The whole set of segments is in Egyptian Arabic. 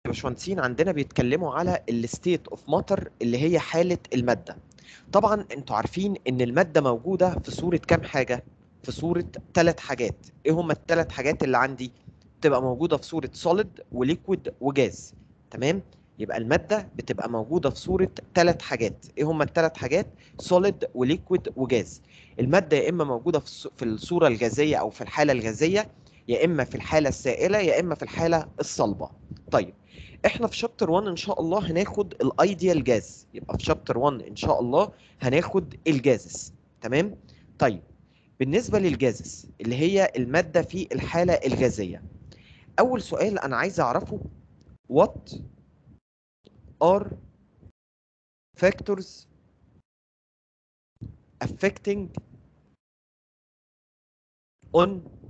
باشمهندسين عندنا بيتكلموا على الستيت اوف ماتر اللي هي حالة المادة طبعا انتوا عارفين ان المادة موجودة في صورة كام حاجة في صورة ثلاث حاجات ايه هما الثلاث حاجات اللي عندي بتبقى موجودة في صورة سوليد وليكويد وجاز تمام يبقى المادة بتبقى موجودة في صورة ثلاث حاجات ايه هما الثلاث حاجات سوليد وليكويد وجاز المادة يا اما موجودة في الص- في الصورة الغازية او في الحالة الغازية يا اما في الحالة السائلة يا اما في الحالة الصلبة طيب احنا في شابتر 1 ان شاء الله هناخد الايديال جاز يبقى في شابتر 1 ان شاء الله هناخد الجازس تمام طيب بالنسبه للجازس اللي هي الماده في الحاله الغازيه اول سؤال انا عايز اعرفه what are factors affecting on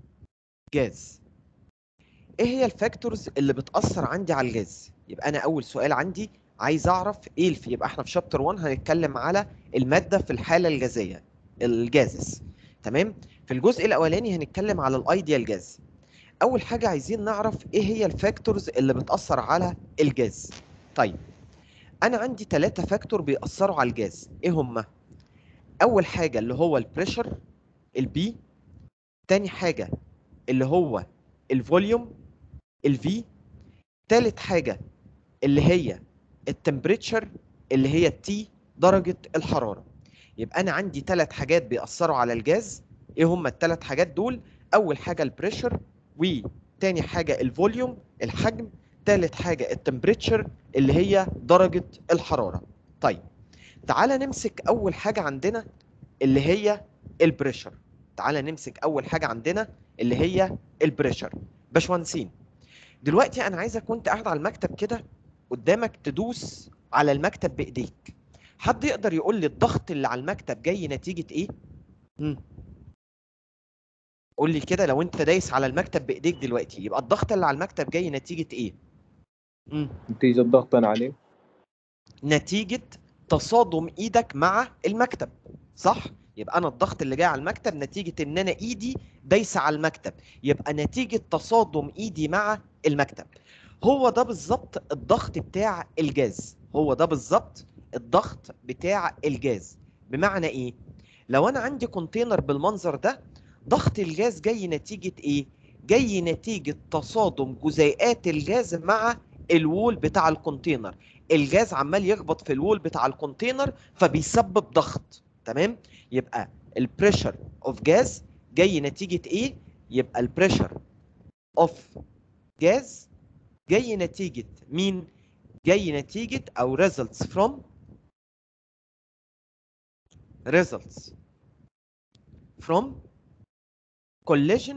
gas ايه هي الفاكتورز اللي بتأثر عندي على الجاز يبقى انا اول سؤال عندي عايز اعرف ايه الف يبقى احنا في شابتر 1 هنتكلم على المادة في الحالة الغازية الجازس تمام في الجزء الاولاني هنتكلم على الايديال جاز اول حاجة عايزين نعرف ايه هي الفاكتورز اللي بتأثر على الجاز طيب انا عندي ثلاثة فاكتور بيأثروا على الجاز ايه هما اول حاجة اللي هو البريشر البي تاني حاجة اللي هو الفوليوم الفي تالت حاجة اللي هي التمبريتشر اللي هي التي درجة الحرارة يبقى أنا عندي ثلاث حاجات بيأثروا على الجاز إيه هما الثلاث حاجات دول أول حاجة البريشر وتاني حاجة الفوليوم الحجم تالت حاجة التمبريتشر اللي هي درجة الحرارة طيب تعالى نمسك أول حاجة عندنا اللي هي البريشر تعالى نمسك أول حاجة عندنا اللي هي البريشر باشمهندسين دلوقتي انا عايزك وانت قاعد على المكتب كده قدامك تدوس على المكتب بايديك حد يقدر يقول لي الضغط اللي على المكتب جاي نتيجة ايه مم. قول لي كده لو انت دايس على المكتب بايديك دلوقتي يبقى الضغط اللي على المكتب جاي نتيجة ايه مم. نتيجة ضغطا عليه نتيجة تصادم ايدك مع المكتب صح يبقى انا الضغط اللي جاي على المكتب نتيجة ان انا ايدي دايسة على المكتب يبقى نتيجة تصادم ايدي مع المكتب هو ده بالظبط الضغط بتاع الجاز هو ده بالظبط الضغط بتاع الجاز بمعنى ايه لو انا عندي كونتينر بالمنظر ده ضغط الجاز جاي نتيجة ايه جاي نتيجة تصادم جزيئات الجاز مع الوول بتاع الكونتينر الجاز عمال يخبط في الوول بتاع الكونتينر فبيسبب ضغط تمام يبقى البريشر اوف جاز جاي نتيجة ايه يبقى البريشر اوف جاز جاي نتيجة مين جاي نتيجة او results from results from collision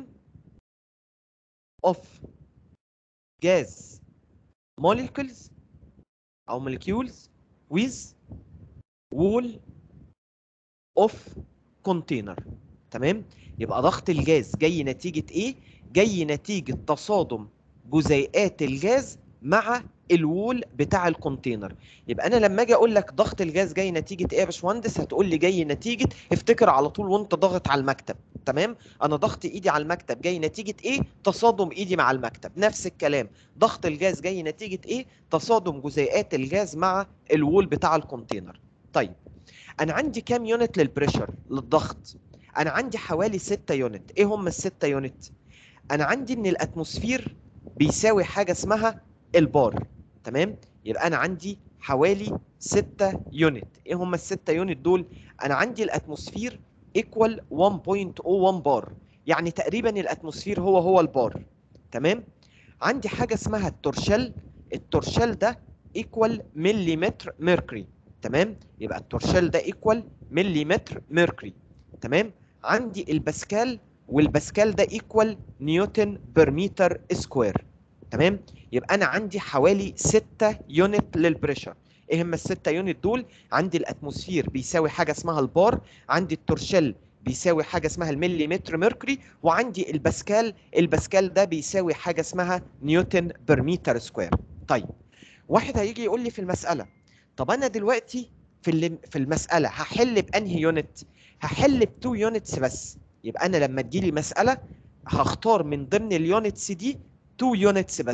of gas molecules او molecules with wall of container تمام يبقى ضغط الجاز جاي نتيجة ايه جاي نتيجة تصادم جزيئات الجاز مع الوول بتاع الكونتينر يبقى انا لما اجي اقول لك ضغط الجاز جاي نتيجه ايه يا باشمهندس هتقول لي جاي نتيجه افتكر على طول وانت ضاغط على المكتب تمام انا ضغط ايدي على المكتب جاي نتيجه ايه تصادم ايدي مع المكتب نفس الكلام ضغط الجاز جاي نتيجه ايه تصادم جزيئات الجاز مع الوول بتاع الكونتينر طيب انا عندي كام يونت للبريشر للضغط انا عندي حوالي 6 يونت ايه هم الستة يونت انا عندي ان الاتموسفير بيساوي حاجه اسمها البار تمام يبقى انا عندي حوالي 6 يونت ايه هم الستة يونت دول انا عندي الاتموسفير ايكوال 1.01 بار يعني تقريبا الاتموسفير هو هو البار تمام عندي حاجه اسمها التورشل التورشل ده ايكوال مليمتر ميركوري تمام يبقى التورشل ده ايكوال مليمتر ميركوري تمام عندي الباسكال والباسكال ده ايكوال نيوتن بير متر سكوير تمام يبقى انا عندي حوالي 6 يونت للبريشر ايه هم الستة يونت دول عندي الاتموسفير بيساوي حاجه اسمها البار عندي التورشل بيساوي حاجه اسمها المليمتر ميركوري وعندي الباسكال الباسكال ده بيساوي حاجه اسمها نيوتن بير متر سكوير طيب واحد هيجي يقول لي في المساله طب انا دلوقتي في اللي في المساله هحل بانهي يونت هحل ب 2 يونتس بس يبقى انا لما تجيلي مساله هختار من ضمن اليونتس دي 2 يونتس بس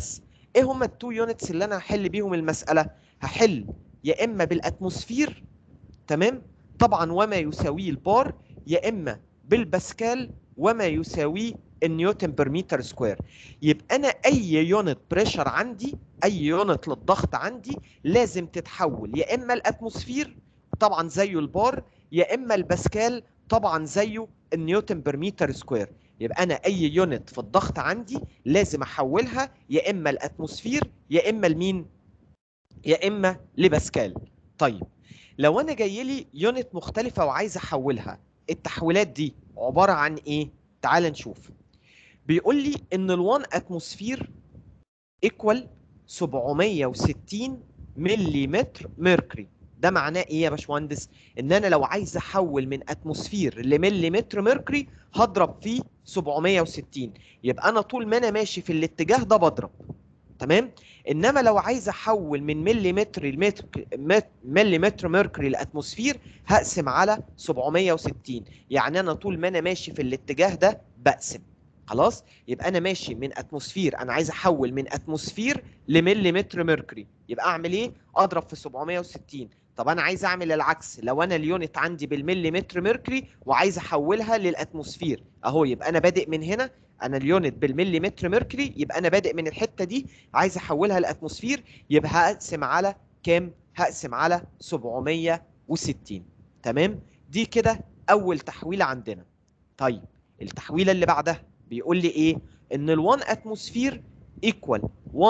ايه هما التو يونتس اللي انا هحل بيهم المساله هحل يا اما بالاتموسفير تمام طبعا وما يساويه البار يا اما بالباسكال وما يساويه النيوتن بر متر سكوير يبقى انا اي يونت بريشر عندي اي يونت للضغط عندي لازم تتحول يا اما الاتموسفير طبعا زيه البار يا اما الباسكال طبعا زيه النيوتن بر متر سكوير يبقى انا اي يونت في الضغط عندي لازم احولها يا اما الاتموسفير يا اما لمين يا اما لباسكال طيب لو انا جاي لي يونت مختلفه وعايز احولها التحويلات دي عباره عن ايه تعال نشوف بيقول لي ان ال1 اتموسفير ايكوال 760 ملم ميركوري ده معناه ايه يا باشمهندس ان انا لو عايز احول من اتموسفير لمليمتر ميركوري هضرب فيه 760 يبقى انا طول ما انا ماشي في الاتجاه ده بضرب تمام انما لو عايز احول من مليمتر لمتر مليمتر ميركوري لاتموسفير هقسم على 760 يعني انا طول ما انا ماشي في الاتجاه ده بقسم خلاص يبقى انا ماشي من اتموسفير انا عايز احول من اتموسفير لمليمتر ميركوري يبقى اعمل ايه اضرب في 760 طب انا عايز اعمل العكس لو انا اليونت عندي بالمليمتر ميركوري وعايز احولها للاتموسفير اهو يبقى انا بادئ من هنا انا اليونت بالمليمتر ميركوري يبقى انا بادئ من الحته دي عايز احولها لاتموسفير يبقى هقسم على كام هقسم على 760 تمام دي كده اول تحويله عندنا طيب التحويله اللي بيقول لي ايه ان ال1 اتموسفير ايكوال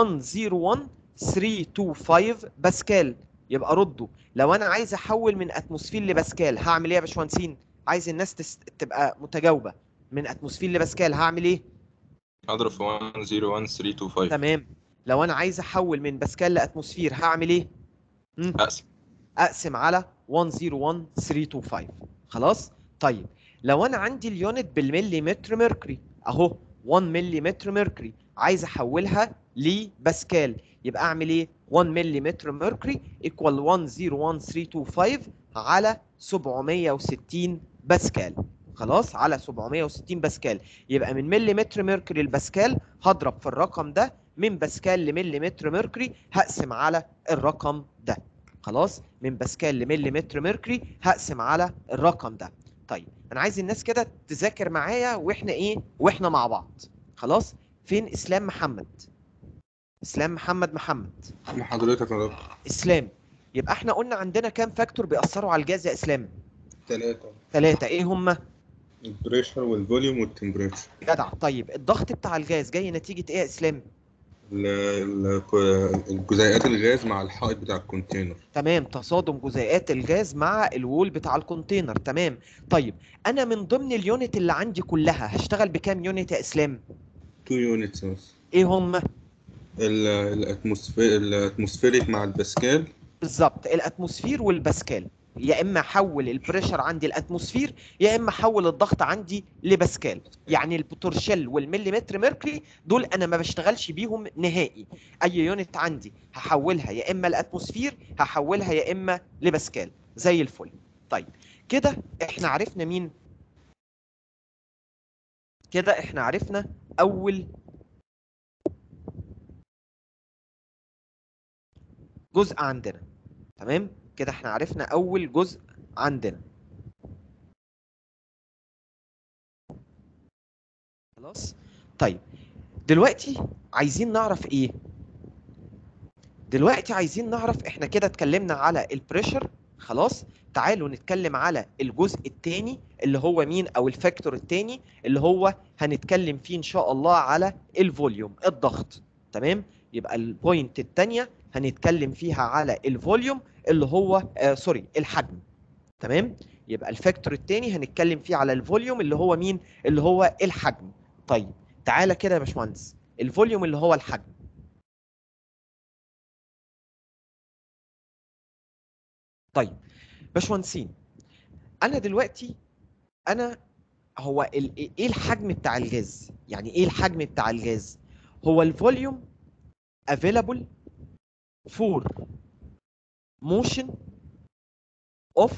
101325 باسكال يبقى ردوا لو انا عايز احول من اتموسفير لباسكال هعمل ايه يا باشمهندسين عايز الناس تس... تبقى متجاوبه من اتموسفير لباسكال هعمل ايه اضرب في 101325 تمام لو انا عايز احول من باسكال لاتموسفير هعمل ايه مم. اقسم اقسم على 101325 خلاص طيب لو انا عندي اليونت بالمليمتر ميركوري اهو 1 مليمتر ميركوري عايز احولها لباسكال يبقى اعمل ايه 1 مليمتر ميركوري ايكوال 101325 على 760 باسكال خلاص على 760 باسكال يبقى من مليمتر ميركوري لباسكال هضرب في الرقم ده من باسكال لمليمتر ميركوري هقسم على الرقم ده خلاص من باسكال لمليمتر ميركوري هقسم على الرقم ده طيب انا عايز الناس كده تذاكر معايا واحنا ايه واحنا مع بعض خلاص فين اسلام محمد اسلام محمد محمد مع حضرتك يا دكتور اسلام يبقى احنا قلنا عندنا كام فاكتور بيأثروا على الجهاز يا اسلام ثلاثة ثلاثة ايه هما البريشر والفوليوم والتمبريتشر جدع طيب الضغط بتاع الجهاز جاي نتيجة ايه يا اسلام الجزيئات الغاز مع الحائط بتاع الكونتينر تمام تصادم جزيئات الغاز مع الوول بتاع الكونتينر تمام طيب انا من ضمن اليونت اللي عندي كلها هشتغل بكام يونت يا اسلام 2 يونتس بس ايه هما الاتموسفير الاتموسفيريك مع الباسكال بالظبط الاتموسفير والباسكال يا اما احول البريشر عندي الاتموسفير يا اما احول الضغط عندي لباسكال يعني البوتورشيل والمليمتر ميركوري دول انا ما بشتغلش بيهم نهائي اي يونت عندي هحولها يا اما الاتموسفير هحولها يا اما لباسكال زي الفل طيب كده احنا عرفنا مين كده احنا عرفنا اول جزء عندنا تمام كده احنا عرفنا اول جزء عندنا خلاص طيب دلوقتي عايزين نعرف ايه دلوقتي عايزين نعرف احنا كده اتكلمنا على البريشر خلاص تعالوا نتكلم على الجزء الثاني اللي هو مين او الفاكتور الثاني اللي هو هنتكلم فيه ان شاء الله على الفوليوم الضغط تمام يبقى البوينت الثانيه هنتكلم فيها على الفوليوم اللي هو آه سوري الحجم تمام يبقى الفاكتور الثاني هنتكلم فيه على الفوليوم اللي هو مين اللي هو الحجم طيب تعالى كده يا باشمهندس الفوليوم اللي هو الحجم طيب باشمهندسين انا دلوقتي انا هو ال- ايه الحجم بتاع الغاز يعني ايه الحجم بتاع الغاز هو الفوليوم available for motion of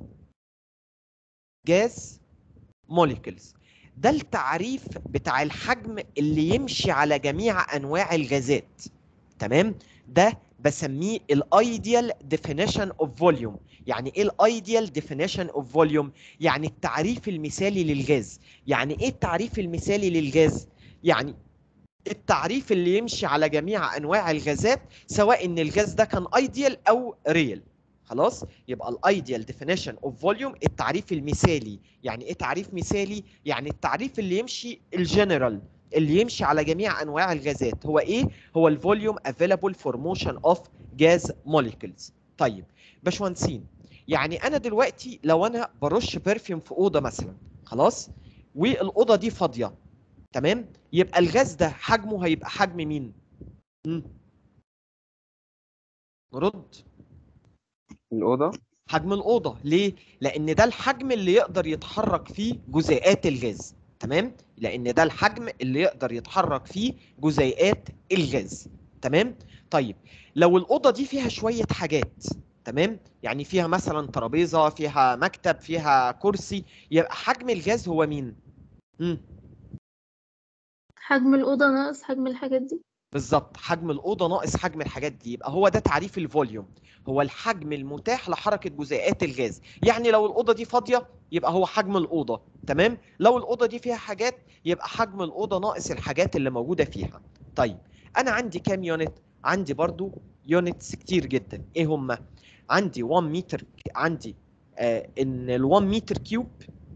gas molecules ده التعريف بتاع الحجم اللي يمشي على جميع انواع الغازات تمام ده بسميه الايديال ديفينيشن اوف فوليوم يعني ايه الايديال ديفينيشن اوف فوليوم يعني التعريف المثالي للغاز يعني ايه التعريف المثالي للغاز يعني التعريف اللي يمشي على جميع انواع الغازات سواء ان الغاز ده كان ايديال او ريال خلاص يبقى الايديال ديفينيشن اوف فوليوم التعريف المثالي يعني ايه تعريف مثالي يعني التعريف اللي يمشي الجنرال اللي يمشي على جميع انواع الغازات هو ايه هو الفوليوم افيلابل فور موشن اوف جاز موليكولز طيب باشمهندسين يعني انا دلوقتي لو انا برش برفيوم في اوضه مثلا خلاص والاوضه دي فاضيه تمام يبقى الغاز ده حجمه هيبقى حجم مين مم. نرد الأوضة حجم الأوضة ليه؟ لأن ده الحجم اللي يقدر يتحرك فيه جزيئات الغاز تمام؟ لأن ده الحجم اللي يقدر يتحرك فيه جزيئات الغاز تمام؟ طيب لو الأوضة دي فيها شوية حاجات تمام؟ يعني فيها مثلا ترابيزة فيها مكتب فيها كرسي يبقى حجم الغاز هو مين؟ مم. حجم الأوضة ناقص حجم الحاجات دي بالظبط حجم الأوضة ناقص حجم الحاجات دي يبقى هو ده تعريف الفوليوم هو الحجم المتاح لحركة جزيئات الغاز يعني لو الأوضة دي فاضية يبقى هو حجم الأوضة تمام لو الأوضة دي فيها حاجات يبقى حجم الأوضة ناقص الحاجات اللي موجودة فيها طيب أنا عندي كام يونت عندي برضو يونتس كتير جدا إيه هما عندي 1 متر عندي آه إن ال 1 متر كيوب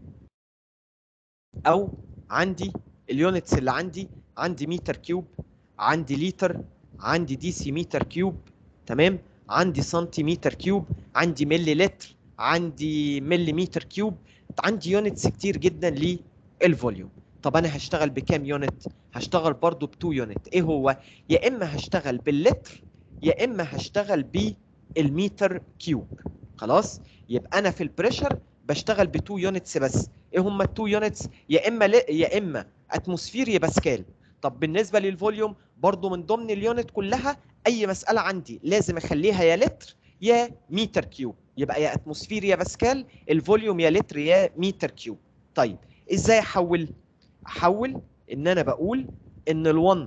أو عندي اليونتس اللي عندي عندي متر كيوب عندي لتر عندي دي سي متر كيوب تمام عندي سنتيمتر كيوب عندي ملي لتر عندي ملي متر كيوب عندي يونتس كتير جدا للفوليوم طب انا هشتغل بكام يونت هشتغل برضو ب 2 يونت ايه هو يا اما هشتغل باللتر يا اما هشتغل بالمتر كيوب خلاص يبقى انا في البريشر بشتغل ب 2 يونتس بس ايه هم ال 2 يونتس يا اما ل... يا اما اتموسفير يا باسكال طب بالنسبه للفوليوم برضو من ضمن اليونت كلها اي مساله عندي لازم اخليها يا لتر يا متر كيوب يبقى يا اتموسفير يا باسكال الفوليوم يا لتر يا متر كيوب طيب ازاي احول احول ان انا بقول ان ال1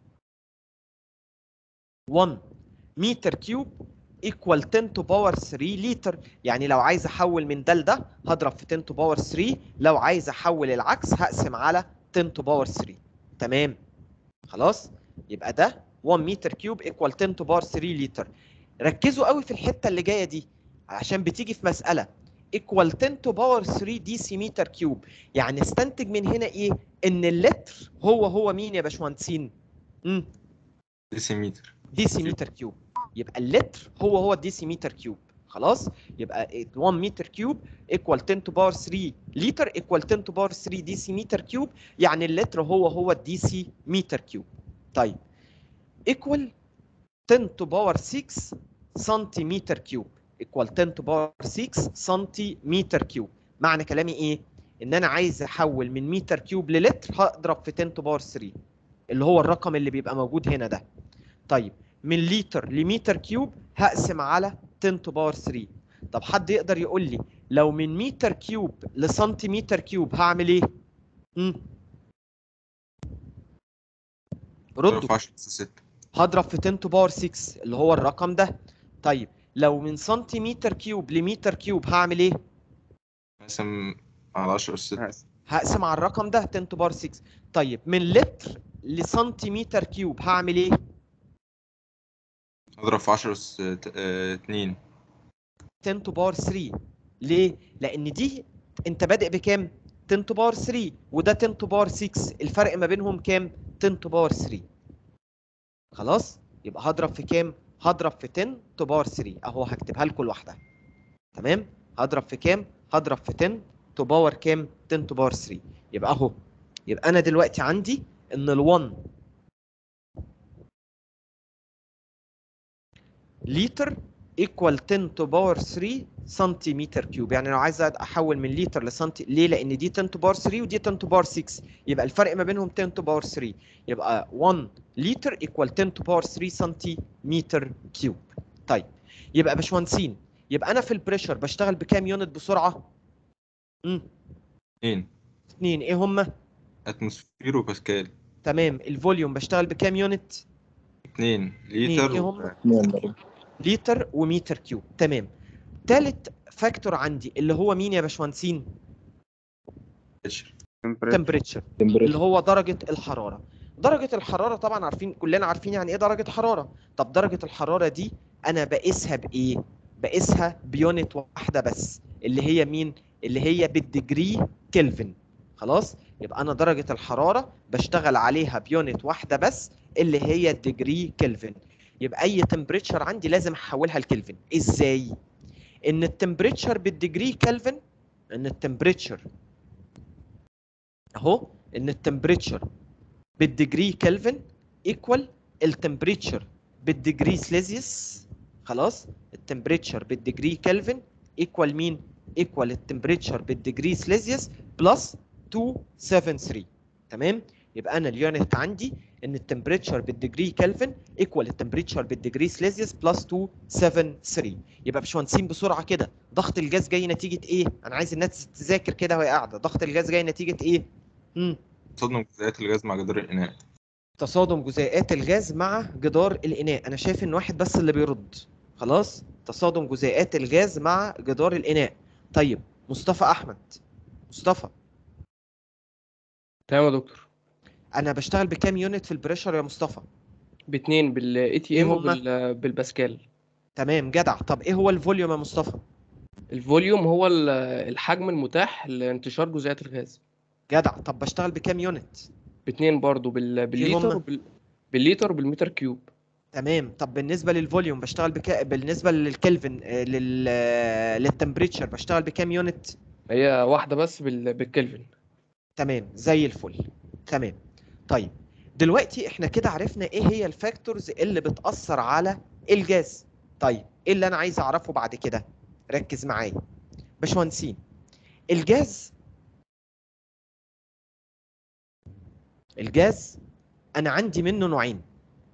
1 متر كيوب equal 10 to power 3 لتر يعني لو عايز احول من ده لده هضرب في 10 to power 3 لو عايز احول العكس هقسم على 10 to power 3 تمام خلاص يبقى ده 1 متر كيوب equal 10 to power 3 لتر ركزوا قوي في الحته اللي جايه دي عشان بتيجي في مساله equal 10 to power 3 دي سي متر كيوب يعني استنتج من هنا ايه ان اللتر هو هو مين يا باشمهندسين امم ديسيمتر ديسيمتر كيوب يبقى اللتر هو هو الديسيمتر كيوب خلاص يبقى 1 متر كيوب ايكوال 10 تو باور 3 لتر ايكوال 10 تو باور 3 دي سي متر كيوب يعني اللتر هو هو الدي سي متر كيوب طيب ايكوال 10 تو باور 6 سنتيمتر كيوب ايكوال 10 تو باور 6 سنتيمتر كيوب معنى كلامي ايه ان انا عايز احول من متر كيوب للتر هضرب في 10 تو باور 3 اللي هو الرقم اللي بيبقى موجود هنا ده طيب من لتر لمتر كيوب هقسم على 10 تو باور 3 طب حد يقدر يقول لي لو من متر كيوب لسنتيمتر كيوب هعمل ايه امم ردوا 10 6 هضرب في 10 تو باور 6 اللي هو الرقم ده طيب لو من سنتيمتر كيوب لمتر كيوب هعمل ايه قسم على 10 6 هقسم على الرقم ده 10 تو باور 6 طيب من لتر لسنتيمتر كيوب هعمل ايه اضرب في 10 اس 2 10 تو باور 3 ليه؟ لأن دي أنت بادئ بكام؟ 10 تو باور 3 وده 10 تو باور 6 الفرق ما بينهم كام؟ 10 تو باور 3 خلاص؟ يبقى هضرب في كام؟ هضرب في 10 تو باور 3 أهو هكتبها لكم لوحدها تمام؟ هضرب في كام؟ هضرب في 10 تو باور كام؟ 10 تو باور 3 يبقى أهو يبقى أنا دلوقتي عندي إن ال 1 لتر equal 10 to power 3 سنتيمتر كيوب يعني لو عايز احول من لتر لسنتي ليه لان دي 10 to power 3 ودي 10 to power 6 يبقى الفرق ما بينهم 10 to power 3 يبقى 1 لتر equal 10 to power 3 سنتيمتر كيوب طيب يبقى يا باشمهندسين يبقى انا في البريشر بشتغل بكام يونت بسرعه امم 2 اثنين ايه هما اتموسفير وباسكال تمام الفوليوم بشتغل بكام يونت اتنين ايه لتر هم؟ اثنين برضه لتر ومتر كيوب تمام تالت فاكتور عندي اللي هو مين يا باشمهندسين تمبريتشر اللي تمبريتشر هو درجة الحرارة درجة الحرارة طبعا عارفين كلنا عارفين يعني ايه درجة حرارة طب درجة الحرارة دي انا بقيسها بايه بقيسها بيونت واحدة بس اللي هي مين اللي هي بالديجري كلفن خلاص يبقى انا درجة الحرارة بشتغل عليها بيونت واحدة بس اللي هي الديجري كلفن يبقى اي تمبريتشر عندي لازم احولها لكلفن ازاي ان التمبريتشر بالديجري كلفن ان التمبريتشر اهو ان التمبريتشر بالديجري كلفن ايكوال التمبريتشر بالديجري سليزيوس خلاص التمبريتشر بالديجري كلفن ايكوال مين ايكوال التمبريتشر بالديجري سليزيوس بلس 273 تمام يبقى انا اليونت عندي ان التمبريتشر بالديجري كلفن ايكوال التمبريتشر بالديجري سليزيوس بلس 273 يبقى باشمهندسين بسرعه كده ضغط الجاز جاي نتيجه ايه انا عايز الناس تذاكر كده وهي قاعده ضغط الجاز جاي نتيجه ايه امم تصادم جزيئات الغاز مع جدار الإناء تصادم جزيئات الغاز مع جدار الإناء أنا شايف إن واحد بس اللي بيرد خلاص تصادم جزيئات الغاز مع جدار الإناء طيب مصطفى أحمد مصطفى تمام يا دكتور أنا بشتغل بكام يونت في البريشر يا مصطفى باتنين بالاي تي إيه ام هما؟ وبال بالباسكال تمام جدع طب إيه هو الفوليوم يا مصطفى الفوليوم هو ال- الحجم المتاح لانتشار جزيئات الغاز جدع طب بشتغل بكام يونت باتنين برضو بال... بالليتر هما؟ وبال... بالليتر وبالمتر كيوب تمام طب بالنسبة للفوليوم بشتغل بكام بالنسبة للكلفن آه، لل آه، للتمبريتشر بشتغل بكام يونت هي واحدة بس بال... بالكلفن تمام زي الفل تمام طيب دلوقتي احنا كده عرفنا ايه هي الفاكتورز اللي بتأثر على الجاز طيب ايه اللي انا عايز اعرفه بعد كده ركز معايا باشمهندسين الجاز الجاز انا عندي منه نوعين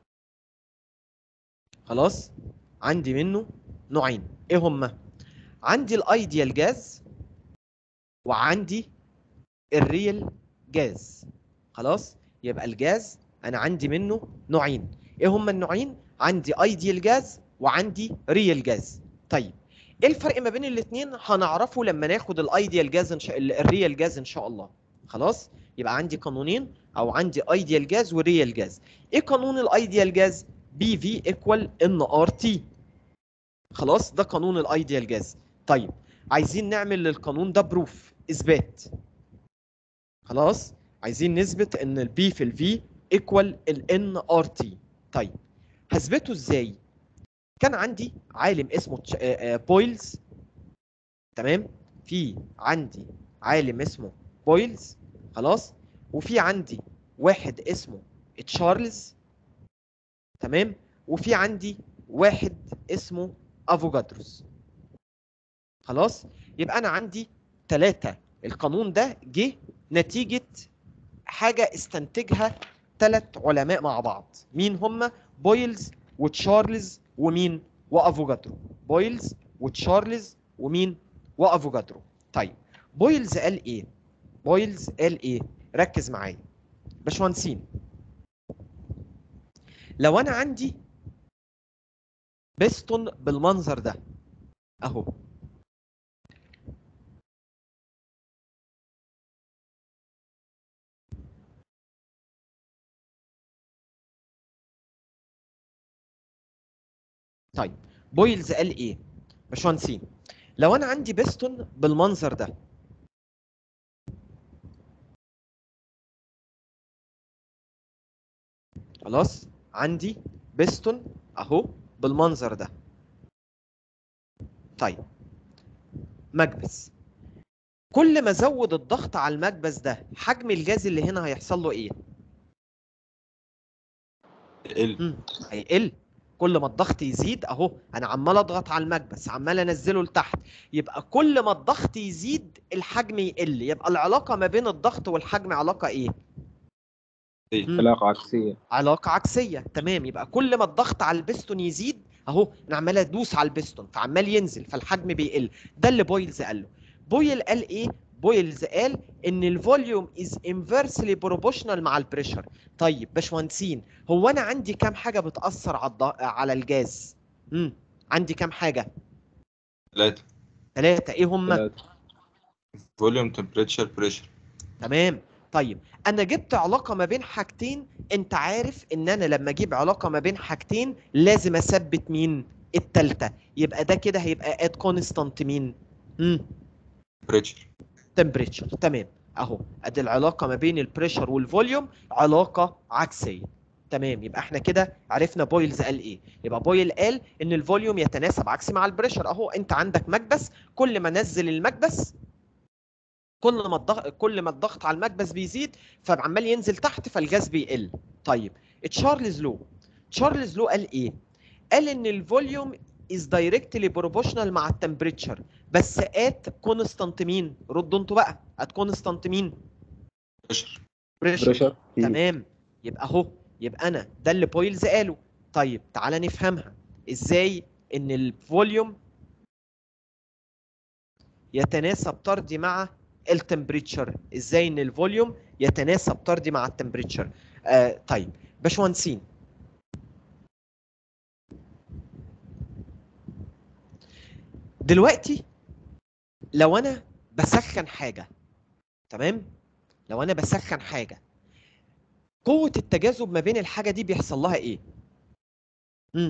خلاص عندي منه نوعين ايه هما عندي الايديال جاز وعندي الريل جاز خلاص يبقى الجاز انا عندي منه نوعين ايه هما النوعين عندي ايديال جاز وعندي ريل جاز طيب ايه الفرق ما بين الاثنين هنعرفه لما ناخد الايديال جاز ان شاء الريل جاز ان شاء الله خلاص يبقى عندي قانونين او عندي ايديال جاز وريال جاز ايه قانون الايديال جاز بي في ايكوال ان ار تي خلاص ده قانون الايديال جاز طيب عايزين نعمل للقانون ده بروف اثبات خلاص عايزين نثبت ان البي في الفي ايكوال الان ار تي طيب هثبته ازاي كان عندي عالم اسمه تش- آه، آه، بويلز تمام في عندي عالم اسمه بويلز خلاص وفي عندي واحد اسمه تشارلز تمام وفي عندي واحد اسمه افوجادروس خلاص يبقى انا عندي ثلاثة القانون ده جه نتيجة حاجة استنتجها ثلاث علماء مع بعض مين هم بويلز وتشارلز ومين وافوجادرو بويلز وتشارلز ومين وافوجادرو طيب بويلز قال ايه بويلز قال ايه ركز معايا باشمهندسين لو انا عندي بيستون بالمنظر ده اهو طيب بويلز قال ايه باشمهندسين لو انا عندي بيستون بالمنظر ده خلاص عندي بيستون اهو بالمنظر ده طيب مكبس كل ما ازود الضغط على المكبس ده حجم الجاز اللي هنا هيحصل له ايه ال مم. هيقل كل ما الضغط يزيد اهو انا عمال اضغط على المكبس عمال انزله لتحت يبقى كل ما الضغط يزيد الحجم يقل يبقى العلاقه ما بين الضغط والحجم علاقه ايه مم. علاقة عكسية علاقه عكسيه تمام يبقى كل ما الضغط على البستون يزيد اهو انا عمال ادوس على البستون فعمال ينزل فالحجم بيقل ده اللي بويلز قال له بويل قال ايه بويلز قال ان الفوليوم از انفرسلي بروبوشنال مع البريشر طيب باشمهندسين هو انا عندي كام حاجه بتاثر على الض... على الجاز امم عندي كام حاجه ثلاثة ثلاثه ايه هم فوليوم تمبريتشر بريشر تمام طيب انا جبت علاقه ما بين حاجتين انت عارف ان انا لما اجيب علاقه ما بين حاجتين لازم اثبت مين التالتة يبقى ده كده هيبقى اد كونستانت مين امم بريشر تمبريتشر تمام اهو ادي العلاقه ما بين البريشر والفوليوم علاقه عكسيه تمام يبقى احنا كده عرفنا بويلز قال ايه يبقى بويل قال ان الفوليوم يتناسب عكسي مع البريشر اهو انت عندك مكبس كل ما نزل المكبس كل ما الضغط كل ما الضغط على المكبس بيزيد فعمال ينزل تحت فالجاز بيقل طيب تشارلز لو تشارلز لو قال ايه قال ان الفوليوم is directly proportional مع التمبريتشر بس ات كونستانت مين ردوا انتوا بقى ات كونستانت مين بريشر بريشر بريشر تمام يبقى اهو يبقى انا ده اللي بويلز قاله طيب تعالى نفهمها ازاي ان الفوليوم يتناسب طردي مع التمبريتشر ازاي ان الفوليوم يتناسب طردي مع التمبريتشر آه طيب باشمهندسين دلوقتي لو انا بسخن حاجه تمام لو انا بسخن حاجه قوه التجاذب ما بين الحاجه دي بيحصل لها ايه امم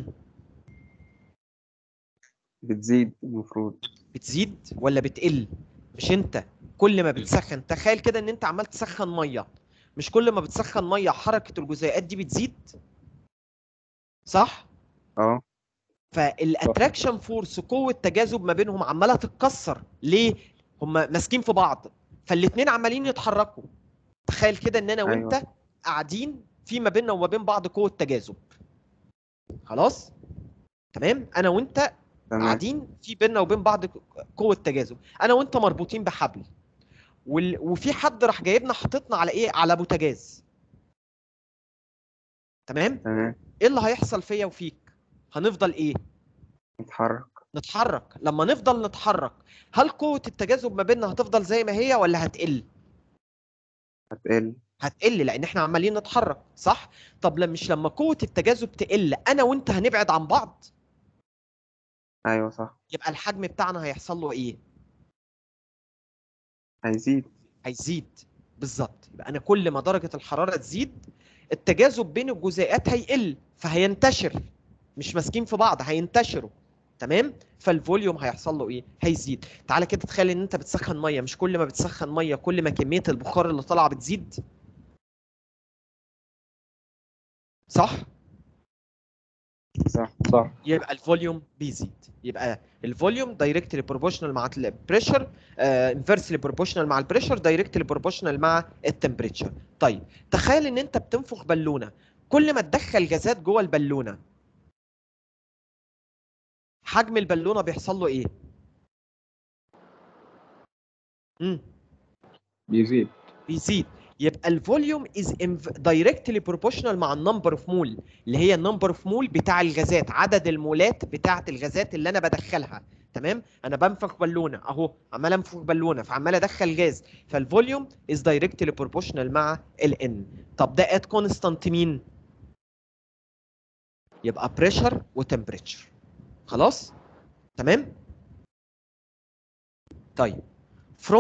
بتزيد المفروض بتزيد ولا بتقل مش انت كل ما بتسخن تخيل كده ان انت عمال تسخن ميه مش كل ما بتسخن ميه حركه الجزيئات دي بتزيد صح اه فالاتراكشن فورس قوه تجاذب ما بينهم عماله تتكسر ليه هم ماسكين في بعض فالاثنين عمالين يتحركوا تخيل كده ان انا أيوة. وانت قاعدين في ما بيننا وما بين بعض قوه تجاذب خلاص تمام انا وانت تمام قاعدين في بيننا وبين بعض قوه تجاذب انا وانت مربوطين بحبل وال... وفي حد راح جايبنا حاططنا على ايه على بوتاجاز تمام تمام ايه اللي هيحصل فيا وفيك هنفضل ايه نتحرك نتحرك لما نفضل نتحرك هل قوه التجاذب ما بيننا هتفضل زي ما هي ولا هتقل هتقل هتقل لان احنا عمالين نتحرك صح طب لما مش لما قوه التجاذب تقل انا وانت هنبعد عن بعض ايوه صح يبقى الحجم بتاعنا هيحصل له ايه هيزيد هيزيد بالظبط يبقى انا كل ما درجه الحراره تزيد التجاذب بين الجزيئات هيقل فهينتشر مش ماسكين في بعض هينتشروا تمام فالفوليوم هيحصل له ايه هيزيد تعالى كده تخيل ان انت بتسخن ميه مش كل ما بتسخن ميه كل ما كميه البخار اللي طالعه بتزيد صح صح صح يبقى الفوليوم بيزيد يبقى الفوليوم دايركتلي بروبوشنال مع البريشر انفرسلي بروبوشنال مع البريشر دايركتلي بروبوشنال مع التمبريتشر طيب تخيل ان انت بتنفخ بالونه كل ما تدخل جازات جوه البالونه حجم البالونه بيحصل له ايه امم بيزيد بيزيد يبقى الفوليوم از دايركتلي بروبوشنال مع النمبر اوف مول اللي هي النمبر اوف مول بتاع الغازات عدد المولات بتاعه الغازات اللي انا بدخلها تمام انا بنفخ بالونه اهو عمال انفخ بالونه فعمال ادخل جاز فالفوليوم از دايركتلي بروبوشنال مع الان طب ده ات كونستانت مين يبقى بريشر وتمبريتشر خلاص تمام طيب from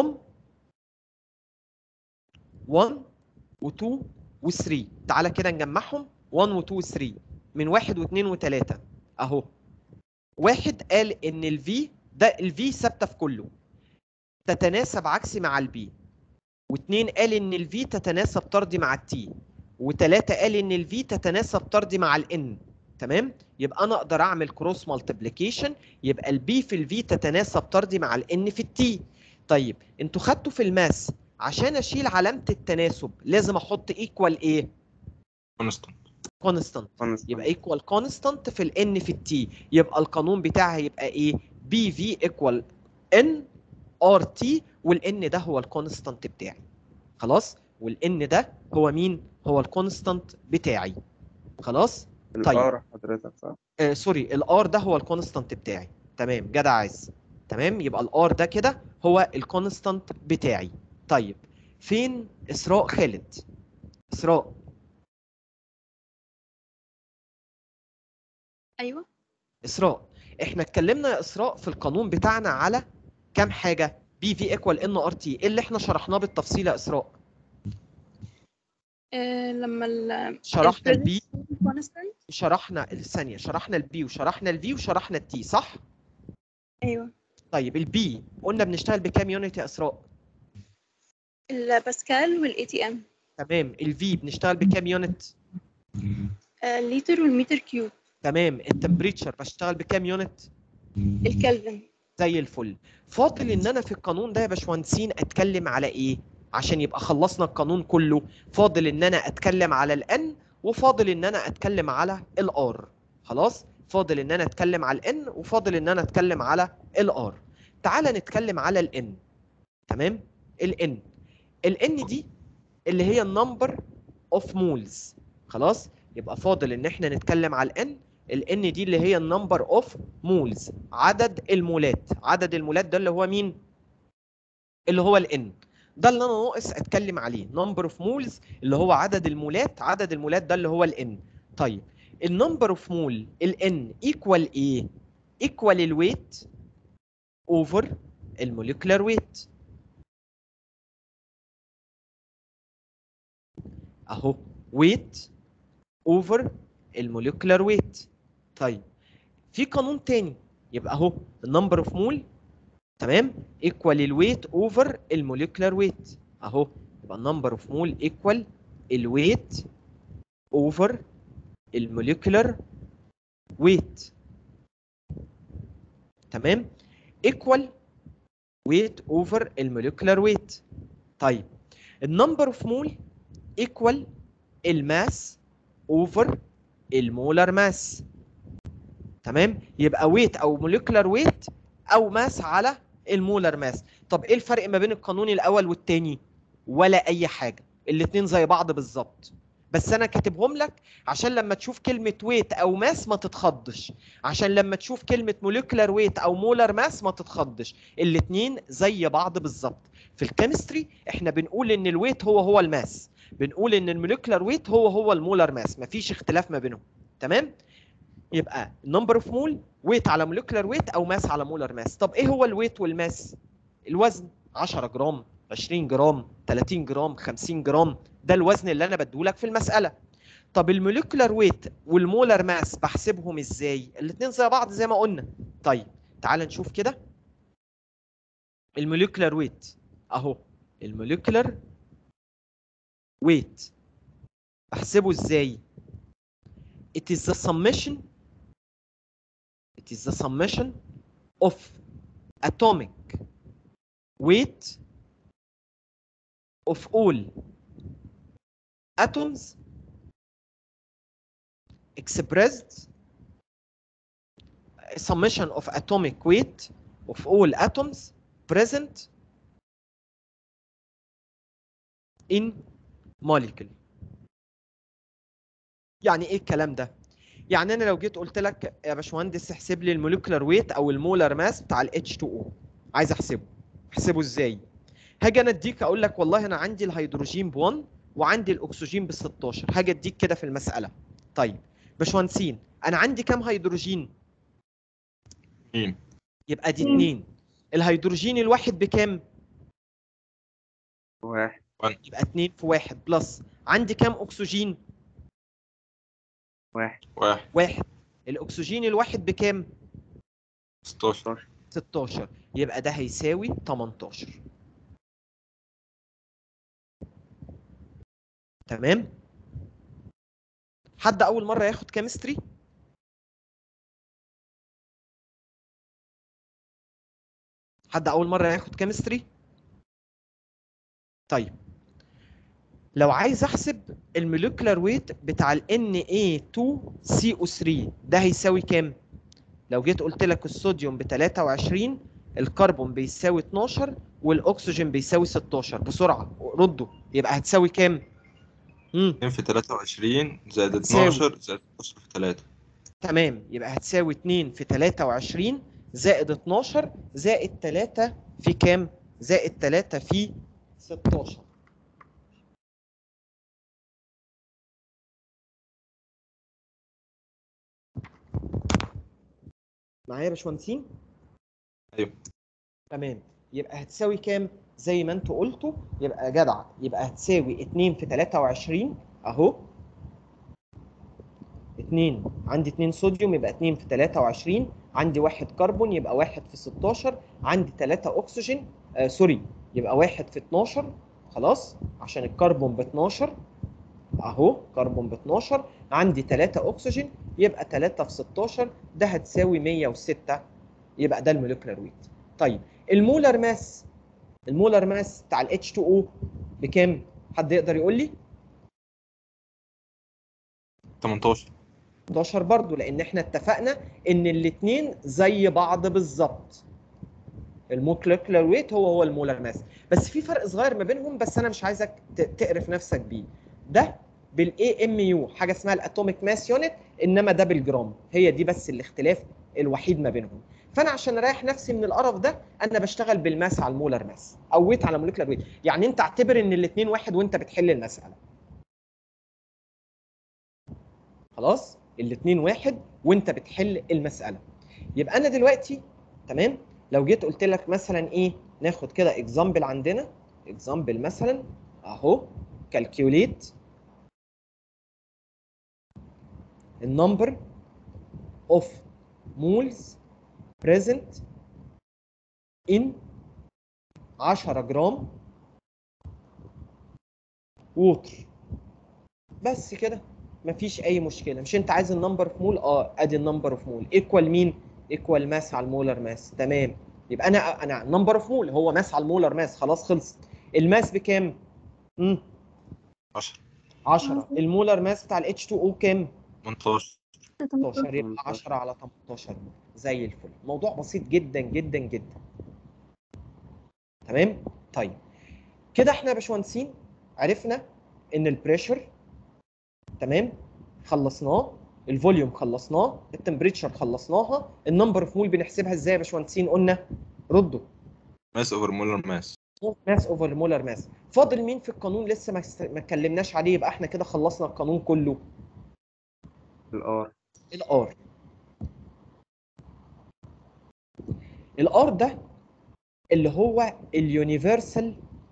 1 و2 و3 تعالى كده نجمعهم 1 و2 و3 من 1 و2 و3 اهو واحد قال ان الفي ده الفي ثابته في كله تتناسب عكسي مع البي واثنين قال ان الفي تتناسب طردي مع التي وثلاثه قال ان الفي تتناسب طردي مع الان تمام يبقى انا اقدر اعمل كروس مالتيبليكيشن يبقى البي في الفي تتناسب طردي مع الان في التي طيب انتوا خدتوا في الماس عشان اشيل علامه التناسب لازم احط ايكوال ايه كونستانت كونستانت constant. يبقى ايكوال كونستانت في الان في التي يبقى القانون بتاعي هيبقى ايه بي في ايكوال ان ار تي والان ده هو الكونستانت بتاعي خلاص والان ده هو مين هو الكونستانت بتاعي خلاص طيب. الار حضرتك صح آه سوري الار ده هو الكونستانت بتاعي تمام جدع عايز تمام يبقى الار ده كده هو الكونستانت بتاعي طيب فين اسراء خالد اسراء ايوه اسراء احنا اتكلمنا يا اسراء في القانون بتاعنا على كام حاجه بي في ايكوال ان ار تي ايه اللي احنا شرحناه بالتفصيل يا اسراء آه لما ال شرحنا البي كونستانت شرحنا الثانيه شرحنا البي وشرحنا الفي وشرحنا التي صح ايوه طيب البي قلنا بنشتغل بكام يونت يا اسراء الباسكال والاي تي ام تمام الفي بنشتغل بكام يونت الليتر والمتر كيوب تمام التمبريتشر بشتغل بكام يونت الكلفن زي الفل فاضل ان انا في القانون ده يا باشمهندسين اتكلم على ايه عشان يبقى خلصنا القانون كله فاضل ان انا اتكلم على الان وفاضل ان انا اتكلم على الار خلاص فاضل ان انا اتكلم على الان وفاضل ان انا اتكلم على الار تعال نتكلم على الان تمام الان الان دي اللي هي النمبر اوف مولز خلاص يبقى فاضل ان احنا نتكلم على الان الان دي اللي هي النمبر اوف مولز عدد المولات عدد المولات ده اللي هو مين اللي هو الان ده اللي انا ناقص اتكلم عليه نمبر اوف مولز اللي هو عدد المولات عدد المولات ده اللي هو الان طيب النمبر اوف مول الان ايكوال ايه ايكوال الويت اوفر الموليكولار ويت اهو ويت اوفر الموليكولار ويت طيب في قانون تاني يبقى اهو النمبر اوف مول تمام ايكوال الويت اوفر الموليكولار ويت اهو يبقى النمبر اوف مول ايكوال الويت اوفر الموليكولار ويت تمام ايكوال ويت اوفر الموليكولار ويت طيب النمبر اوف مول ايكوال الماس اوفر المولر ماس تمام يبقى ويت او موليكولار ويت او ماس على المولر ماس طب ايه الفرق ما بين القانون الاول والتاني ولا اي حاجه الاتنين زي بعض بالظبط بس انا كاتبهم لك عشان لما تشوف كلمه ويت او ماس ما تتخضش عشان لما تشوف كلمه موليكولار ويت او مولر ماس ما تتخضش الاتنين زي بعض بالظبط في الكيمستري احنا بنقول ان الويت هو هو الماس بنقول ان الموليكولار ويت هو هو المولر ماس مفيش اختلاف ما بينهم تمام يبقى نمبر اوف مول ويت على موليكولار ويت او ماس على مولر ماس طب ايه هو الويت والماس الوزن 10 جرام 20 جرام 30 جرام 50 جرام ده الوزن اللي انا بديهولك في المساله طب الموليكولار ويت والمولر ماس بحسبهم ازاي الاثنين زي بعض زي ما قلنا طيب تعال نشوف كده الموليكولار ويت اهو الموليكولار ويت بحسبه ازاي it is the summation it is the summation of atomic weight of all atoms expressed summation of atomic weight of all atoms present in molecule يعني ايه الكلام ده يعني انا لو جيت قلت لك يا باشمهندس احسب لي الموليكولار ويت او المولر ماس بتاع ال H2O عايز احسبه احسبه ازاي هاجي انا اديك اقول لك والله انا عندي الهيدروجين ب 1 وعندي الاكسجين ب 16 هاجي اديك كده في المساله طيب باشمهندسين انا عندي كام هيدروجين اتنين يبقى دي 2 الهيدروجين الواحد بكام واحد يبقى 2 في 1 بلس عندي كام اكسجين واحد واحد واحد الاكسجين الواحد بكام 16 16 يبقى ده هيساوي 18 تمام حد اول مره ياخد كيمستري حد اول مره ياخد كيمستري طيب لو عايز احسب الموليكولار ويت بتاع ال Na2CO3 ده هيساوي كام لو جيت قلت لك الصوديوم ب 23 الكربون بيساوي 12 والاكسجين بيساوي 16 بسرعه ردوا يبقى هتساوي كام امم 2 في 23 زائد هتساوي. 12 زائد 12 في 3 تمام يبقى هتساوي 2 في 23 زائد 12 زائد 3 في كام زائد 3 في 16 معايا يا باشمهندسين ايوه تمام يبقى هتساوي كام زي ما انتوا قلتوا يبقى جدع يبقى هتساوي 2 في 23 اهو 2 عندي 2 صوديوم يبقى 2 في 23 عندي 1 كربون يبقى 1 في 16 عندي 3 اكسجين آه سوري يبقى 1 في 12 خلاص عشان الكربون ب 12 اهو كربون ب 12 عندي 3 اكسجين يبقى 3 في 16 ده هتساوي 106 يبقى ده الموليكولار ويت طيب المولر ماس المولر ماس بتاع ال H2O بكام؟ حد يقدر يقول لي؟ 18 11 برضو لان احنا اتفقنا ان الاثنين زي بعض بالظبط المولكيولار ويت هو هو المولر ماس بس في فرق صغير ما بينهم بس انا مش عايزك ت- تقرف نفسك بيه ده بالاي ام يو حاجه اسمها الاتوميك ماس يونت انما ده بالجرام هي دي بس الاختلاف الوحيد ما بينهم فانا عشان اريح نفسي من القرف ده انا بشتغل بالماس على المولر ماس او ويت على مولكيولار ويت يعني انت اعتبر ان الاثنين واحد وانت بتحل المساله خلاص الاثنين واحد وانت بتحل المساله يبقى انا دلوقتي تمام لو جيت قلت لك مثلا ايه ناخد كده اكزامبل عندنا اكزامبل مثلا اهو كالكيوليت النمبر اوف moles present in 10 جرام ووتر بس كده مفيش اي مشكله مش انت عايز النمبر اوف مول اه ادي النمبر اوف مول ايكوال مين ايكوال ماس على المولر ماس تمام يبقى انا انا نمبر اوف مول هو ماس على المولر ماس خلاص خلصت الماس بكام امم 10 10 المولر ماس بتاع ال H2O كام 18 18 يبقى 10 على 18 زي الفل موضوع بسيط جدا جدا جدا تمام طيب كده احنا يا باشمهندسين عرفنا ان البريشر تمام خلصناه الفوليوم خلصناه التمبريتشر خلصناها النمبر اوف مول بنحسبها ازاي يا باشمهندسين قلنا ردوا ماس اوفر مولر ماس ماس اوفر مولر ماس فاضل مين في القانون لسه ما است- ما اتكلمناش عليه يبقى احنا كده خلصنا القانون كله الار الار الار ده اللي هو اليونيفرسال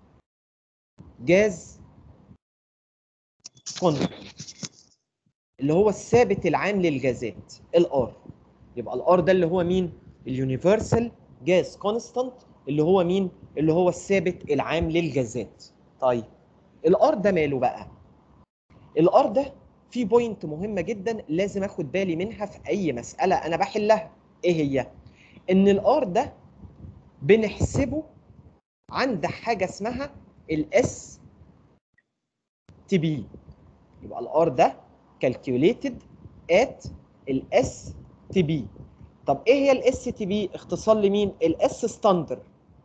جاز كونستنت اللي هو الثابت العام للجازات الار يبقى الار ده اللي هو مين اليونيفرسال جاز كونستانت اللي هو مين اللي هو الثابت العام للجازات طيب الار ده ماله بقى الار ده في بوينت مهمه جدا لازم اخد بالي منها في اي مساله انا بحلها ايه هي ان الار ده بنحسبه عند حاجه اسمها الاس تي بي يبقى الار ده calculated at الاس تي بي طب ايه هي الاس تي بي اختصار لمين الاس ستاندر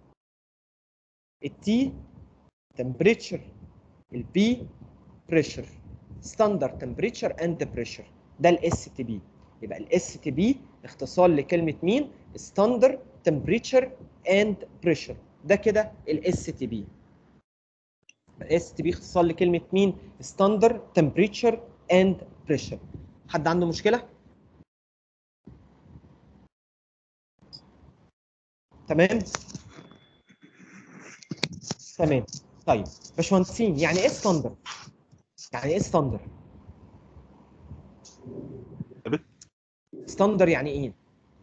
التي temperature البي pressure standard temperature and pressure ده الاس تي بي يبقى الاس تي بي اختصار لكلمه مين standard temperature and pressure ده كده الاس تي بي الاس تي بي اختصار لكلمه مين standard temperature and pressure حد عنده مشكله تمام تمام طيب باشمهندسين يعني ايه ستاندر يعني ايه ستاندر ثابت. ستاندر يعني ايه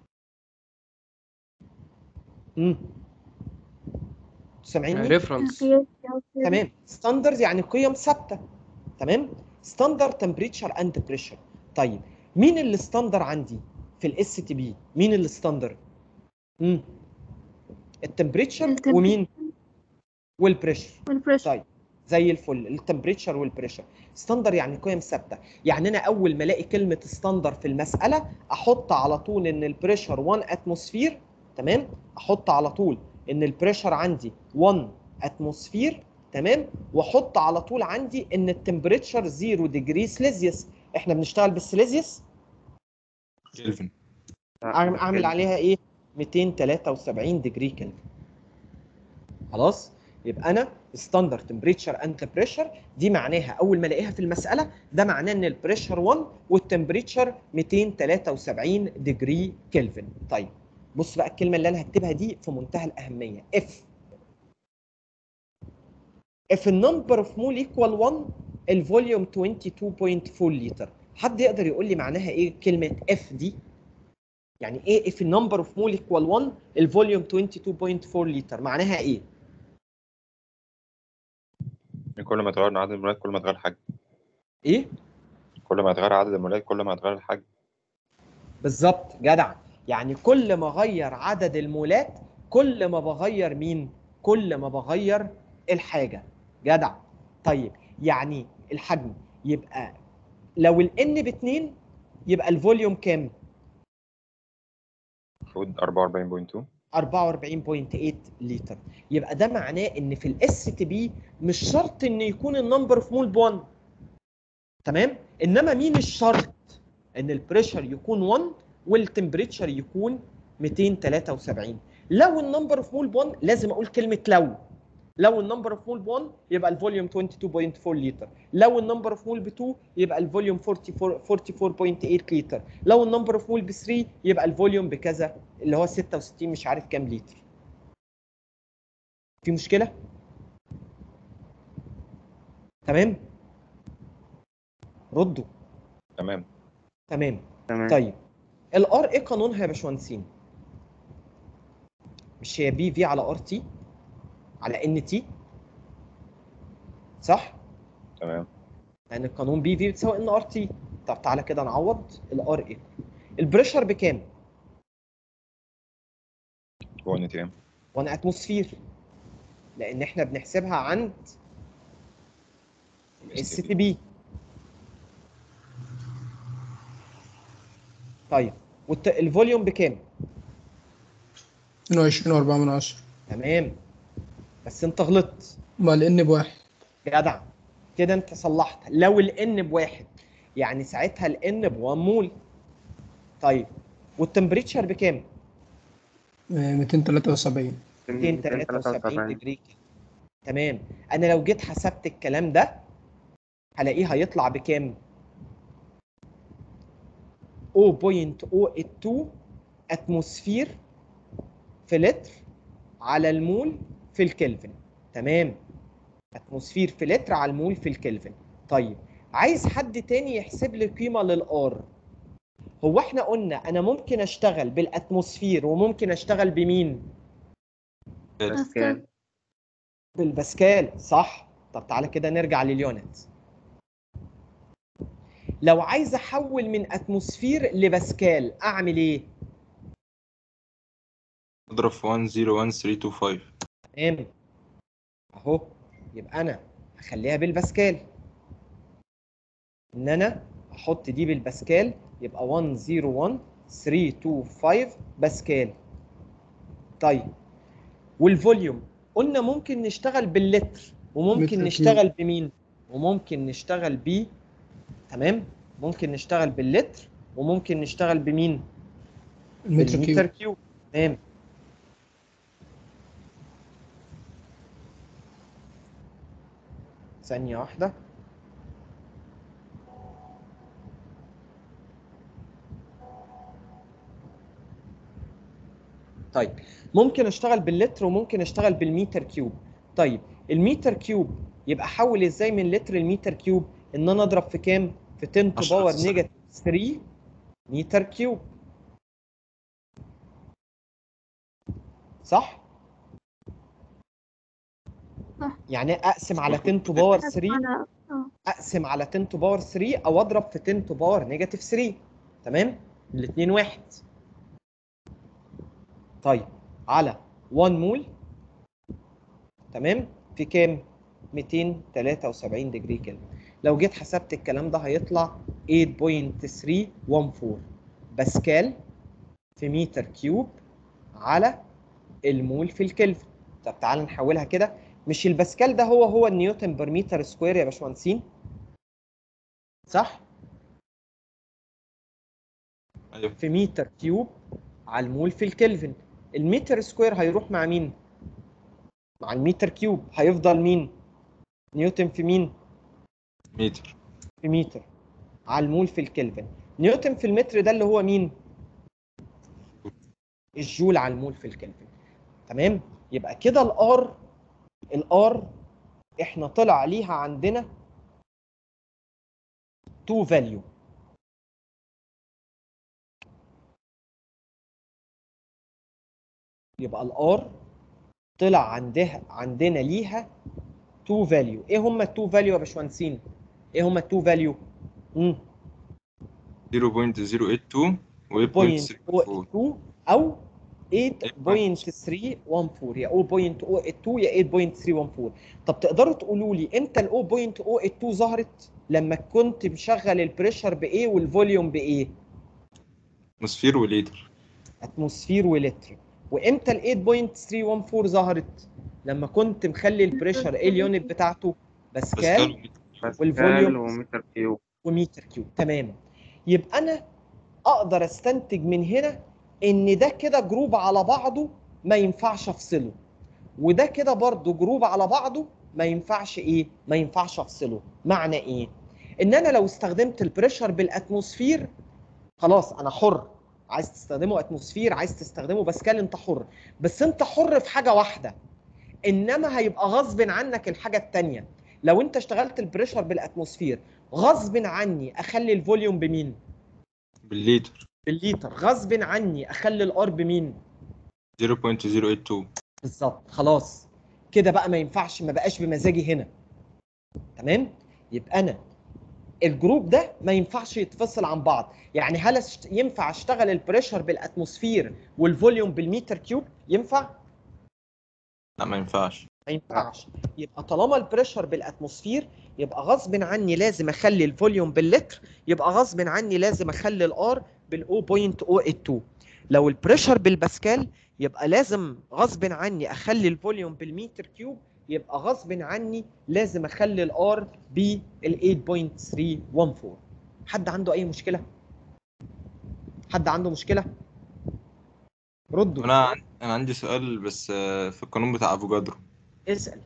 امم سامعيني ريفرنس تمام ستاندرز يعني قيم ثابته تمام ستاندر تمبريتشر اند بريشر طيب مين اللي ستاندر عندي في الاس تي بي مين اللي ستاندر امم التمبريتشر التمبريتشر. ومين والبريشر والبريشر طيب زي الفل التمبريتشر والبريشر ستاندر يعني قيم ثابته يعني انا اول ما الاقي كلمه ستاندر في المساله احط على طول ان البريشر 1 اتموسفير تمام احط على طول ان البريشر عندي 1 اتموسفير تمام واحط على طول عندي ان التمبريتشر 0 ديجري سليزيوس احنا بنشتغل بالسليزيوس كيلفن اعمل أعمل عليها ايه 273 ديجري كلفن خلاص يبقى انا ستاندرد تمبريتشر اند بريشر دي معناها اول ما الاقيها في المساله ده معناه ان البريشر 1 والتمبريتشر 273 ديجري كلفن طيب بص بقى الكلمه اللي انا هكتبها دي في منتهى الاهميه اف if a number of mole equal 1 الفوليوم 22.4 لتر حد يقدر يقول لي معناها ايه كلمه اف دي يعني ايه if a number of mole equal 1 الفوليوم 22.4 لتر معناها ايه كل ما تغير عدد المولات كل ما تغير الحجم ايه كل ما تغير عدد المولات كل ما تغير الحجم بالظبط جدع يعني كل ما اغير عدد المولات كل ما بغير مين كل ما بغير الحاجه جدع طيب يعني الحجم يبقى لو الان باتنين يبقى الفوليوم كام المفروض 44.2 44.8 لتر يبقى ده معناه ان في الاس تي بي مش شرط ان يكون النمبر اوف مول ب1 تمام انما مين الشرط ان البريشر يكون 1 والتمبريتشر يكون 273 لو النمبر اوف مول ب1 لازم اقول كلمه لو لو النمبر اوف مول ب1 يبقى الفوليوم 22.4 لتر لو النمبر اوف مول ب2 يبقى الفوليوم 44 44.8 لتر لو النمبر اوف مول ب3 يبقى الفوليوم بكذا اللي هو 66 مش عارف كام لتر في مشكله تمام ردوا تمام تمام تمام طيب الار ايه قانونها يا باشمهندسين مش هي بي في على ار تي على ان تي صح تمام يعني القانون بي في بتساوي ان ار تي طب تعالى كده نعوض الار ايه البريشر بكام 1 تي ام 1 اتموسفير لان احنا بنحسبها عند اس تي بي طيب والت... الفوليوم بكام 22 و4 من عشرة تمام بس انت غلطت ما الان بواحد جدع كده انت صلحت لو الان بواحد يعني ساعتها الان ب 1 مول طيب والتمبريتشر بكام؟ آه، 273 273 ديجري كده. تمام انا لو جيت حسبت الكلام ده هلاقيه هيطلع بكام 0.082 اتموسفير في لتر على المول في الكلفن تمام اتموسفير في لتر على المول في الكلفن طيب عايز حد تاني يحسب لي قيمه للار هو احنا قلنا انا ممكن اشتغل بالاتموسفير وممكن اشتغل بمين باسكال بالباسكال صح طب تعالى كده نرجع لليونت لو عايز احول من اتموسفير لباسكال اعمل ايه اضرب في 101325 تمام اهو يبقى انا اخليها بالباسكال ان انا احط دي بالباسكال يبقى 101325 باسكال طيب والفوليوم قلنا ممكن نشتغل باللتر وممكن متر نشتغل بمين وممكن نشتغل ب تمام ممكن نشتغل باللتر وممكن نشتغل بمين المتر بالمتر كيوب كيوب تمام ثانية واحدة طيب ممكن اشتغل باللتر وممكن اشتغل بالمتر كيوب طيب المتر كيوب يبقى احول ازاي من لتر لمتر كيوب ان انا اضرب في كام في 10 تو عشرة باور تسعة. نيجاتيف 3 متر كيوب صح صح. يعني اقسم على 10 تو باور 3 على اه اقسم على 10 تو باور 3 او اضرب في 10 تو باور نيجاتيف 3 تمام الاثنين واحد طيب على 1 مول تمام في كام 273 ديجري كلفن لو جيت حسبت الكلام ده هيطلع 8.314 باسكال في متر كيوب على المول في الكلفن طب تعال نحولها كده مش الباسكال ده هو هو النيوتن بر متر سكوير يا باشمهندسين صح ايوه في متر كيوب على المول في الكلفن المتر سكوير هيروح مع مين مع المتر كيوب هيفضل مين نيوتن في مين متر في متر على المول في الكلفن نيوتن في المتر ده اللي هو مين الجول على المول في الكلفن تمام يبقى كده الار الار احنا طلع عليها عندنا تو فاليو يبقى الار طلع عندها عندنا ليها تو فاليو ايه هم التو فاليو يا باشمهندسين ايه هم التو فاليو امم 0.082 و 8.34 0.082 او 8.314 يا 0.082 يا 8.314 طب تقدروا تقولوا لي امتى ال 0.082 ظهرت لما كنت مشغل البريشر بايه والفوليوم بايه اتموسفير وليتر اتموسفير ولتر وامتى ال 8.314 ظهرت لما كنت مخلي البريشر ايه اليونت بتاعته باسكال باسكال باسكال والفوليوم ومتر كيوب ومتر كيوب تمام يبقى انا اقدر استنتج من هنا ان ده كده جروب على بعضه ما ينفعش افصله وده كده برضه جروب على بعضه ما ينفعش ايه ما ينفعش افصله معنى ايه ان انا لو استخدمت البريشر بالاتموسفير خلاص انا حر عايز تستخدمه اتموسفير عايز تستخدمه باسكال انت حر بس انت حر في حاجه واحده انما هيبقى غصب عنك الحاجه التانيه لو انت اشتغلت البريشر بالاتموسفير غصب عني اخلي الفوليوم بمين بالليتر بالليتر غصب عني اخلي الار بمين 0.082 بالظبط خلاص كده بقى ما ينفعش ما بقاش بمزاجي هنا تمام يبقى انا الجروب ده ما ينفعش يتفصل عن بعض يعني هل أشت- ينفع اشتغل البريشر بالاتموسفير والفوليوم بالمتر كيوب ينفع لا ما ينفعش ما ينفعش يبقى طالما البريشر بالاتموسفير يبقى غصب عني لازم اخلي الفوليوم باللتر يبقى غصب عني لازم اخلي الار بال 0.082 لو البريشر بالباسكال يبقى لازم غصب عني اخلي الفوليوم بالمتر كيوب يبقى غصب عني لازم اخلي الار بال 8.314 حد عنده اي مشكله حد عنده مشكله ردوا انا عن- انا عندي سؤال بس آه، في القانون بتاع افوجادرو اسال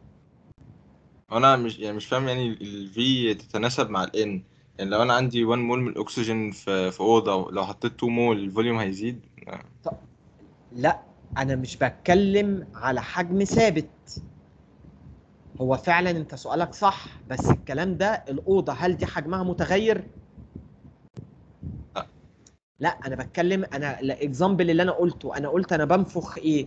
انا مش يعني مش فاهم يعني الفي تتناسب مع الان يعني لو انا عندي 1 مول من الاكسجين في في اوضه لو حطيت 2 مول الفوليوم هيزيد لا انا مش بتكلم على حجم ثابت هو فعلا انت سؤالك صح بس الكلام ده الاوضه هل دي حجمها متغير لا. لا انا بتكلم انا الاكزامبل اللي انا قلته انا قلت انا بنفخ ايه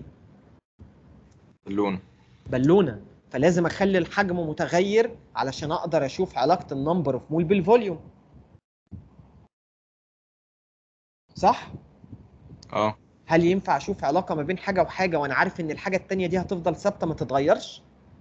اللون بالونه فلازم اخلي الحجم متغير علشان اقدر اشوف علاقه النمبر اوف مول بالفوليوم صح اه هل ينفع اشوف علاقه ما بين حاجه وحاجه وانا عارف ان الحاجه التانية دي هتفضل ثابته ما تتغيرش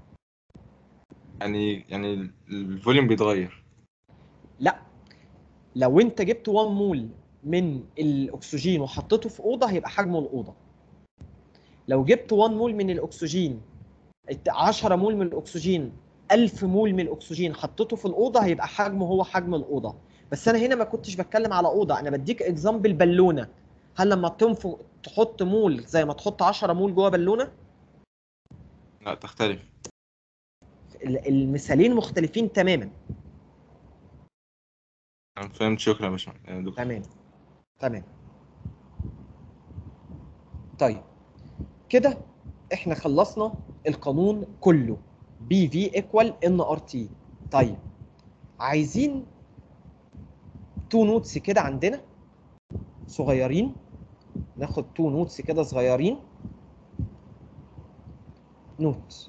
يعني يعني الفوليوم بيتغير لا لو انت جبت 1 مول من الاكسجين وحطيته في اوضه هيبقى حجمه الاوضه لو جبت 1 مول من الاكسجين 10 مول من الاكسجين 1000 مول من الاكسجين حطيته في الاوضه هيبقى حجمه هو حجم الاوضه بس انا هنا ما كنتش بتكلم على اوضه انا بديك اكزامبل بالونه هل لما تنفخ تحط مول زي ما تحط 10 مول جوه بالونه لا تختلف ال- المثالين مختلفين تماما انا فهمت شكرا يا باشمهندس يا دكتور تمام تمام طيب كده احنا خلصنا القانون كله بي في ايكوال ان ار تي طيب عايزين تو نوتس كده عندنا صغيرين ناخد تو نوتس كده صغيرين نوت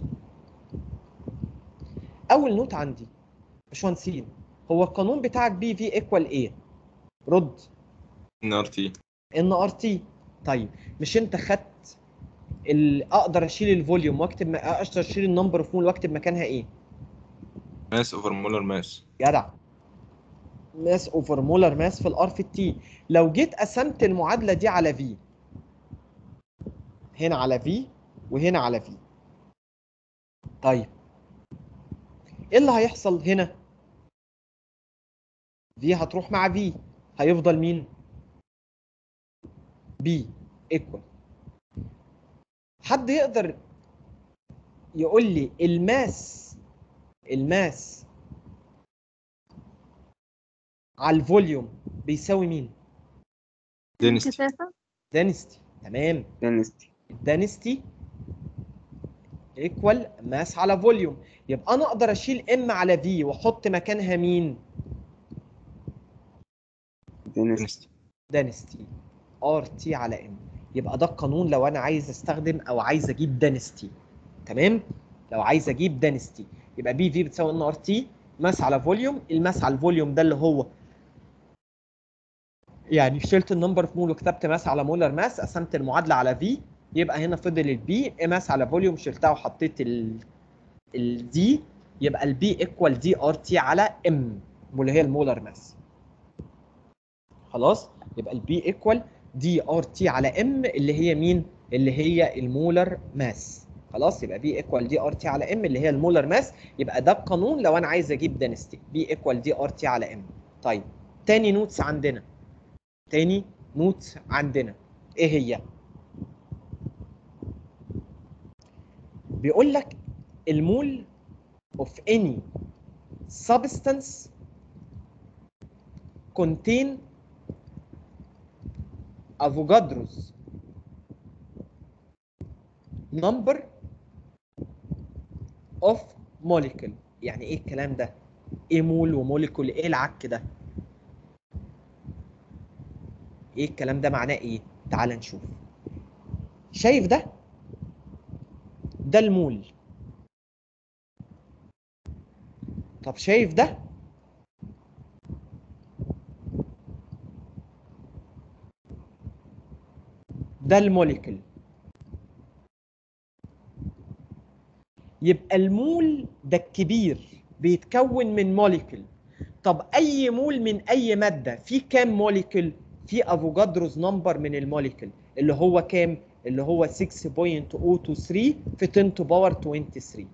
اول نوت عندي باشمهندسين هو القانون بتاعك بي في ايكوال ايه رد ان ار تي ان ار تي طيب مش انت خدت ال... اقدر اشيل الفوليوم واكتب م... اقدر اشيل النمبر اوف مول واكتب مكانها ايه ماس اوفر مولر ماس جدع ماس اوفر مولر ماس في الار في التي لو جيت قسمت المعادله دي على في هنا على في وهنا على في طيب ايه اللي هيحصل هنا في هتروح مع في هيفضل مين بي ايكوال حد يقدر يقول لي الماس الماس على الفوليوم بيساوي مين دينستي كثافة دانستي تمام دينستي الدانستي ايكوال ماس على فوليوم يبقى انا اقدر اشيل ام على في واحط مكانها مين دينستي دينستي دانستي ار تي على ام يبقى ده القانون لو انا عايز استخدم او عايز اجيب دانستي تمام لو عايز اجيب دانستي يبقى بي في بتساوي ان ار تي ماس على فوليوم الماس على الفوليوم ده اللي هو يعني شلت النمبر في مول وكتبت ماس على مولر ماس قسمت المعادله على في يبقى هنا فضل البي ماس على فوليوم شلتها وحطيت ال الدي يبقى البي ايكوال دي ار تي على ام واللي هي المولر ماس خلاص يبقى البي ايكوال دي ار تي على ام اللي هي مين اللي هي المولر ماس خلاص يبقى بي ايكوال دي ار تي على ام اللي هي المولر ماس يبقى ده القانون لو انا عايز اجيب دنستي بي ايكوال دي ار تي على ام طيب تاني نوتس عندنا تاني نوتس عندنا ايه هي بيقول لك المول of any substance contain Avogadro's number of molecule يعني ايه الكلام ده ايه مول وموليكول ايه العك ده ايه الكلام ده معناه ايه تعال نشوف شايف ده ده المول طب شايف ده ده الموليكول يبقى المول ده الكبير بيتكون من موليكول طب اي مول من اي ماده في كام موليكول في افوجادروز نمبر من الموليكول اللي هو كام اللي هو 6.023 في 10 to باور 23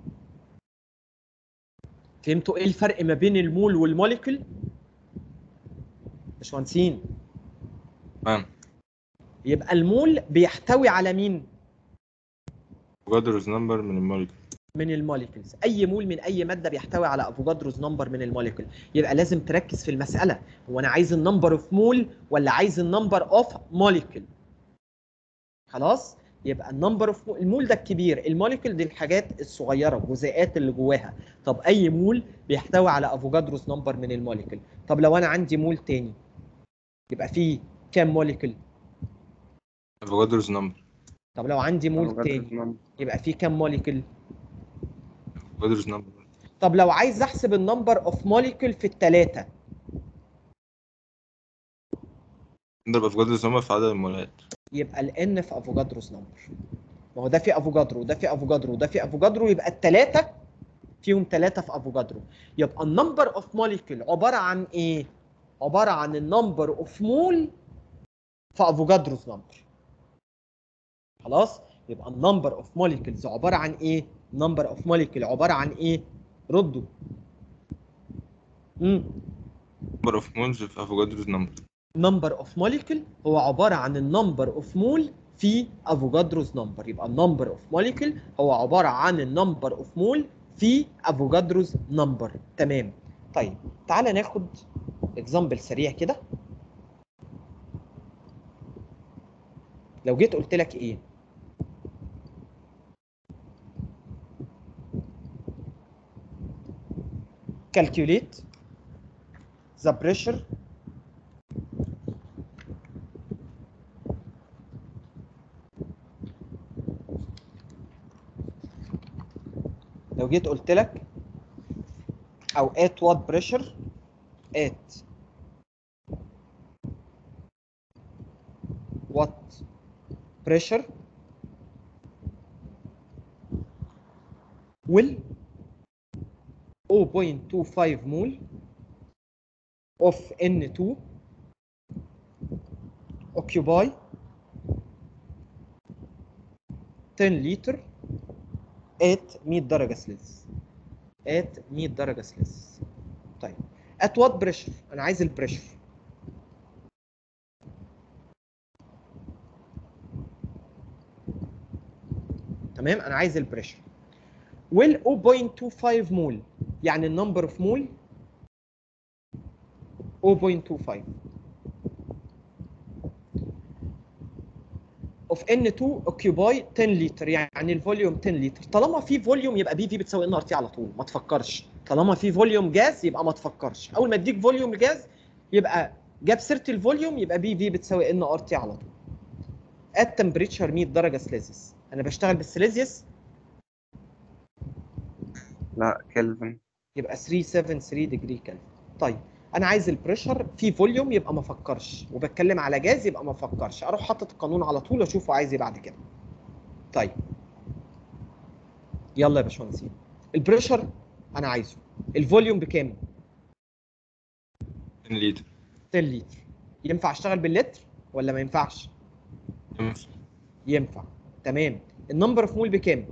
فهمتوا ايه الفرق ما بين المول والموليكول باشمهندسين تمام يبقى المول بيحتوي على مين جادرز نمبر من الموليكول من الموليكولز اي مول من اي ماده بيحتوي على افوجادروز نمبر من الموليكول يبقى لازم تركز في المساله هو انا عايز النمبر اوف مول ولا عايز النمبر اوف موليكول خلاص يبقى النمبر اوف المول ده الكبير الموليكول دي الحاجات الصغيره الجزيئات اللي جواها طب اي مول بيحتوي على افوجادروز نمبر من الموليكول طب لو انا عندي مول تاني يبقى فيه كام موليكول افوجادروز نمبر طب لو عندي مول تاني يبقى فيه كام موليكول افوجادروز نمبر طب لو عايز احسب النمبر اوف موليكول في الثلاثه نضرب افوجادروز نمبر في عدد المولات يبقى الان في افوجادروس نمبر ما هو ده في افوجادرو وده في افوجادرو وده في افوجادرو يبقى الثلاثه فيهم ثلاثه في افوجادرو يبقى النمبر اوف موليكول عباره عن ايه عباره عن النمبر اوف مول في افوجادروس نمبر خلاص يبقى النمبر اوف موليكولز عباره عن ايه نمبر اوف موليكول عباره عن ايه ردوا امم نمبر اوف مولز في افوجادروز نمبر نمبر اوف موليكول هو عباره عن النمبر اوف مول في افوجادروز نمبر يبقى النمبر اوف موليكول هو عباره عن النمبر اوف مول في افوجادروز نمبر تمام طيب تعالى ناخد اكزامبل سريع كده لو جيت قلت لك ايه calculate the pressure لو جيت قلت لك او at what pressure at what pressure will 0.25 mole of N2 occupy 10 liter at 100 درجة سليز at 100 درجة سليز طيب at what pressure انا عايز البريشر تمام انا عايز البريشر وال 0.25 مول يعني النمبر اوف مول 0.25 اوف ان 2 اوكيوباي 10 لتر يعني الفوليوم 10 لتر طالما في فوليوم يبقى بي في بتساوي ان ار تي على طول ما تفكرش طالما في فوليوم جاز يبقى ما تفكرش اول ما اديك فوليوم جاز يبقى جاب سيره الفوليوم يبقى بي في بتساوي ان ار تي على طول ات تمبريتشر 100 درجه سليزيوس انا بشتغل بالسليزيوس لا كلفن يبقى 373 ديجري كلفن طيب انا عايز البريشر في فوليوم يبقى ما افكرش وبتكلم على جاز يبقى ما افكرش اروح حاطط القانون على طول واشوفه عايز ايه بعد كده طيب يلا يا باشمهندسين البريشر انا عايزه الفوليوم بكام 10 لتر 10 لتر ينفع اشتغل باللتر ولا ما ينفعش ينفع ينفع تمام النمبر اوف مول بكام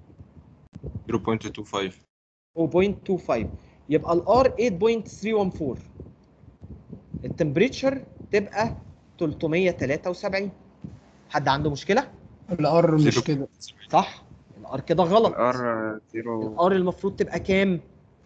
0.25 0.25 يبقى الار 8.314 التمبريتشر تبقى 373 حد عنده مشكله الار مش زيرو. كده صح الار كده غلط الار زيرو الار المفروض تبقى كام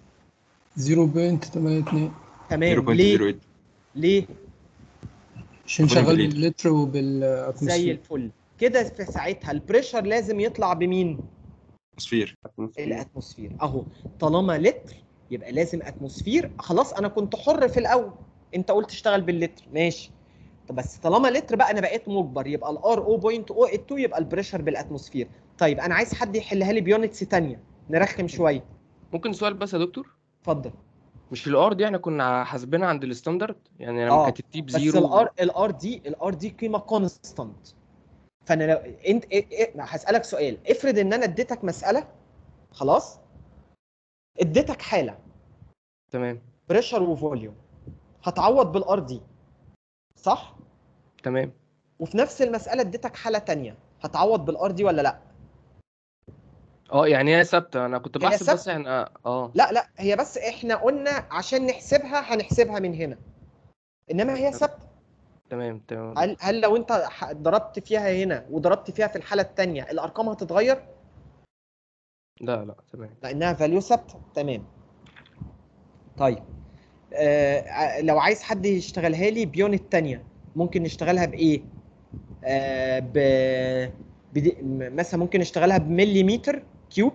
0.82 تمام ليه 0.08 ليه عشان فوليوم شغال بالليتر. باللتر زي وبالاتموسفير الفل كده في ساعتها البريشر لازم يطلع بمين اتموسفير الاتموسفير اهو طالما لتر يبقى لازم اتموسفير خلاص انا كنت حر في الاول انت قلت اشتغل باللتر ماشي طب بس طالما لتر بقى انا بقيت مجبر يبقى الار 0.082 يبقى البريشر بالاتموسفير طيب انا عايز حد يحلها لي بيونتس ثانيه نرخم شويه ممكن سؤال بس يا دكتور اتفضل مش الار دي احنا كنا حاسبينها عند الستاندرد يعني آه، لما كانت التيب بس زيرو الار الار دي الار دي قيمه كونستانت فانا لو انت إيه إيه هسالك سؤال افرض ان انا اديتك مساله خلاص اديتك حاله تمام بريشر وفوليوم هتعوض بالار دي صح تمام وفي نفس المساله اديتك حاله تانية هتعوض بالار دي ولا لا اه يعني هي ثابته انا كنت هي بحسب بس ثابتة. احنا اه لا لا هي بس احنا قلنا عشان نحسبها هنحسبها من هنا انما هي ثابته تمام تمام هل هل لو انت ح- ضربت فيها هنا وضربت فيها في الحاله الثانيه الارقام هتتغير لا لا تمام لانها فاليو ثابته تمام طيب آه ع- لو عايز حد يشتغلها لي بيونت تانية ممكن نشتغلها بايه آه ب بدي... م- مثلا ممكن نشتغلها بمليمتر كيوب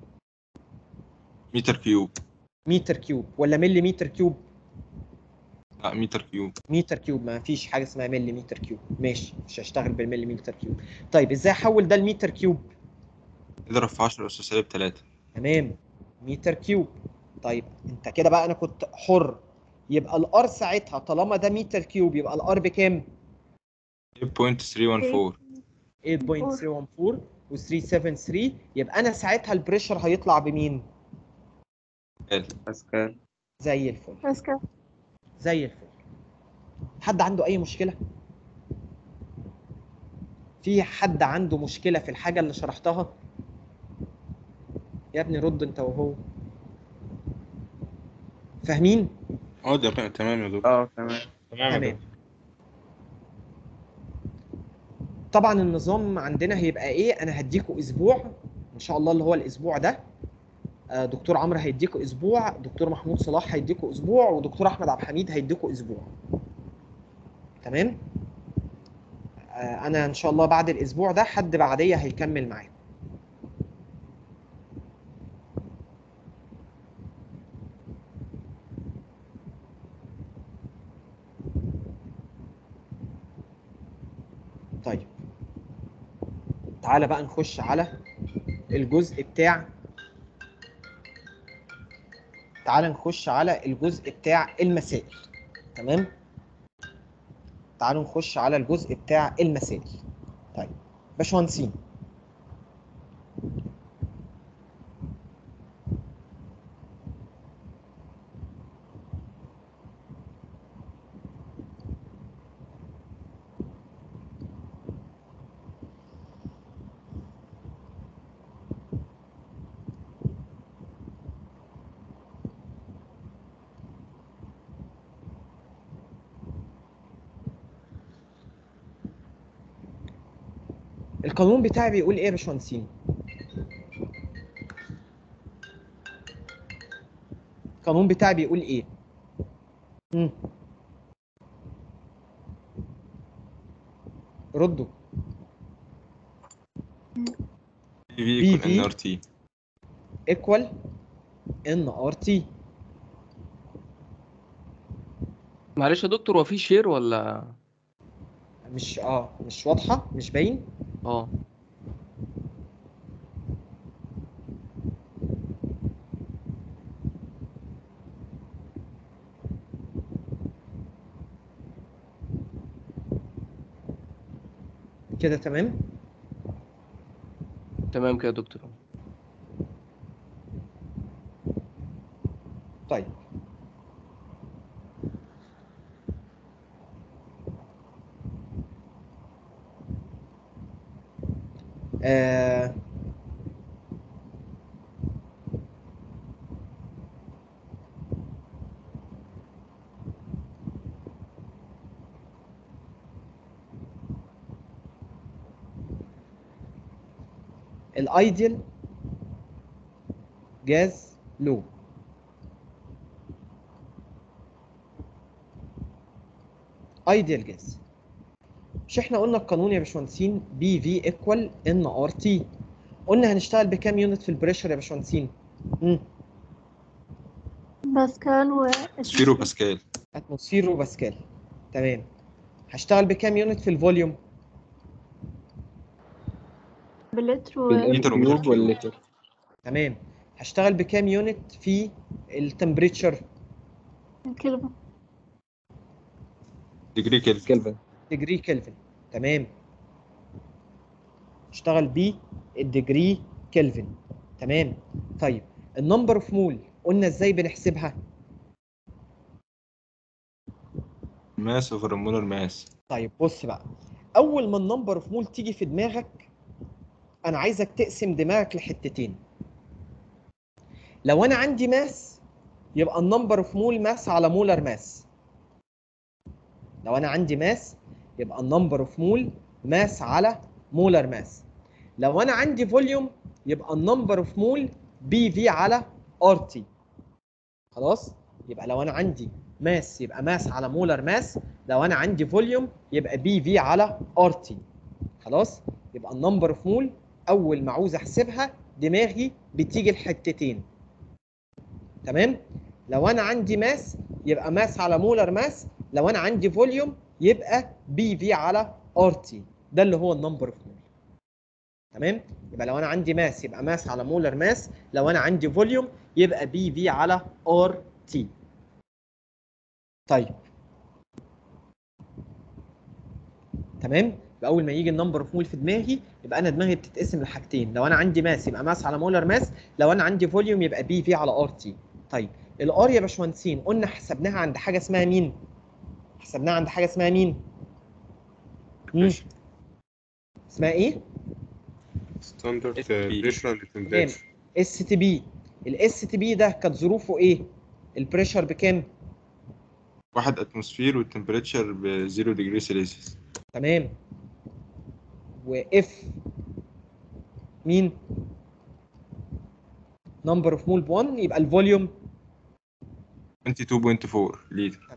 متر كيوب متر كيوب ولا مليمتر كيوب لا متر كيوب متر كيوب ما فيش حاجه اسمها مليمتر كيوب ماشي مش هشتغل بالمليمتر كيوب طيب ازاي احول ده لمتر كيوب اضرب في 10 اس سالب 3 تمام متر كيوب طيب انت كده بقى انا كنت حر يبقى الار ساعتها طالما ده متر كيوب يبقى الار بكام 8.314 8.314 و373 يبقى انا ساعتها البريشر هيطلع بمين باسكال زي الفل باسكال زي الفل حد عنده اي مشكله في حد عنده مشكله في الحاجه اللي شرحتها يا ابني رد انت وهو فاهمين اه ده بقى تمام يا دكتور اه تمام تمام طبعا النظام عندنا هيبقى ايه انا هديكوا اسبوع ان شاء الله اللي هو الاسبوع ده آه، دكتور عمرو هيديكوا اسبوع دكتور محمود صلاح هيديكوا اسبوع ودكتور احمد عبد الحميد هيديكوا اسبوع تمام آه، انا ان شاء الله بعد الاسبوع ده حد بعديه هيكمل معاكم طيب تعالى بقى نخش على الجزء بتاع تعالى نخش على الجزء بتاع المسائل تمام تعالوا نخش على الجزء بتاع المسائل طيب باشمهندسين القانون بتاعي بيقول ايه يا باشمهندسين القانون بتاعي بيقول ايه مم. ردوا في في يكون ان في. ار تي ايكوال ان ار تي معلش يا دكتور هو في شير ولا مش اه مش واضحه مش باين اه كده تمام تمام كده يا دكتور طيب آه الايديال جاز لو ايديال جاز مش احنا قلنا القانون يا باشمهندسين بي في ايكوال ان ار تي قلنا هنشتغل بكام يونت في البريشر يا باشمهندسين امم باسكال و سفيرو باسكال اتموسفير وباسكال تمام هشتغل بكام يونت في الفوليوم باللتر و بالليتر ومتر الكيوب كيوب. واللتر تمام هشتغل بكام يونت في التمبريتشر كلمة ديجري كيلفن كلفن ديجري كلفن تمام اشتغل بيه الديجري كلفن تمام طيب النمبر اوف مول قلنا ازاي بنحسبها ماس اوفر مولر ماس طيب بص بقى اول ما النمبر اوف مول تيجي في دماغك انا عايزك تقسم دماغك لحتتين لو انا عندي ماس يبقى النمبر اوف مول ماس على مولر ماس لو انا عندي ماس يبقى النمبر اوف مول ماس على مولر ماس لو انا عندي فوليوم يبقى النمبر اوف مول بي في على ار تي خلاص يبقى لو انا عندي ماس يبقى ماس على مولر ماس لو انا عندي فوليوم يبقى بي في على ار تي خلاص يبقى النمبر اوف مول اول ما عاوز احسبها دماغي بتيجي الحتتين تمام لو انا عندي ماس يبقى ماس على مولر ماس لو انا عندي فوليوم يبقى بي في على ار تي ده اللي هو النمبر اوف مول تمام يبقى لو انا عندي ماس يبقى ماس على مولر ماس لو انا عندي فوليوم يبقى بي في على ار تي طيب تمام يبقى اول ما يجي النمبر اوف مول في دماغي يبقى انا دماغي بتتقسم لحاجتين لو انا عندي ماس يبقى ماس على مولر ماس لو انا عندي فوليوم يبقى بي في على ار تي طيب الار يا باشمهندسين قلنا حسبناها عند حاجه اسمها مين حسبناها عند حاجه اسمها مين مم. اسمها ايه ستاندرد FP. بريشر اند تمبريتشر اس تي بي الاس تي بي ده كانت ظروفه ايه البريشر بكام واحد اتموسفير والتمبريتشر ب 0 ديجري سيلسيوس تمام واف مين نمبر اوف مول ب 1 يبقى الفوليوم 22.4 لتر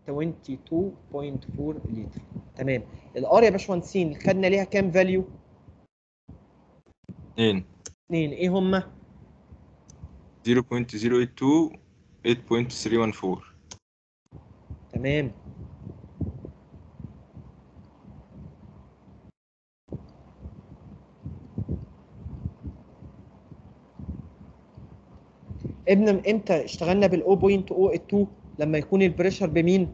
22.4 لتر تمام الار يا باشمهندسين خدنا ليها كام فاليو 2 اثنين ايه هما 0.082 8.314 تمام ابن امتى اشتغلنا بال 0.082 لما يكون البريشر بمين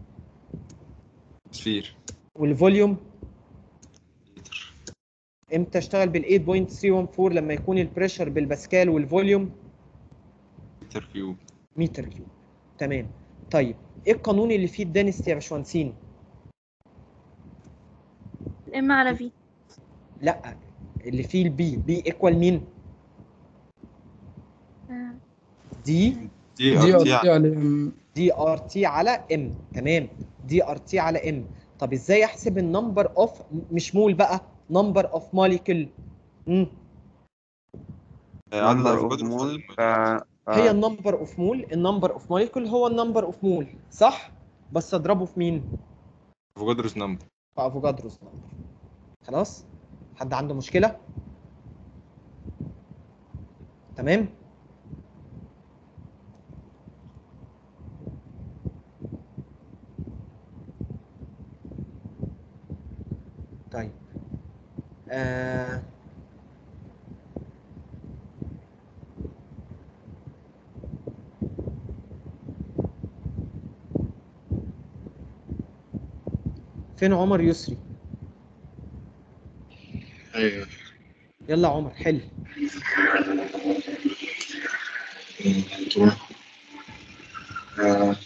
سفير والفوليوم لتر امتى اشتغل بال 8.314 لما يكون البريشر بالباسكال والفوليوم لتر كيوب متر كيوب تمام طيب ايه القانون اللي فيه الدنستي يا باشمهندسين ام على في لا اللي فيه البي بي ايكوال مين دي دي دي ار ار تي تي على ام دي ار تي على ام تمام دي ار تي على ام طب ازاي احسب النمبر اوف مش مول بقى نمبر اوف موليكول امم عدد number of افوكادرو mole في ف هي آه. النمبر اوف مول النمبر اوف موليكول هو النمبر اوف مول صح بس اضربه في مين افوجادروس نمبر في افوجادروس نمبر خلاص حد عنده مشكله تمام طيب آه فين عمر يسري ايوه يلا عمر حل آه.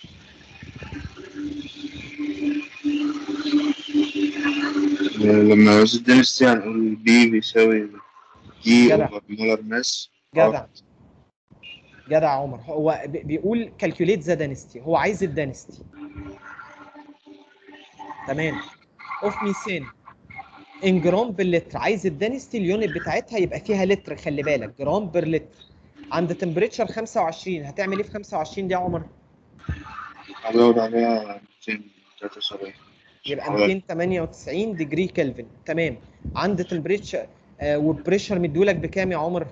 لما عاوز الدنستي هنقول بي بيساوي دي جدع. اوفر مولر ماس جدع جدع عمر هو بي- بيقول كالكوليت ذا دانستي هو عايز الدانستي تمام اوف ميثان ان جرام باللتر عايز الدانستي اليونت بتاعتها يبقى فيها لتر خلي بالك جرام بير لتر عند تمبريتشر 25 هتعمل ايه في 25 دي يا عمر؟ هزود عليها 273 يبقى حوالي. 298 ديجري كلفن تمام عند تمبريتشر آه والبريشر مديولك بكام يا عمر؟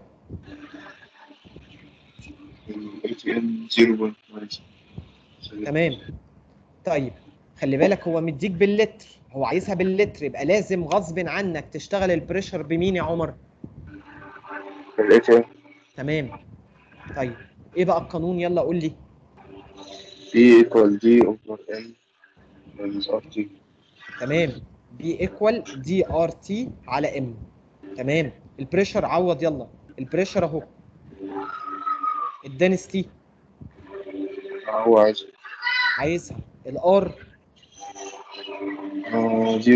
ال ATM 0.9 تمام طيب خلي بالك هو مديك باللتر هو عايزها باللتر يبقى لازم غصب عنك تشتغل البريشر بمين يا عمر ال ATM تمام طيب ايه بقى القانون يلا قول لي B equal D over M minus RT تمام بي ايكوال دي ار تي على ام تمام البريشر عوض يلا البريشر اهو الدنستي هو عايز عايزها الار آه، 0.08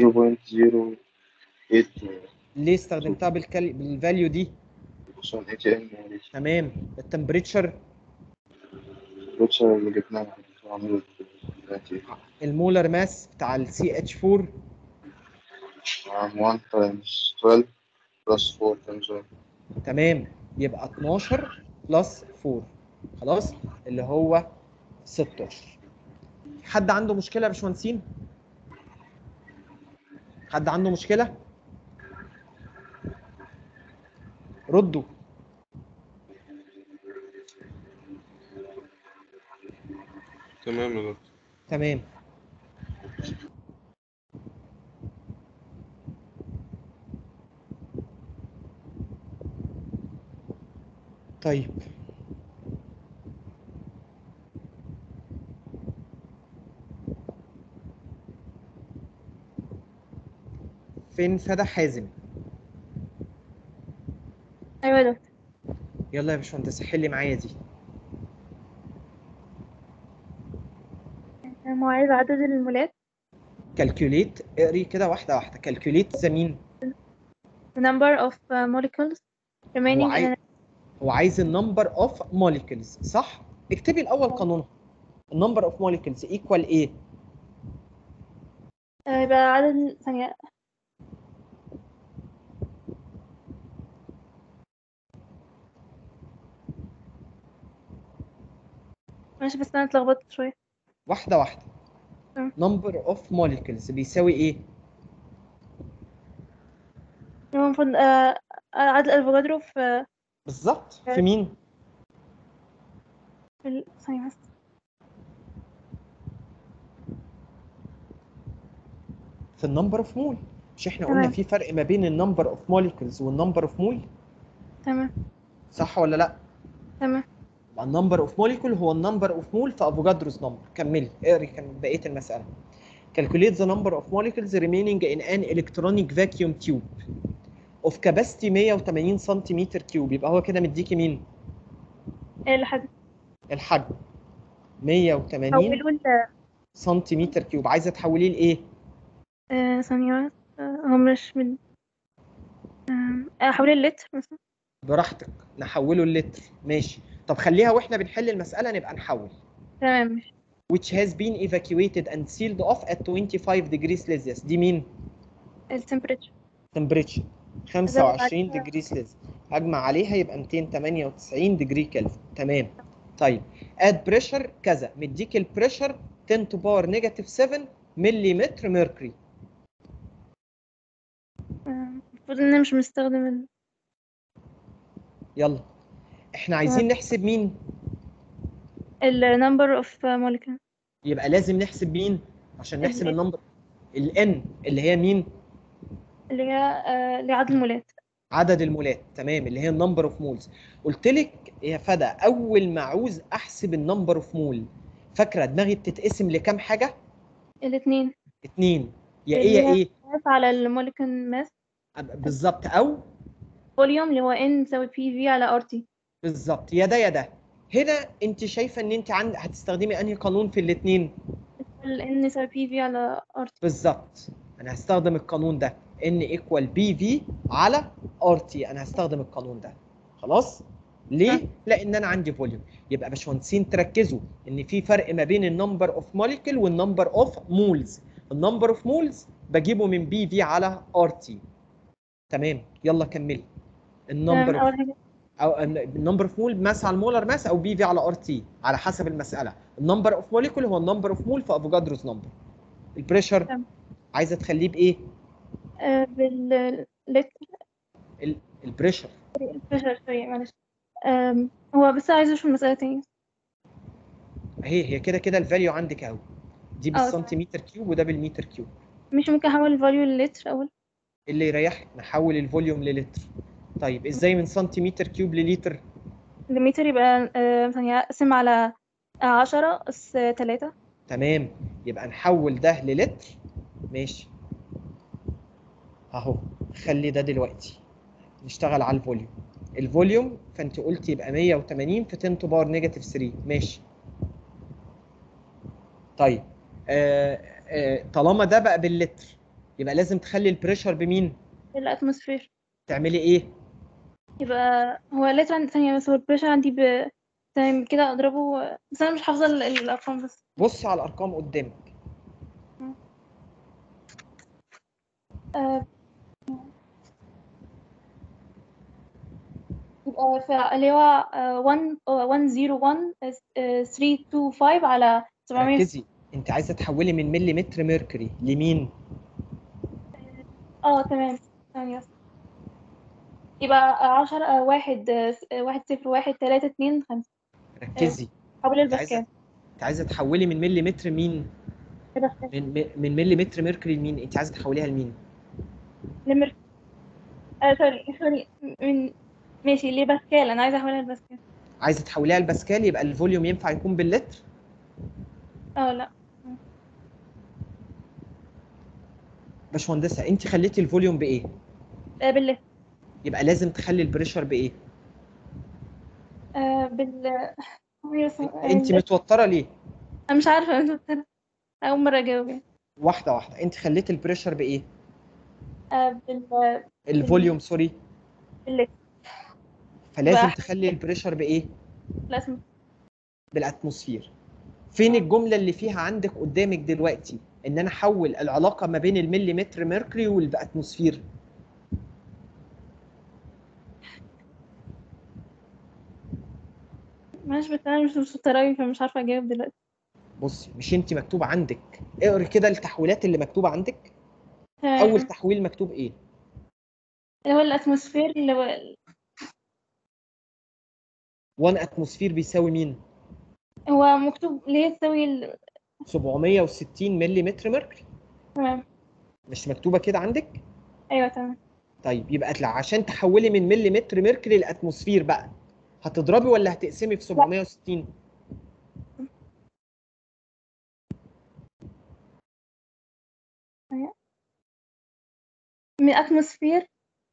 ليه استخدمتها بالكل... بالفاليو دي عشان ATM تمام التمبريتشر البوتشر اللي جبناها عملت دلوقتي المولر ماس بتاع السي اتش 4 عام 1 times 12 plus 4 times 1 تمام يبقى 12 بلس 4 خلاص اللي هو 16 حد عنده مشكله يا باشمهندسين حد عنده مشكله ردوا تمام يا دكتور تمام طيب فين فدا حازم ايوه يا دكتور يلا يا باشمهندس حلي معايا دي مواعيد عدد المولات كالكوليت اقري كده واحده واحده كالكوليت زمين the number of uh, molecules remaining هو عايز in هو عايز النمبر اوف موليكولز صح اكتبي الاول قانونها النمبر اوف موليكولز ايكوال ايه آه، يبقى عدد ثانية ماشي بس انا اتلخبطت شوية واحده واحده تمام. نمبر اوف موليكولز بيساوي ايه هو المفروض آه، عدد الافوكادرو في بالظبط في مين في ال- ثانية بس في النمبر اوف مول مش احنا قلنا تمام. في فرق ما بين النمبر اوف موليكولز والنمبر اوف مول تمام صح ولا لا تمام النمبر اوف موليكول هو النمبر اوف مول في افوكادروس نمبر كملي اقري كان بقيه المساله calculate the number of molecules remaining in an electronic vacuum tube of capacity 180 سنتيمتر كيوب يبقى هو كده مديكي مين ايه الحد الحجم 180 حولوا ل سنتيمتر كيوب عايزه تحوليه لايه آه، ثانية بس آه، هو مش من آه، حولوا اللتر مثلا براحتك نحوله اللتر ماشي طب خليها واحنا بنحل المساله نبقى نحول تمام ماشي which has been evacuated and sealed off at 25 degrees Celsius دي مين التمبريتشر temperature 25 عليها- degrees Celsius هجمع عليها يبقى 298 ديجري كلفن تمام طيب اد بريشر كذا مديك البريشر 10 تو باور نيجاتيف 7 ملم ميركوري آه، المفروض ان انا مش مستخدم ال... يلا احنا عايزين نحسب مين ال number of molecule يبقى لازم نحسب مين عشان نحسب ال- النمبر الان اللي هي مين اللي هي آه، اللي هي عدد المولات عدد المولات تمام اللي هي النمبر اوف مولز قلت لك يا فدا اول ما عاوز احسب النمبر اوف مول فاكره دماغي بتتقسم لكام حاجه الاثنين اتنين يا اللي ايه يا هي ايه على الموليكول ماس بالظبط او فوليوم اللي هو n تساوي بي في على ار تي بالظبط يا ده يا ده هنا انت شايفه ان انت عند هتستخدمي انهي قانون في الاثنين ال n تساوي بي في على ار تي بالظبط انا هستخدم القانون ده ان ايكوال بي في على ار تي انا هستخدم القانون ده خلاص ليه لان انا عندي فوليوم يبقى باشمهندسين تركزوا ان في فرق ما بين النمبر اوف موليكول والنمبر اوف مولز النمبر اوف مولز بجيبه من بي في على ار تي تمام يلا كملي النمبر اول حاجه او النمبر اوف مول ماس على المولر ماس او بي في على ار تي على حسب المساله النمبر اوف موليكول هو النمبر اوف مول في افوجادروز نمبر البريشر تمام. عايزه تخليه بايه آه، بال لتر ال- البريشر بريشر سوري معلش آم، هو بس عايز اشوف المسألة تاني اهي هي كده كده الفاليو عندك اهو دي تمام. بالسنتيمتر كيوب وده بالمتر كيوب مش ممكن احول الفاليو للتر اول اللي يريحك نحول الفوليوم للتر طيب ازاي من سنتيمتر كيوب للتر المتر يبقى آه، ثانية اقسم على آه، عشرة اس تلاتة تمام يبقى نحول ده للتر ماشي اهو خلي ده دلوقتي نشتغل على الفوليوم الفوليوم فانت قلت يبقى 180 في 10 تو باور نيجاتيف 3 ماشي طيب آه آه طالما ده بقى باللتر يبقى لازم تخلي البريشر بمين الاتموسفير تعملي ايه يبقى هو اللتر عندي ثانية بس هو البريشر عندي ب تمام كده اضربه بس انا مش حافظة ال- الارقام بس بص على الارقام قدامك آه، يبقى في اللي هو آه، 1 آه، 101 آه، 325 على 700 ركزي انت عايزه تحولي من مليمتر ميركوري لمين اه تمام ثانية بس. يبقى عشرة آه، واحد آه، س- آه، واحد صفر واحد تلاتة اتنين خمسة ركزي حول انت عايزه الباسكال انت عايزه تحولي من مليمتر مين الباسكال من من مليمتر ميركوري لمين انت عايزه تحوليها لمين لمر آه سوري سوري من ماشي ليه باسكال انا عايزة احولها لباسكال عايزه تحوليها لباسكال يبقى الفوليوم ينفع يكون باللتر اه لا باشمهندسه انت خليتي الفوليوم بايه آه بالله يبقى لازم تخلي البريشر بايه آه بال هو اسمه- آه، انت ال- متوتره ليه انا مش عارفة أنا متوترة. اول مرة اجاوب يعني واحده واحده انت خليتي البريشر بايه آه بال الفوليوم سوري بالله فلازم بقى- تخلي البريشر بايه لا اسمه بالاتموسفير فين الجمله اللي فيها عندك قدامك دلوقتي ان انا احول العلاقه ما بين المليمتر ميركوري والاتموسفير معلش بس انا مش متوترة أوي فمش عارفة اجاوب دلوقتي بصي مش انت مكتوب عندك اقري كده التحويلات اللي مكتوبه عندك تمام. اول تحويل مكتوب ايه اللي هو الاتموسفير اللي هو 1 اتموسفير بيساوي مين هو مكتوب اللي هي تساوي ال... 760 مليمتر ميركوري تمام مش مكتوبه كده عندك ايوه تمام طيب يبقى لا عشان تحولي من مليمتر ميركوري لاتموسفير بقى هتضربي ولا هتقسمي في 760 من اتموسفير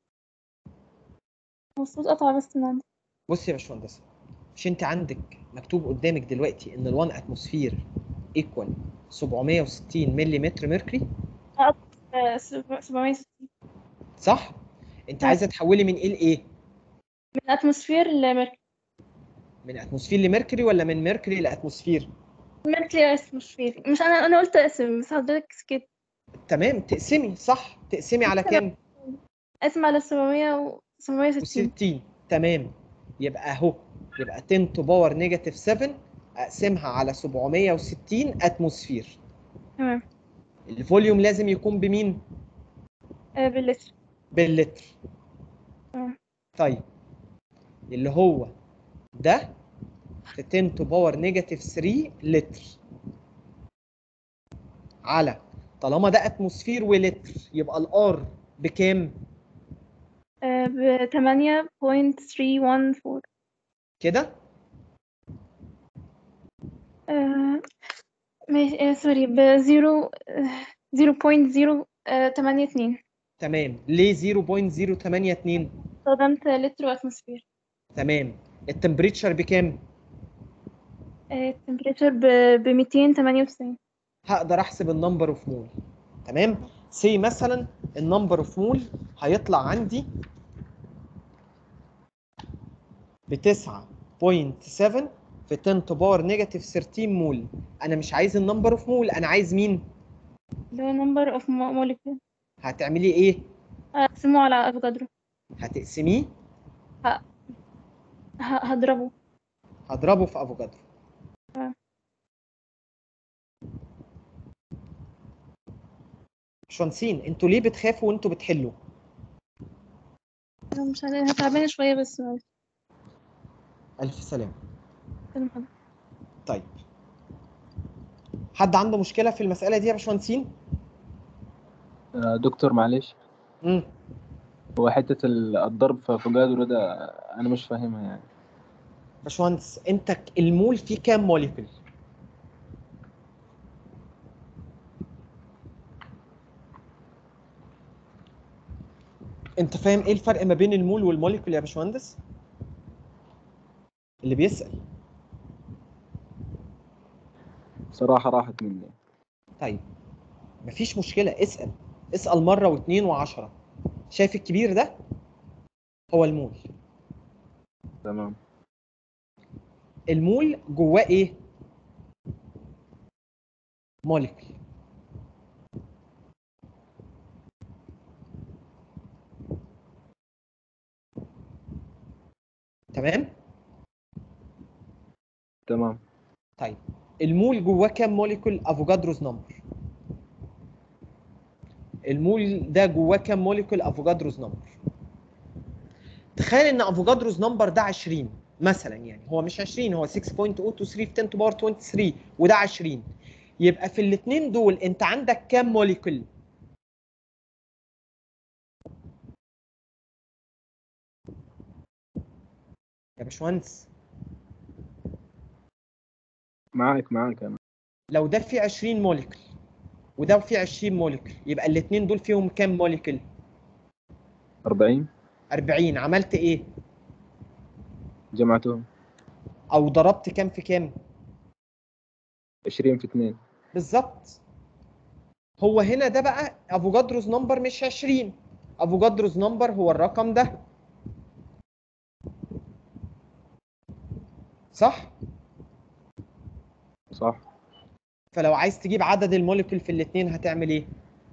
المفروض قطع بس من عندي بصي يا باشمهندس مش انت عندك مكتوب قدامك دلوقتي ان ال1 اتموسفير ايكوال 760 مليمتر ميركوري آه، سب- 760 صح انت عايزه تحولي من ايه لايه من اتموسفير لميركوري من اتموسفير لميركوري ولا من ميركوري لاتموسفير ميركوري اتموسفير مش انا انا قلت اسم بس حضرتك سكت تمام تقسمي صح تقسمي على كام اسم على 700 760 و60 تمام يبقى اهو يبقى 10 تو باور نيجاتيف 7 اقسمها على 760 اتموسفير تمام الفوليوم لازم يكون بمين آه باللتر باللتر تمام طيب اللي هو ده في 10 تو باور نيجاتيف 3 لتر على طالما ده اتموسفير ولتر يبقى الار بكام آه ب 8.314 كده آه ماشي آه سوري ب 0 0.082 تمام ليه 0.082 استخدمت لتر واتموسفير تمام التمبريتشر بكام التمبريتشر ب ب 298 هقدر احسب النمبر اوف مول تمام سي مثلا النمبر اوف مول هيطلع عندي ب 9.7 في 10 تو باور نيجاتيف 13 مول انا مش عايز النمبر اوف مول انا عايز مين اللي هو number of mo- molecule هتعملي ايه هقسمه على افوكادرو هتقسميه ه- هضربه هضربه في افوكادرو آه. شانسين انتوا ليه بتخافوا وانتوا بتحلوا أنا مش عارفة أنا تعبانة شوية بس معلش. الف سلامه سلام حضرتك. طيب حد عنده مشكله في المساله دي يا باشمهندسين آه، دكتور معلش امم هو حتة ال- الضرب في افوكادرو ده أنا مش فاهمها يعني باشمهندس انت ك- المول فيه كام موليكول انت فاهم ايه الفرق ما بين المول والموليكول يا باشمهندس اللي بيسأل بصراحة راحت مني طيب مفيش مشكلة اسأل اسأل مرة واثنين وعشرة شايف الكبير ده هو المول تمام المول جواه ايه موليكول تمام تمام طيب المول جواه كام موليكول افوكادروز نمبر المول ده جواه كام موليكول افوكادروز نمبر تخيل ان افوكادروز نمبر ده 20 مثلا يعني هو مش 20 هو 6.023 في 10 to power 23 وده 20 يبقى في الاثنين دول انت عندك كام موليكول يا باشمهندس معاك معاك أنا لو ده فيه 20 موليكول وده فيه 20 موليكول يبقى الاثنين دول فيهم كام موليكول 40 40 عملت ايه جمعتهم او ضربت كام في كام 20 في 2 بالظبط هو هنا ده بقى افوكادروز نمبر مش 20 افوكادروز نمبر هو الرقم ده صح صح فلو عايز تجيب عدد الموليكول في الاثنين هتعمل ايه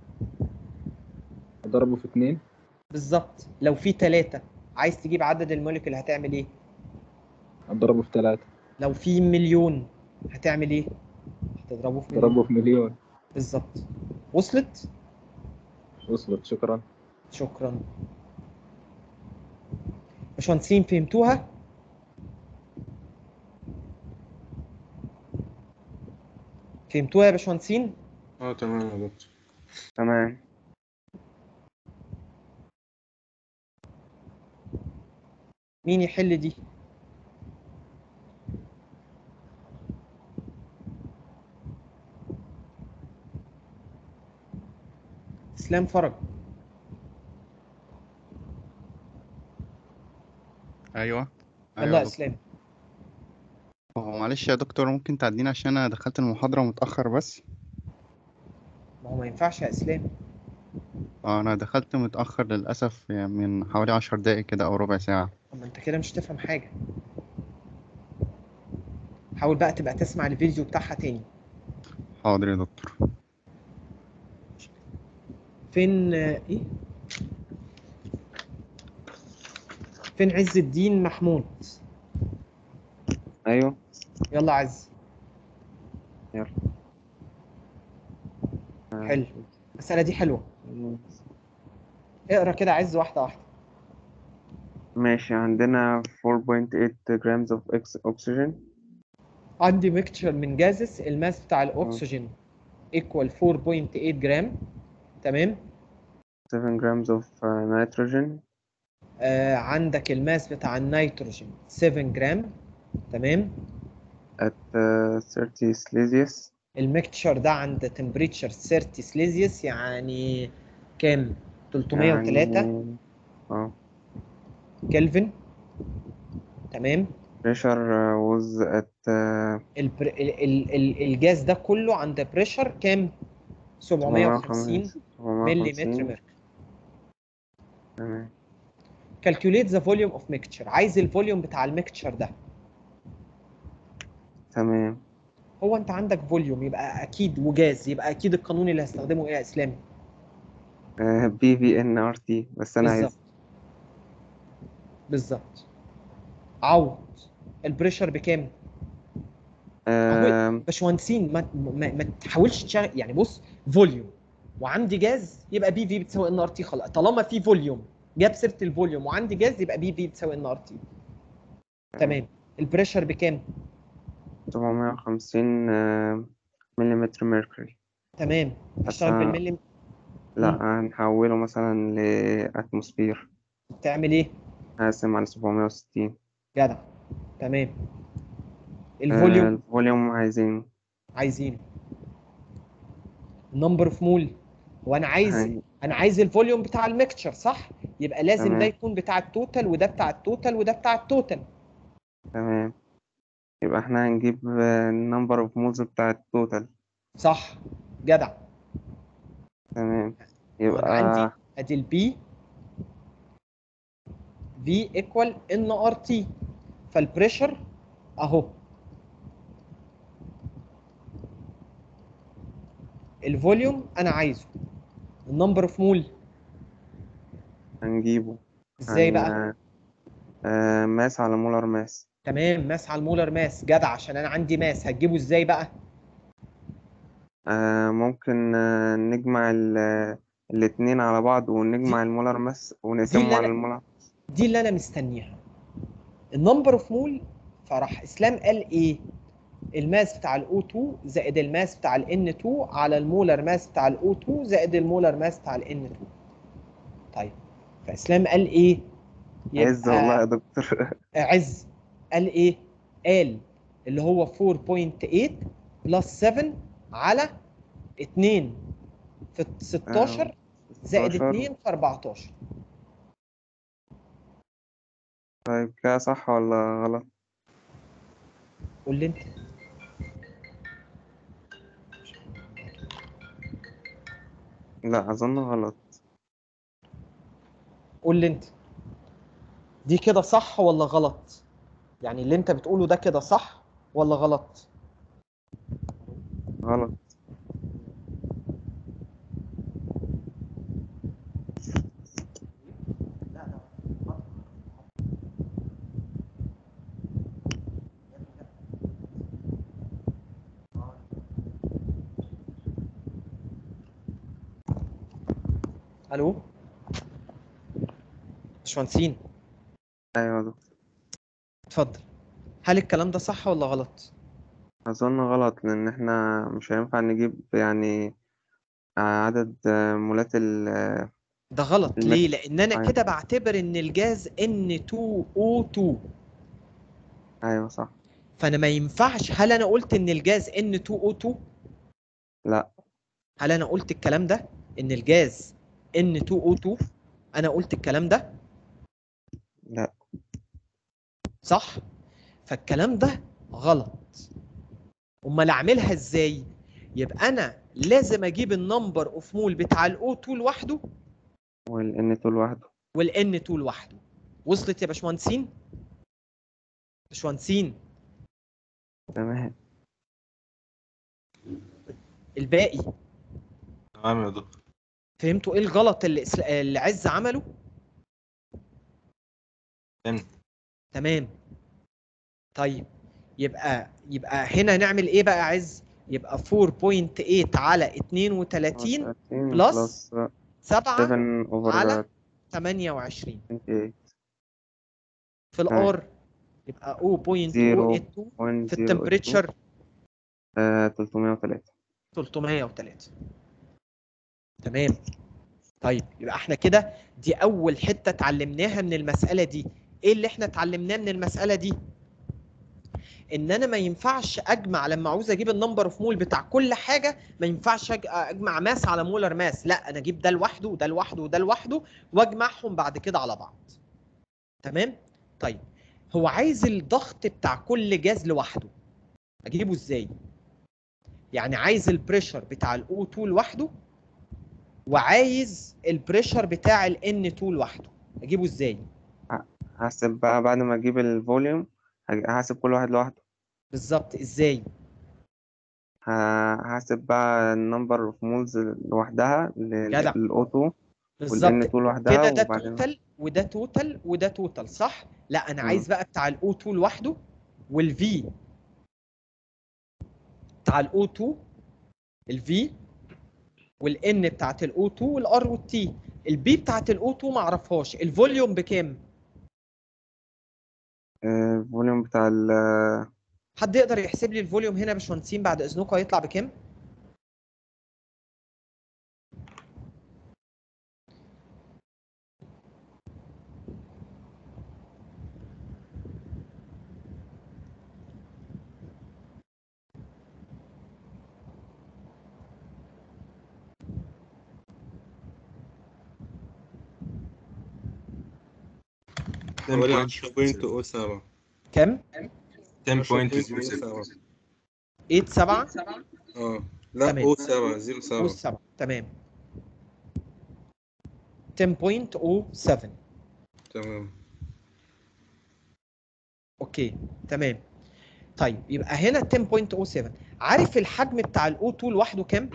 أضربه في 2 بالظبط لو في ثلاثة عايز تجيب عدد الموليكول هتعمل ايه أضربه في 3 لو في مليون هتعمل ايه هتضربه في أضربه مليون في مليون بالظبط وصلت وصلت شكرا شكرا باشمهندسين فهمتوها فهمتوها يا باشمهندسين اه تمام يا دكتور تمام مين يحل دي اسلام فرج ايوه يلا ايوه يا يا دكتور. اسلام هو معلش يا دكتور ممكن تعديني عشان انا دخلت المحاضرة متأخر بس ما هو ما ينفعش يا اسلام اه انا دخلت متأخر للأسف يعني من حوالي عشر دقايق كده او ربع ساعة اما انت كده مش تفهم حاجه حاول بقى تبقى تسمع الفيديو بتاعها تاني حاضر يا دكتور فين آه، ايه فين عز الدين محمود ايوه يلا عز يلا حلو المسألة دي حلوة اقرا كده عز واحدة واحدة ماشي عندنا 4.8 grams of ox- oxygen عندي ميكتشر من جازس الماس بتاع الاكسجين ايكوال 4.8 جرام تمام 7 grams of uh, nitrogen آه عندك الماس بتاع النيتروجين 7 جرام تمام at uh, 30 celsius الميكتشر ده عند تمبريتشر 30 سليزيوس يعني كام 303 يعني اه كلفن تمام pressure uh, was at uh, البر... ال... ال... ال... الجاز ده كله عند بريشر كام 750 ملي متر 750 ميركوري تمام calculate the volume of mixture عايز الفوليوم بتاع الميكتشر ده تمام هو انت عندك فوليوم يبقى اكيد وجاز يبقى اكيد القانون اللي هستخدمه ايه يا اسلام بي في ان ار تي بس انا عايز بالظبط بالظبط عوض البريشر بكام آم، باشمهندسين ما, ما, ما تحاولش تشغل يعني بص فوليوم وعندي جاز يبقى بي في بتساوي ان ار تي خلاص طالما في فوليوم جاب سيره الفوليوم وعندي جاز يبقى بي في بتساوي ان ار تي تمام البريشر بكام 750 ملم ميركوري تمام اشتغل أصلا- بالملي لا هنحوله مثلا لأتموسفير تعمل ايه هقسم على 760 جدع تمام آه، الفوليوم الفوليوم عايزين عايزين نمبر اوف مول وانا عايز هن- انا عايز الفوليوم بتاع الميكتشر صح يبقى لازم تمام. ده يكون بتاع التوتال وده بتاع التوتال وده بتاع التوتال تمام يبقى احنا هنجيب النمبر اوف مولز بتاع التوتال صح جدع تمام وانا يبقى عندي ادي البي في ايكوال ان ار تي فالبريشر اهو الفوليوم انا عايزه النمبر اوف مول هنجيبه ازاي هن- بقى آه ماس على مولر ماس تمام ماس على المولر ماس جدع عشان انا عندي ماس هتجيبه ازاي بقى آه ممكن آه نجمع ال- الاتنين على بعض ونجمع المولر ماس ونقسمهم اللي على أنا- المولر دي اللي انا مستنيها النمبر اوف مول فراح اسلام قال ايه الماس بتاع الاو 2 زائد الماس بتاع الان 2 على المولر ماس بتاع الاو 2 زائد المولر ماس بتاع الان 2 طيب فاسلام قال ايه عز والله يا دكتور عز قال ايه قال اللي هو 4.8 بلس 7 على 2 في 16 زائد 16. 2 في 14 طيب كده صح ولا غلط قول لي انت لا أظن غلط قول لي انت دي كده صح ولا غلط يعني اللي انت بتقوله ده كده صح ولا غلط غلط الو باشمهندسين أيوة يا دكتور اتفضل هل الكلام ده صح ولا غلط أظن غلط لأن احنا مش هينفع نجيب يعني عدد مولات ال ده غلط المك- ليه لان انا أيوة. كده بعتبر ان الجاز N2O2 أيوة صح فانا ما ينفعش هل انا قلت ان الجاز N2O2 لا هل انا قلت الكلام ده ان الجاز N2O2 انا قلت الكلام ده لا صح فالكلام ده غلط امال اعملها ازاي يبقى انا لازم اجيب النمبر اوف مول بتاع الاو 2 لوحده والإن تو لوحده والان 2 لوحده وصلت يا باشمهندسين باشمهندسين تمام الباقي تمام يا دكتور فهمتوا ايه الغلط اللي إسلا- اللي عز عمله 10 تمام طيب يبقى يبقى هنا نعمل ايه بقى يا عز يبقى 4.8 على 32 بلس 7 7 over على 28 28 في الار يبقى 0.082 في التمبريتشر آه 303 303 تمام طيب يبقى احنا كده دي اول حته اتعلمناها من المساله دي ايه اللي احنا اتعلمناه من المساله دي ان انا ما ينفعش اجمع لما عاوز اجيب النمبر اوف مول بتاع كل حاجه ما ينفعش أج- اجمع ماس على مولر ماس لا انا اجيب ده لوحده وده لوحده وده لوحده واجمعهم بعد كده على بعض تمام طيب هو عايز الضغط بتاع كل جاز لوحده اجيبه ازاي يعني عايز البريشر بتاع الاو 2 لوحده وعايز البريشر بتاع الان 2 لوحده اجيبه ازاي هحسب بقى بعد ما اجيب الفوليوم هج- هحسب كل واحد لوحده بالظبط ازاي ه- هحسب بقى النمبر اوف مولز لوحدها جدع. للاوتو بالظبط والان 2 لوحدها كده ده وبعدين توتال وده توتال وده توتال صح لا انا مم. عايز بقى بتاع الاو 2 لوحده والفي بتاع الاو 2 الفي والان بتاعت الاو 2 والار والتي البي بتاعت الاو 2 ما اعرفهاش الفوليوم بكام آه، الفوليوم بتاع ال حد يقدر يحسب لي الفوليوم هنا يا باشمهندسين بعد اذنكم هيطلع بكام حوالي 10.07 كام 10.07 8 7 اه لا تمام. او 7 0 7 7 تمام 10.07 تمام اوكي تمام طيب يبقى هنا 10.07 عارف الحجم بتاع الاو 2 لوحده كام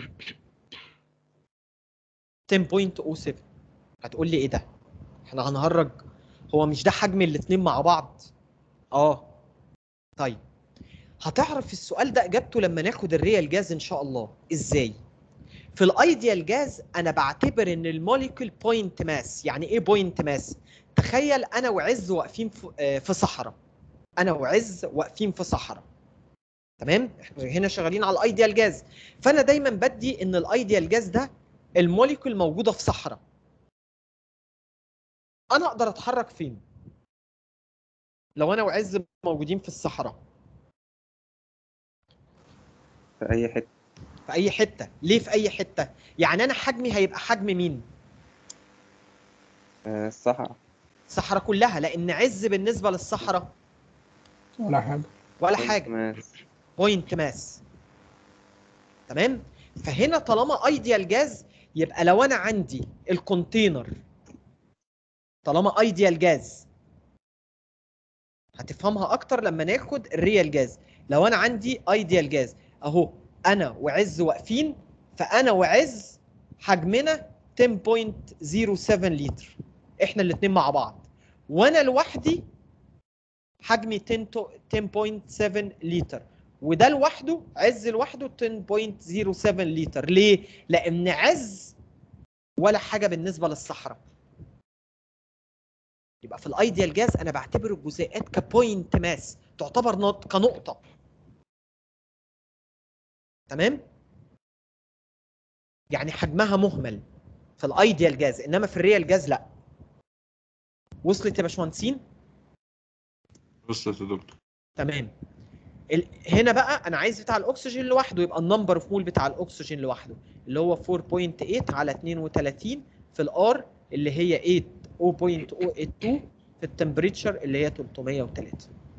10.07 هتقول لي ايه ده احنا هنهرج هو مش ده حجم الاتنين مع بعض اه طيب هتعرف السؤال ده اجابته لما ناخد الريال جاز ان شاء الله ازاي في الايديال جاز انا بعتبر ان الموليكول بوينت ماس يعني ايه بوينت ماس تخيل انا وعز واقفين في آه، في صحراء انا وعز واقفين في صحراء تمام احنا هنا شغالين على الايديال جاز فانا دايما بدي ان الايديال جاز ده الموليكول موجوده في صحراء انا اقدر اتحرك فين لو انا وعز موجودين في الصحراء في اي حته في اي حته ليه في اي حته يعني انا حجمي هيبقى حجم مين آه، الصحراء الصحراء كلها لان عز بالنسبه للصحراء ولا حاجة ولا حاجه ماس بوينت ماس تمام فهنا طالما ايديال جاز يبقى لو انا عندي الكونتينر طالما ايديال جاز هتفهمها اكتر لما ناخد الريال جاز لو انا عندي ايديال جاز اهو انا وعز واقفين فانا وعز حجمنا 10.07 لتر احنا الاتنين مع بعض وانا لوحدي حجمي 10 تو- 10.7 لتر وده لوحده عز لوحده 10.07 لتر ليه؟ لأن عز ولا حاجة بالنسبة للصحراء يبقى في الايديال جاز انا بعتبر الجزيئات كبوينت ماس تعتبر نقط كنقطة تمام؟ يعني حجمها مهمل في الايديال جاز انما في الريال جاز لا وصلت يا باشمهندسين؟ وصلت يا دكتور تمام ال... هنا بقى انا عايز بتاع الاكسجين لوحده يبقى النمبر اوف مول بتاع الاكسجين لوحده اللي هو 4.8 على 32 في الار اللي هي 8 0.082 في التمبريتشر اللي هي 303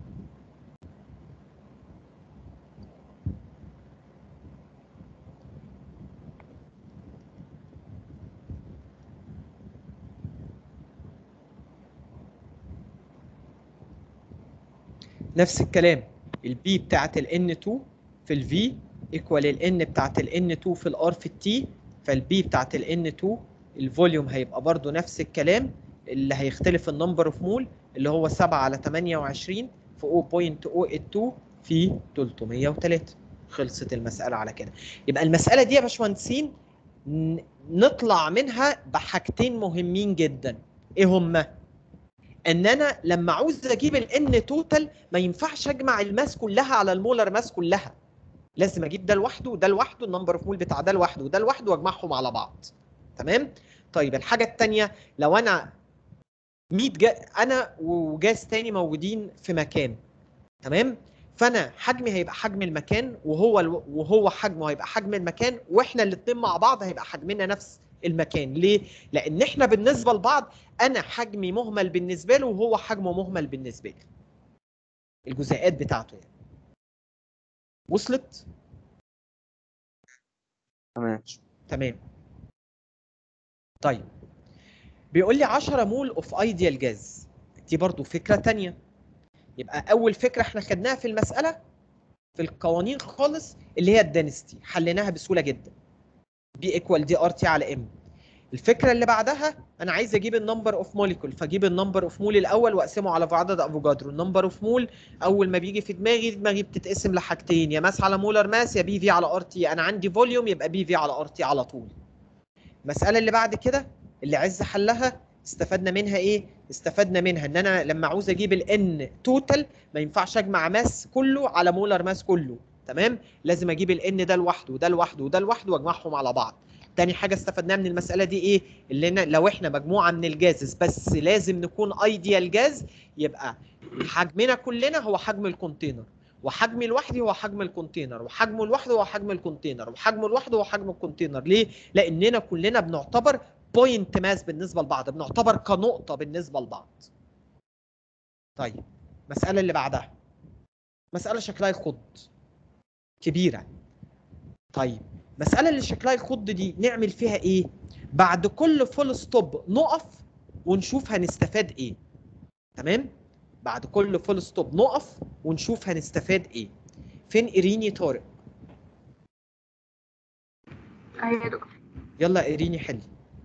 نفس الكلام البي بتاعت ال N2 في الفي ايكوال ال N بتاعت ال N2 في الار في التي فالبي بتاعت ال N2 الفوليوم هيبقى برضو نفس الكلام اللي هيختلف النمبر اوف مول اللي هو 7 على 28 في 0.082 في 303 خلصت المسألة على كده يبقى المسألة دي يا باشمهندسين ن- نطلع منها بحاجتين مهمين جدا ايه هما ان انا لما عاوز اجيب الان توتال ما ينفعش اجمع الماس كلها على المولر ماس كلها لازم اجيب ده لوحده وده لوحده النمبر اوف مول بتاع ده لوحده وده لوحده واجمعهم على بعض تمام طيب الحاجه الثانيه لو انا 100 جا... انا وجاز تاني موجودين في مكان تمام فانا حجمي هيبقى حجم المكان وهو الو... وهو حجمه هيبقى حجم المكان واحنا الاثنين مع بعض هيبقى حجمنا نفس المكان ليه لان احنا بالنسبه لبعض انا حجمي مهمل بالنسبه له وهو حجمه مهمل بالنسبه لي الجزيئات بتاعته يعني وصلت تمام تمام طيب بيقول لي 10 مول اوف ايديال جاز دي برضو فكره تانية يبقى اول فكره احنا خدناها في المساله في القوانين خالص اللي هي الدنستي حليناها بسهوله جدا بي ايكوال دي ار تي على ام الفكره اللي بعدها انا عايز اجيب النمبر اوف موليكول فاجيب النمبر اوف مول الاول واقسمه على عدد افوجادرو النمبر اوف مول اول ما بيجي في دماغي دماغي بتتقسم لحاجتين يا ماس على مولر ماس يا بي في على ار تي انا عندي فوليوم يبقى بي في على ار تي على طول المساله اللي بعد كده اللي عز حلها استفدنا منها ايه استفدنا منها ان انا لما عاوز اجيب الان توتال ما ينفعش اجمع ماس كله على مولر ماس كله تمام لازم اجيب الان ده لوحده وده لوحده وده لوحده واجمعهم على بعض تاني حاجه استفدناها من المساله دي ايه اللي أنا لو احنا مجموعه من الجازز بس لازم نكون ايديال جاز يبقى حجمنا كلنا هو حجم الكونتينر وحجمي لوحدي هو حجم الكونتينر وحجمه لوحده هو حجم الكونتينر وحجمه لوحده هو حجم الكونتينر ليه لاننا كلنا بنعتبر بوينت ماس بالنسبه لبعض بنعتبر كنقطه بالنسبه لبعض طيب المساله اللي بعدها مساله شكلها يخض كبيره طيب المساله اللي شكلها يخض دي نعمل فيها ايه بعد كل فول ستوب نقف ونشوف هنستفاد ايه تمام بعد كل فول ستوب نقف ونشوف هنستفاد ايه فين ايريني طارق ايوه يا دكتور يلا ايريني حلي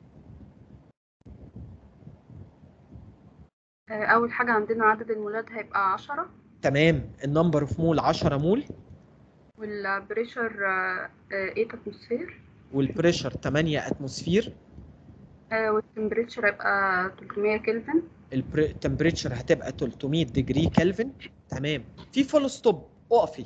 آه، اول حاجه عندنا عدد المولات هيبقى عشرة تمام النمبر اوف مول 10 مول والبريشر 8 اتموسفير والبريشر 8 اتموسفير والتمبريتشر هيبقى 300 كلفن التمبريتشر هتبقى 300 ديجري كلفن تمام في فول ستوب اقفي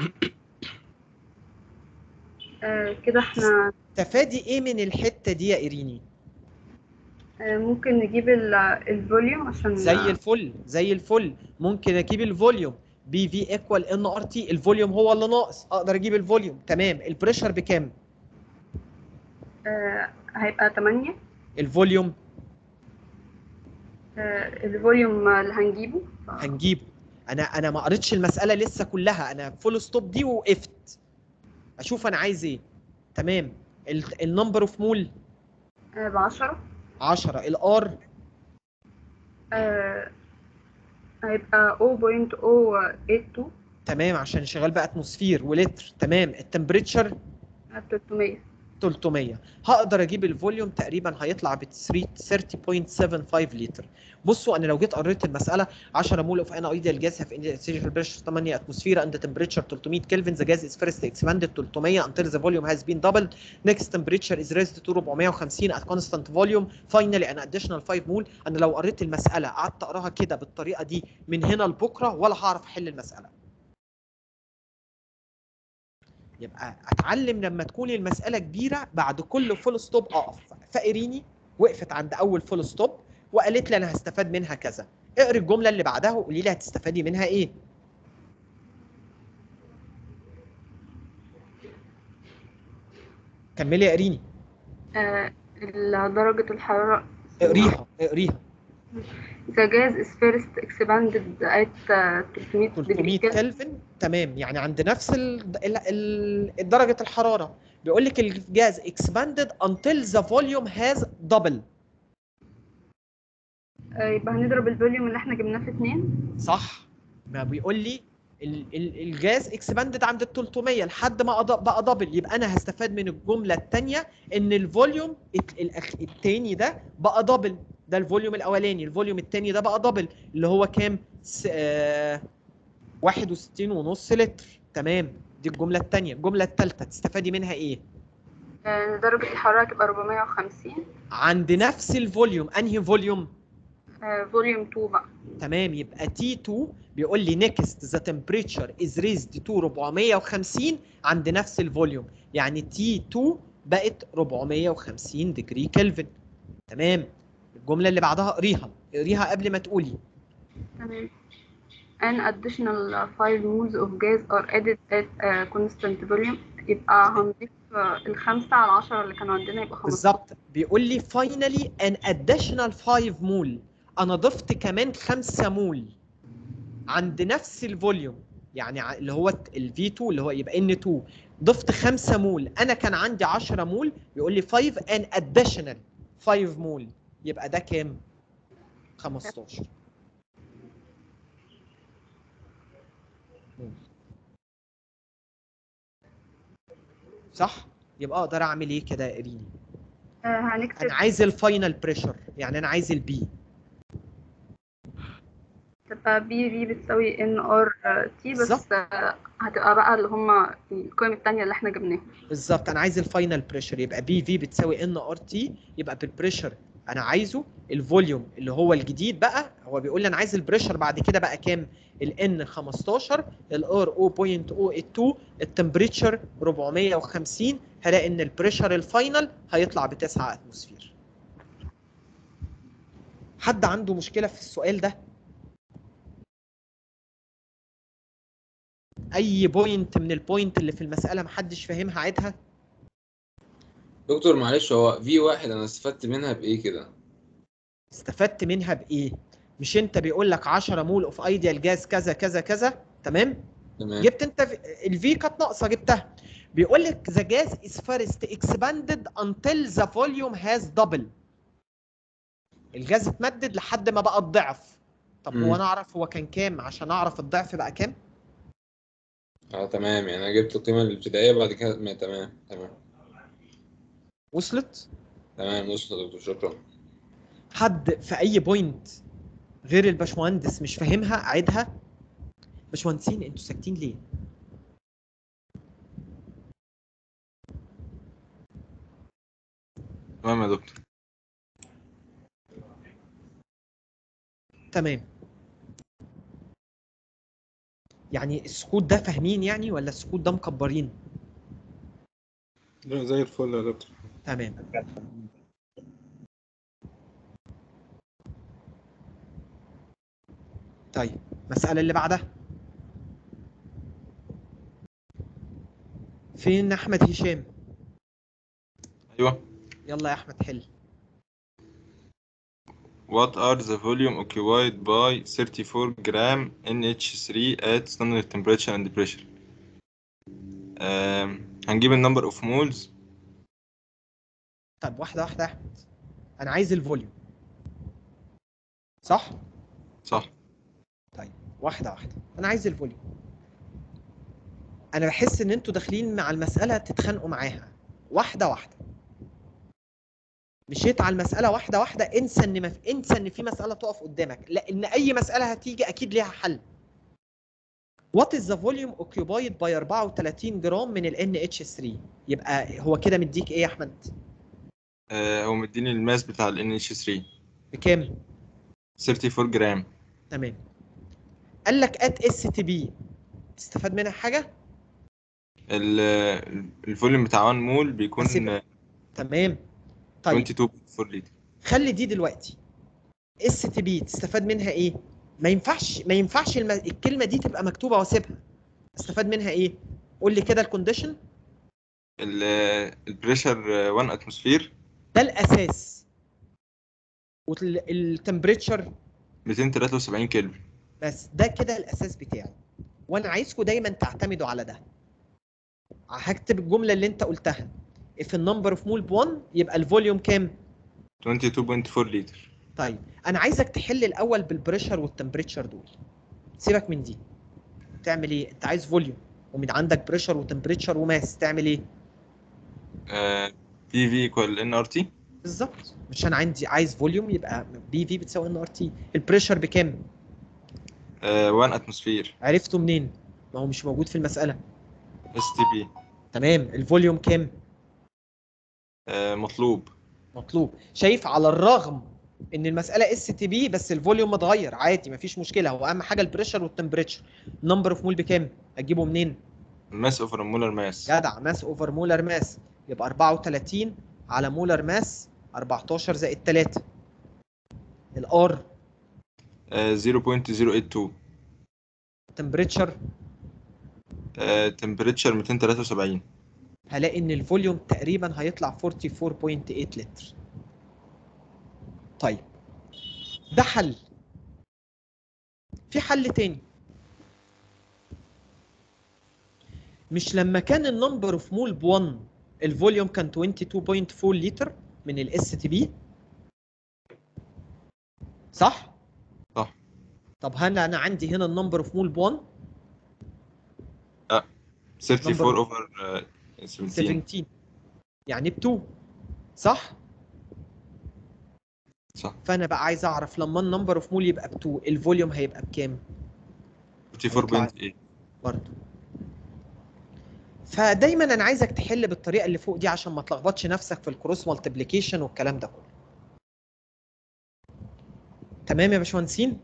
آه، كده احنا تفادي ايه من الحته دي يا ايريني آه، ممكن نجيب ال- الفوليوم عشان زي الفل زي الفل ممكن اجيب الفوليوم بي في ايكوال ان ار تي الفوليوم هو اللي ناقص اقدر اجيب الفوليوم تمام البريشر بكام آه، هيبقى 8 الفوليوم آه، الفوليوم اللي هنجيبه هنجيبه انا انا ما قريتش المساله لسه كلها انا فول ستوب دي وقفت اشوف انا عايز ايه تمام النمبر اوف مول ب 10 10 الار هيبقى 0.082 تمام عشان شغال باتموسفير ولتر تمام التمبريتشر 300 300 هقدر اجيب الفوليوم تقريبا هيطلع ب 30.75 لتر بصوا انا لو جيت قريت المساله 10 مول اوف ان ايديال جاز في انستيشن بريشر 8 اتموسفير اند تمبريتشر 300 كلفن ذا جاز از فيرست اكسباندد 300 until the volume has been doubled next temperature is raised to 450 at constant volume finally an additional 5 مول انا لو قريت المساله قعدت اقراها كده بالطريقه دي من هنا لبكره ولا هعرف احل المساله يبقى اتعلم لما تكون المساله كبيره بعد كل فول ستوب اقف فايريني وقفت عند اول فول ستوب وقالت لي انا هستفاد منها كذا اقري الجمله اللي بعدها وقولي لي هتستفادي منها ايه كملي يا اقريني آه، درجة الحرارة اقريها اقريها The gas is first expanded at uh, 300 300 degree كلفن تمام يعني عند نفس ال... ال... ال... درجه الحراره بيقول لك الجاز expanded until the volume has double آه، يبقى هنضرب الفوليوم اللي احنا جبناه في اتنين صح ما بيقول لي ال- ال- الجاز اكسباندد عند ال 300 لحد ما أض- بقى دبل يبقى انا هستفاد من الجمله الثانيه ان الفوليوم الت- الأخ- التاني ده بقى دبل ده الفوليوم الاولاني الفوليوم الثاني ده بقى دبل اللي هو كام س... آه... 61 ونص لتر تمام دي الجمله الثانيه الجمله الثالثه تستفادي منها ايه آه، درجة الحرارة تبقى 450 عند نفس الفوليوم انهي فوليوم فوليوم 2 بقى تمام يبقى T2 بيقول لي next the temperature is raised to 450 عند نفس الفوليوم يعني T2 بقت 450 ديجري كلفن تمام الجملة اللي بعدها قريها قريها قبل ما تقولي تمام an additional 5 moles of gas are added at a constant volume يبقى هنضيف آه، الخمسة على العشرة اللي كانوا عندنا يبقى 15 بالظبط بيقول لي finally an additional 5 مول انا ضفت كمان 5 مول عند نفس الفوليوم يعني ع- اللي هو ال V2 اللي هو يبقى N2 ضفت 5 مول انا كان عندي 10 مول بيقول لي 5 an additional 5 مول يبقى ده كام 15 مول. صح يبقى اقدر اعمل ايه كده يا قريني آه، هنكتب انا عايز الفاينل بريشر يعني انا عايز البي تبقى بي في بتساوي ان ار تي بس بالظبط. آه، هتبقى بقى اللي هما القيم التانية اللي احنا جبناها بالظبط انا عايز الفاينل بريشر يبقى بي في بتساوي ان ار تي يبقى بالبريشر انا عايزه الفوليوم اللي هو الجديد بقى هو بيقول لي انا عايز البريشر بعد كده بقى كام الان 15 الار 0.082 التمبريتشر 450 هلاقي ان البريشر الفاينل هيطلع ب 9 اتموسفير حد عنده مشكله في السؤال ده اي بوينت من البوينت اللي في المساله محدش فاهمها عيدها دكتور معلش هو في واحد انا استفدت منها بايه كده استفدت منها بايه مش انت بيقول لك 10 مول اوف ايديال جاز كذا كذا كذا تمام تمام جبت انت الفي كانت ناقصه جبتها بيقول لك the gas is first expanded until the volume has double الجاز اتمدد لحد ما بقى الضعف طب مم. هو انا اعرف هو كان كام عشان اعرف الضعف بقى كام اه تمام يعني انا جبت القيمه الابتدائيه بعد كده ما تمام تمام وصلت تمام وصلت يا دكتور شكرا حد في اي بوينت غير الباشمهندس مش فاهمها اعيدها باشمهندسين انتوا ساكتين ليه تمام يا دكتور تمام يعني السكوت ده فاهمين يعني ولا السكوت ده مكبرين لا زي الفل يا دكتور تمام طيب المسألة اللي بعدها فين أحمد هشام ايوه يلا يا أحمد حل What are the volume occupied by 34 gram NH3 at standard temperature and pressure? Um, هنجيب ال number of moles طيب واحدة واحدة يا أحمد أنا عايز الفوليوم صح؟ صح طيب واحدة واحدة أنا عايز الفوليوم أنا بحس إن أنتوا داخلين مع المسألة تتخانقوا معاها واحدة واحدة مشيت على المسألة واحدة واحدة انسى إن مف... انسى إن في مسألة تقف قدامك لأن أي مسألة هتيجي أكيد ليها حل What is the volume occupied by 34 جرام من ال NH3 يبقى هو كده مديك إيه يا أحمد؟ آه، هو مديني الماس بتاع ال NH3 بكام؟ 34 جرام تمام قال لك ات اس تي بي تستفاد منها حاجة؟ ال- الفوليوم بتاع 1 مول بيكون هسيب- تمام طيب 22.4 لتر خلي دي دلوقتي اس تي بي تستفاد منها ايه ما ينفعش ما ينفعش الم... الكلمه دي تبقى مكتوبه واسيبها استفاد منها ايه قول لي كده الكونديشن البريشر 1 اتموسفير ده الاساس والتمبريتشر 273 كلفن بس ده كده الاساس بتاعي وانا عايزكم دايما تعتمدوا على ده هكتب الجمله اللي انت قلتها if the number of mole ب 1 يبقى الفوليوم كام 22.4 لتر طيب انا عايزك تحل الاول بالبريشر والتمبريتشر دول سيبك من دي تعمل ايه انت عايز فوليوم ومن عندك بريشر وتمبريتشر وماس تعمل ايه بي في ايكوال ان ار تي بالظبط مش انا عندي عايز فوليوم يبقى بي في بتساوي ان ار تي البريشر بكام 1 اتموسفير عرفته منين ما هو مش موجود في المساله اس تي بي تمام الفوليوم كام مطلوب مطلوب شايف على الرغم ان المساله اس تي بي بس الفوليوم متغير عادي مفيش مشكله هو اهم حاجه البريشر والتمبريتشر نمبر اوف مول بكام اجيبه منين ماس اوفر مولر ماس جدع ماس اوفر مولر ماس يبقى 34 على مولر ماس 14 زائد 3 الار 0.082 تمبريتشر تمبريتشر 273 هلاقي ان الفوليوم تقريبا هيطلع 44.8 لتر طيب ده حل في حل تاني مش لما كان النمبر اوف مول ب 1 الفوليوم كان 22.4 لتر من الاس تي بي صح؟ صح طب هل انا عندي هنا النمبر اوف مول ب 1 لا 34 Number- اوفر 17 17 يعني ب 2 صح؟ صح فانا بقى عايز اعرف لما النمبر اوف مول يبقى ب 2 الفوليوم هيبقى بكام؟ 54.8 برضه فدايما انا عايزك تحل بالطريقه اللي فوق دي عشان ما تلخبطش نفسك في الكروس مالتيبليكيشن والكلام ده كله تمام يا باشمهندسين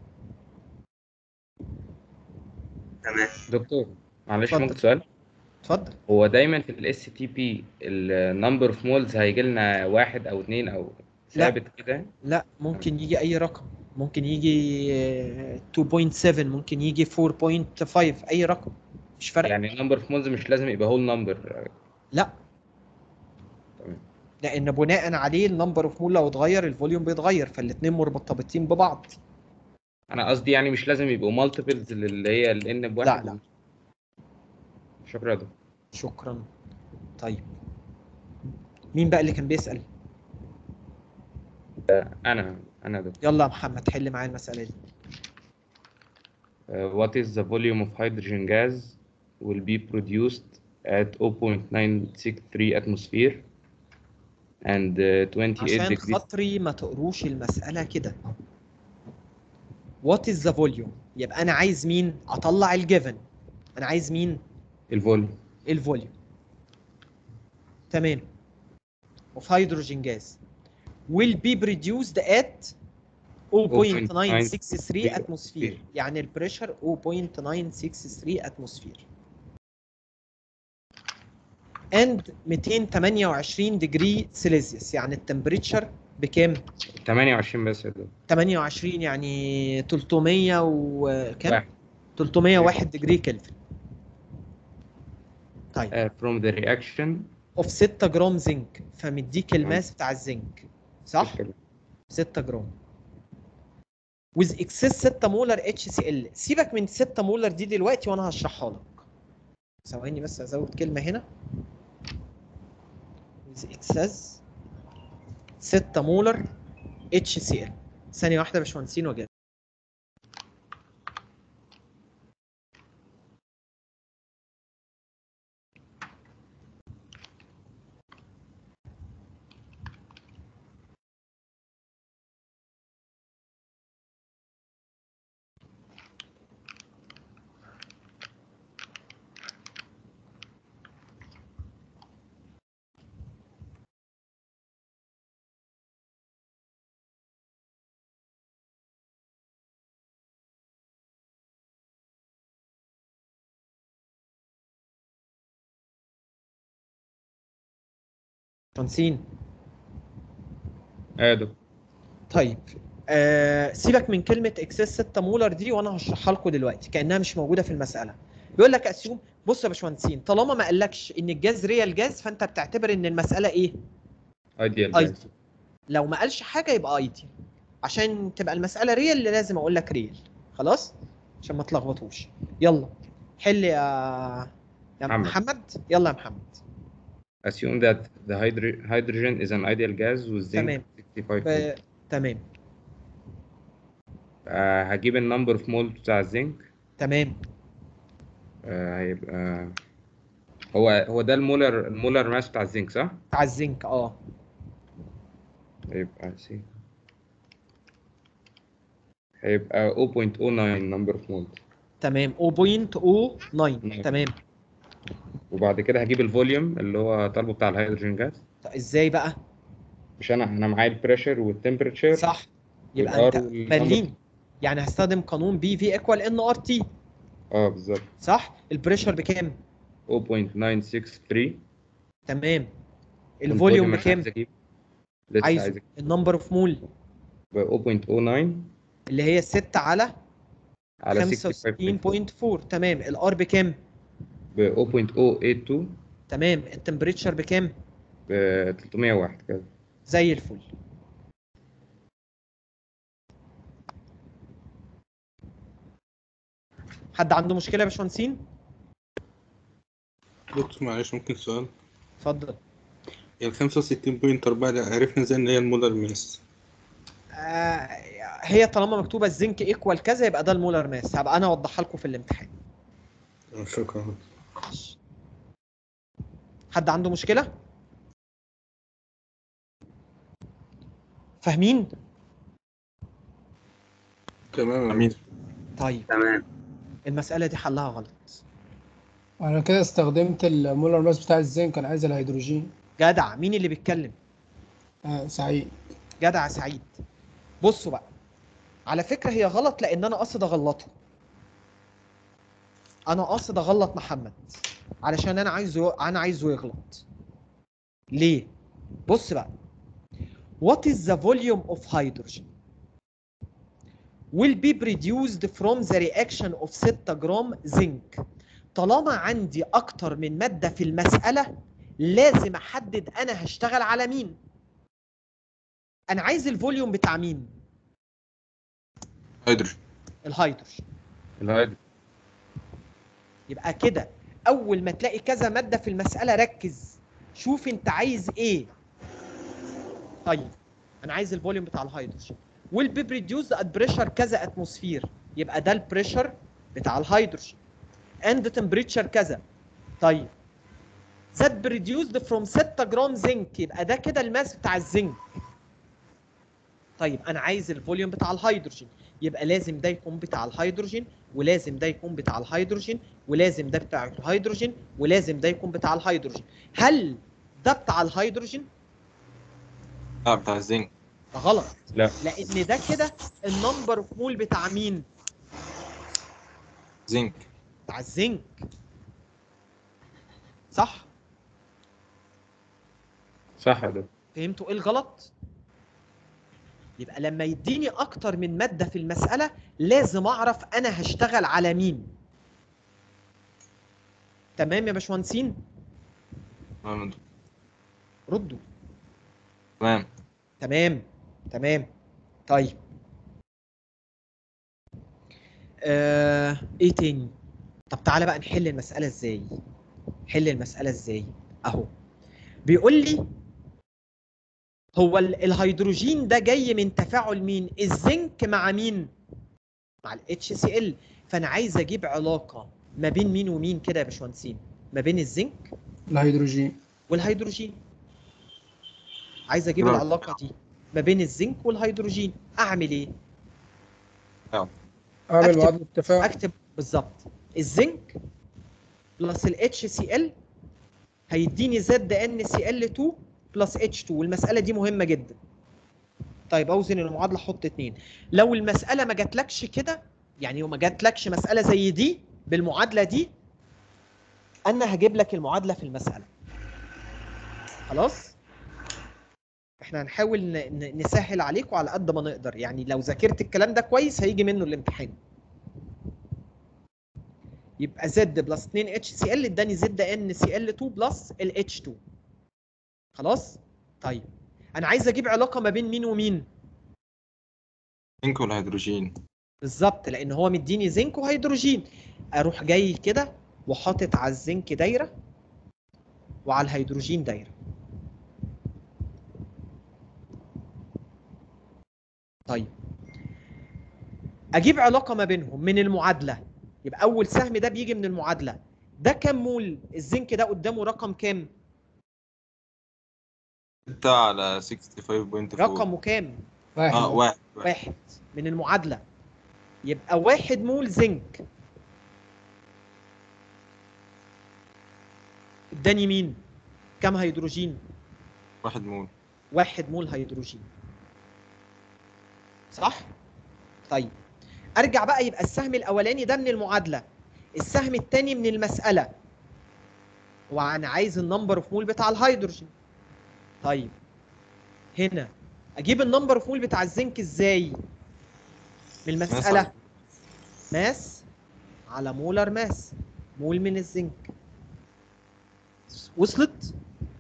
تمام دكتور معلش اتفضل. ممكن سؤال اتفضل هو دايما في الاس تي بي النمبر اوف مولز هيجي لنا واحد او اتنين او ثابت كده لا ممكن يجي اي رقم ممكن يجي آه، 2.7 ممكن يجي 4.5 اي رقم مش فارقه يعني النمبر اوف مولز مش لازم يبقى هول نمبر لا تمام لان بناء عليه النمبر اوف مول لو اتغير الفوليوم بيتغير فالاثنين مرتبطين ببعض انا قصدي يعني مش لازم يبقوا مالتيبلز اللي هي الان بواحد لا لا شكرا يا دكتور شكرا طيب مين بقى اللي كان بيسأل انا انا دكتور يلا يا محمد حل معايا المسألة دي Uh, what is the volume of hydrogen gas will be produced at 0.963 atmosphere and uh, 28 عشان degrees خاطري ما تقروش المسألة كده What is the volume يبقى أنا عايز مين أطلع الجيفن أنا عايز مين الفوليوم الفوليوم تمام of hydrogen gas will be produced at 0.963 atmosphere يعني البريشر 0.963 atmosphere and 228 degree سيليزيوس يعني التمبريتشر بكام 28 بس يا دكتور 28 يعني 300 وكام واحد. 301 ديجري كلفن طيب uh, from the reaction اوف 6 جرام زنك فمديك الماس بتاع الزنك صح 6 جرام with excess 6 مولر اتش سي ال سيبك من 6 مولر دي دلوقتي وانا هشرحها لك ثواني بس ازود كلمه هنا with excess 6 مولر اتش سي ال ثانيه واحده يا باشمهندسين وجاي باشمهندسين ايوه يا دكتور طيب آه سيبك من كلمه اكسس 6 مولر دي وانا هشرحها لكم دلوقتي كانها مش موجوده في المساله بيقول لك اسيوم بص يا باشمهندسين طالما ما قالكش ان الجاز ريال جاز فانت بتعتبر ان المساله ايه ايديال ايديال لو ما قالش حاجه يبقى ايديال عشان تبقى المساله ريال لازم اقول لك ريال خلاص عشان ما تلخبطوش يلا حل يا يا محمد. محمد يلا يا محمد assume that the hydro- hydrogen is an ideal gas with zinc تمام 65 ب... تمام آه هجيب النمبر اوف مول بتاع الزنك تمام آه هيبقى هو هو ده المولر المولر ماس بتاع الزنك صح؟ بتاع الزنك اه هيبقى سي هيبقى 0.09 نمبر اوف مول تمام 0.09 تمام وبعد كده هجيب الفوليوم اللي هو طالبه بتاع الهيدروجين جاز طب ازاي بقى مش انا انا معايا البريشر والتمبريتشر صح يبقى انت ملين يعني هستخدم قانون بي في ايكوال ان ار تي اه بالظبط صح البريشر بكام 0.963 تمام والفوليوم الفوليوم أنا بكام عايز اجيب لسه عايز عايز اجيب النمبر اوف مول ب 0.09 اللي هي 6 على على 65.4 تمام الار بكام ب 0.082 تمام التمبريتشر بكام ب 301 كده زي الفل حد عنده مشكله يا باشمهندسين دكتور معلش ممكن سؤال اتفضل هي ال 65.4 دي عرفنا ازاي ان هي المولر ماس آه هي طالما مكتوبه الزنك ايكوال كذا يبقى ده المولر ماس هبقى انا اوضحها لكم في الامتحان شكرا حد عنده مشكله فاهمين تمام امين طيب تمام المساله دي حلها غلط انا كده استخدمت المولر ماس بتاع الزنك انا عايز الهيدروجين جدع مين اللي بيتكلم آه سعيد جدع سعيد بصوا بقى على فكره هي غلط لان انا قاصد اغلطه انا قاصد اغلط محمد علشان انا عايزه انا عايزه يغلط ليه بص بقى what is the volume of hydrogen will be produced from the reaction of 6 جرام زنك طالما عندي اكتر من ماده في المساله لازم احدد انا هشتغل على مين انا عايز الفوليوم بتاع مين هيدروجين الهيدروجين الهيدروجين يبقى كده اول ما تلاقي كذا ماده في المساله ركز شوف انت عايز ايه طيب انا عايز الفوليوم بتاع الهيدروجين will be produced at pressure كذا اتموسفير يبقى ده البريشر بتاع الهيدروجين and temperature كذا طيب that produced from 6 جرام زنك يبقى ده كده الماس بتاع الزنك طيب انا عايز الفوليوم بتاع الهيدروجين يبقى لازم ده يكون بتاع الهيدروجين ولازم ده يكون بتاع الهيدروجين ولازم ده بتاع الهيدروجين ولازم ده يكون بتاع الهيدروجين هل ده بتاع الهيدروجين لا بتاع الزنك ده غلط لا لان ده كده النمبر اوف مول بتاع مين زنك بتاع الزنك صح صح ده فهمتوا ايه الغلط يبقى لما يديني اكتر من ماده في المساله لازم اعرف انا هشتغل على مين تمام يا باشمهندسين تمام ردوا تمام تمام تمام طيب آه ايه تاني طب تعالى بقى نحل المسألة ازاي حل المسألة ازاي اهو بيقول لي هو ال- الهيدروجين ده جاي من تفاعل مين الزنك مع مين مع ال HCl فانا عايز اجيب علاقة ما بين مين ومين كده يا باشمهندسين ما بين الزنك الهيدروجين والهيدروجين عايز اجيب برافو. العلاقة دي ما بين الزنك والهيدروجين اعمل ايه اعمل أكتب- معادلة تفاعل اكتب بالظبط الزنك بلس ال HCl هيديني زد ان سي ال 2 بلس اتش 2 والمساله دي مهمه جدا طيب اوزن المعادله حط اتنين لو المساله ما جاتلكش كده يعني ما جاتلكش مساله زي دي بالمعادله دي انا هجيب لك المعادله في المساله خلاص احنا هنحاول ن- ن- نسهل عليكم على قد ما نقدر يعني لو ذاكرت الكلام ده كويس هيجي منه الامتحان يبقى زد بلس 2 اتش سي ال اداني زد ان سي ال 2 بلس ال اتش 2 خلاص طيب انا عايز اجيب علاقه ما بين مين ومين زنك والهيدروجين بالظبط لان هو مديني زنك وهيدروجين اروح جاي كده وحاطط على الزنك دايره وعلى الهيدروجين دايره طيب اجيب علاقه ما بينهم من المعادله يبقى اول سهم ده بيجي من المعادله ده كام مول الزنك ده قدامه رقم كام 6 على 65.4 رقمه كام واحد اه واحد واحد واحد من المعادلة يبقى واحد مول زنك اداني مين كم هيدروجين واحد مول واحد مول هيدروجين صح طيب ارجع بقى يبقى السهم الاولاني ده من المعادله السهم الثاني من المساله وانا عايز النمبر اوف مول بتاع الهيدروجين طيب هنا اجيب النمبر اوف مول بتاع الزنك ازاي من المساله ماس على مولر ماس مول من الزنك وصلت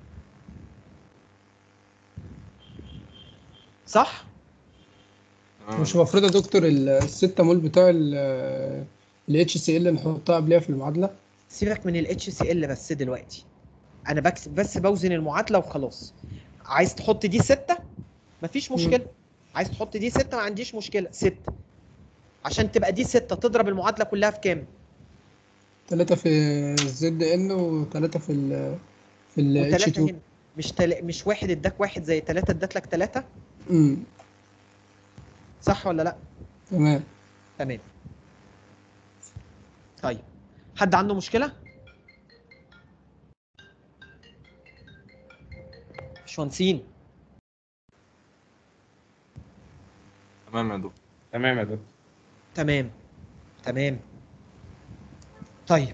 صح مش المفروض يا دكتور ال- الستة مول بتوع ال اتش سي ال نحطها قبلها في المعادلة سيبك من الاتش سي ال بس دلوقتي انا بكسب بس بوزن المعادله وخلاص عايز تحط دي ستة مفيش مشكله عايز تحط دي ستة ما عنديش مشكله ستة عشان تبقى دي ستة تضرب المعادله كلها في كام تلاتة في الزد ان وتلاتة في ال في ال اتش وتلاتة 2 هنا مش تل... مش واحد اداك واحد زي تلاتة ادات لك تلاتة امم صح ولا لا تمام تمام طيب حد عنده مشكله باشمهندسين تمام يا دكتور تمام يا دكتور تمام تمام طيب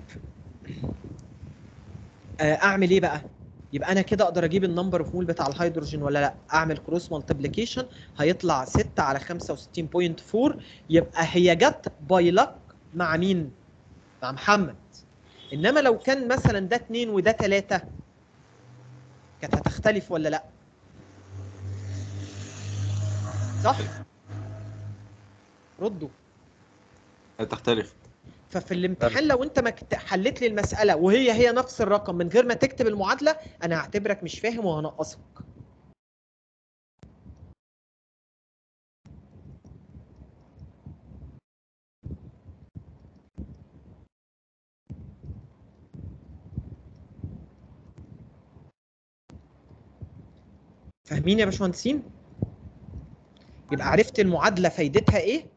آه، اعمل ايه بقى يبقى انا كده اقدر اجيب النمبر اوف مول بتاع الهيدروجين ولا لا اعمل كروس مالتيبليكيشن هيطلع 6 على 65.4 يبقى هي جت باي لك مع مين مع محمد انما لو كان مثلا ده 2 وده 3 كانت هتختلف ولا لا صح ردوا هتختلف ففي الامتحان لو انت ما كت- حليت لي المساله وهي هي نفس الرقم من غير ما تكتب المعادله انا هعتبرك مش فاهم وهنقصك فاهمين يا باشمهندسين يبقى عرفت المعادله فايدتها ايه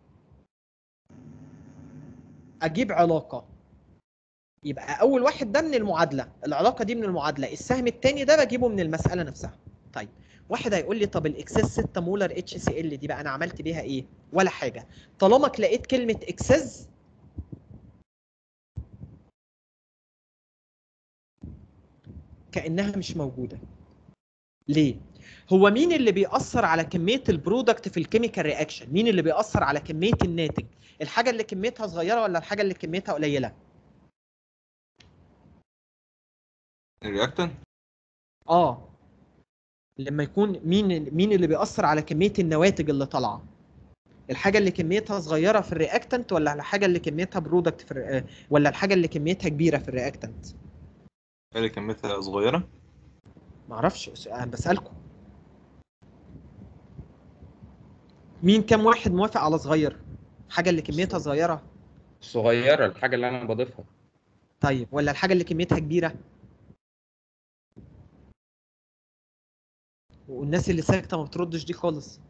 اجيب علاقه يبقى اول واحد ده من المعادله العلاقه دي من المعادله السهم الثاني ده بجيبه من المساله نفسها طيب واحد هيقول لي طب الاكسس 6 مولر اتش سي ال دي بقى انا عملت بيها ايه ولا حاجه طالما لقيت كلمه اكسس كانها مش موجوده ليه هو مين اللي بيأثر على كمية البرودكت في الكيميكال رياكشن؟ مين اللي بيأثر على كمية الناتج؟ الحاجة اللي كميتها صغيرة ولا الحاجة اللي كميتها قليلة؟ الرياكتنت اه لما يكون مين مين اللي بيأثر على كمية النواتج اللي طالعة؟ الحاجة اللي كميتها صغيرة في الرياكتنت ولا الحاجة اللي كميتها برودكت في الر- ولا الحاجة اللي كميتها كبيرة في الرياكتنت؟ اللي كميتها صغيرة معرفش انا بسألكم مين كام واحد موافق على صغير؟ حاجة اللي كميتها صغيرة صغيرة الحاجة اللي أنا بضيفها طيب ولا الحاجة اللي كميتها كبيرة؟ والناس اللي ساكتة ما بتردش دي خالص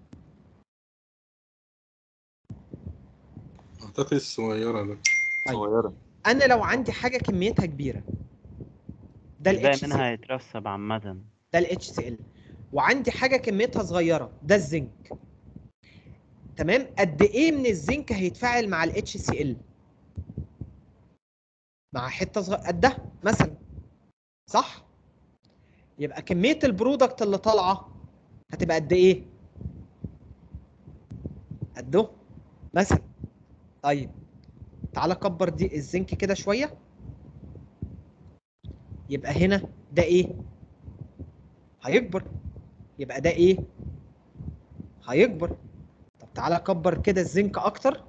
اعتقد الصغيرة ده صغيرة أنا لو عندي حاجة كميتها كبيرة ده ال الباقي HCl منها هيترسب عامة ده ال HCl وعندي حاجة كميتها صغيرة ده الزنك تمام قد إيه من الزنك هيتفاعل مع ال HCl مع حتة صغيرة قدها مثلا صح يبقى كمية البرودكت اللي طالعة هتبقى قد إيه قده مثلا طيب تعالى كبر دي الزنك كده شوية يبقى هنا ده ايه هيكبر يبقى ده ايه هيكبر طب تعالى كبر كده الزنك اكتر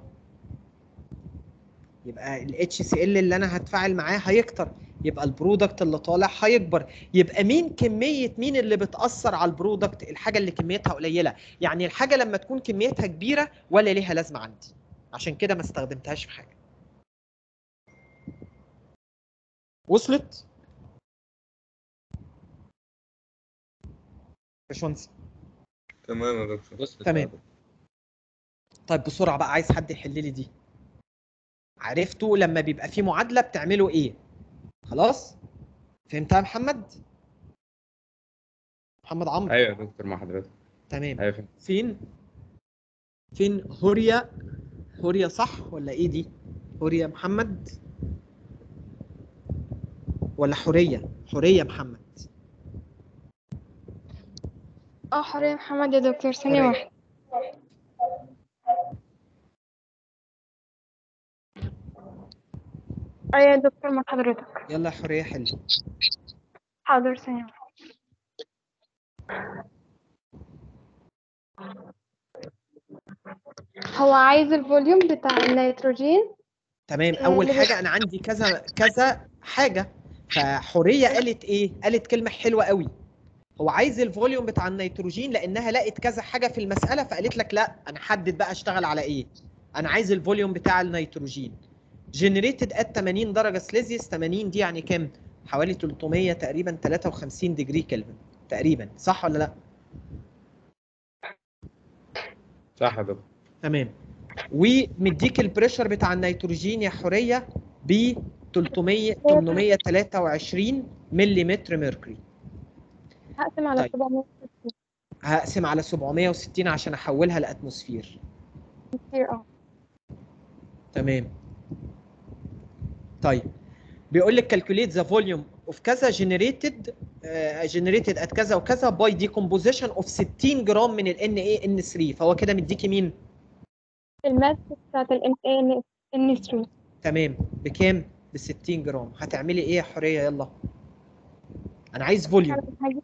يبقى ال HCl اللي انا هتفاعل معاه هيكتر يبقى البرودكت اللي طالع هيكبر يبقى مين كمية مين اللي بتأثر على البرودكت الحاجة اللي كميتها قليلة يعني الحاجة لما تكون كميتها كبيرة ولا ليها لازمة عندي عشان كده ما استخدمتهاش في حاجة وصلت باشمهندس تمام يا دكتور بص تمام طيب بسرعه بقى عايز حد يحل لي دي عرفتوا لما بيبقى في معادله بتعملوا ايه خلاص فهمتها يا محمد محمد عمرو ايوه يا دكتور مع حضرتك تمام ايوه فهمت. فين فين هوريا هوريا صح ولا ايه دي هوريا محمد ولا حورية حورية محمد اه حرية محمد يا دكتور ثانية حورية. واحدة ايوه يا دكتور مع حضرتك يلا يا حورية حل حاضر ثانية واحدة. هو عايز الفوليوم بتاع النيتروجين تمام اول اللي حاجة انا عندي كذا كذا حاجة فحورية قالت ايه قالت كلمة حلوة قوي هو عايز الفوليوم بتاع النيتروجين لانها لقت كذا حاجة في المسألة فقالت لك لا انا حدد بقى اشتغل على ايه انا عايز الفوليوم بتاع النيتروجين جنريتد ات 80 درجة سليزيوس 80 دي يعني كام حوالي 300 تقريبا 53 ديجري كلفن تقريبا صح ولا لا صح يا دكتور تمام ومديك البريشر بتاع النيتروجين يا حوريه ب 300 823 ملم ميركوري هقسم على طيب. 700 هقسم على 760 عشان احولها لاتموسفير كتير اه تمام طيب بيقول لك calculate the volume of كذا generated uh, generated at كذا وكذا by decomposition of 60 جرام من ال NaN3 فهو كده مديكي مين؟ الماس بتاعت ال N N3 تمام بكام؟ ب 60 جرام هتعملي ايه يا حوريه يلا؟ انا عايز فوليوم هجيب-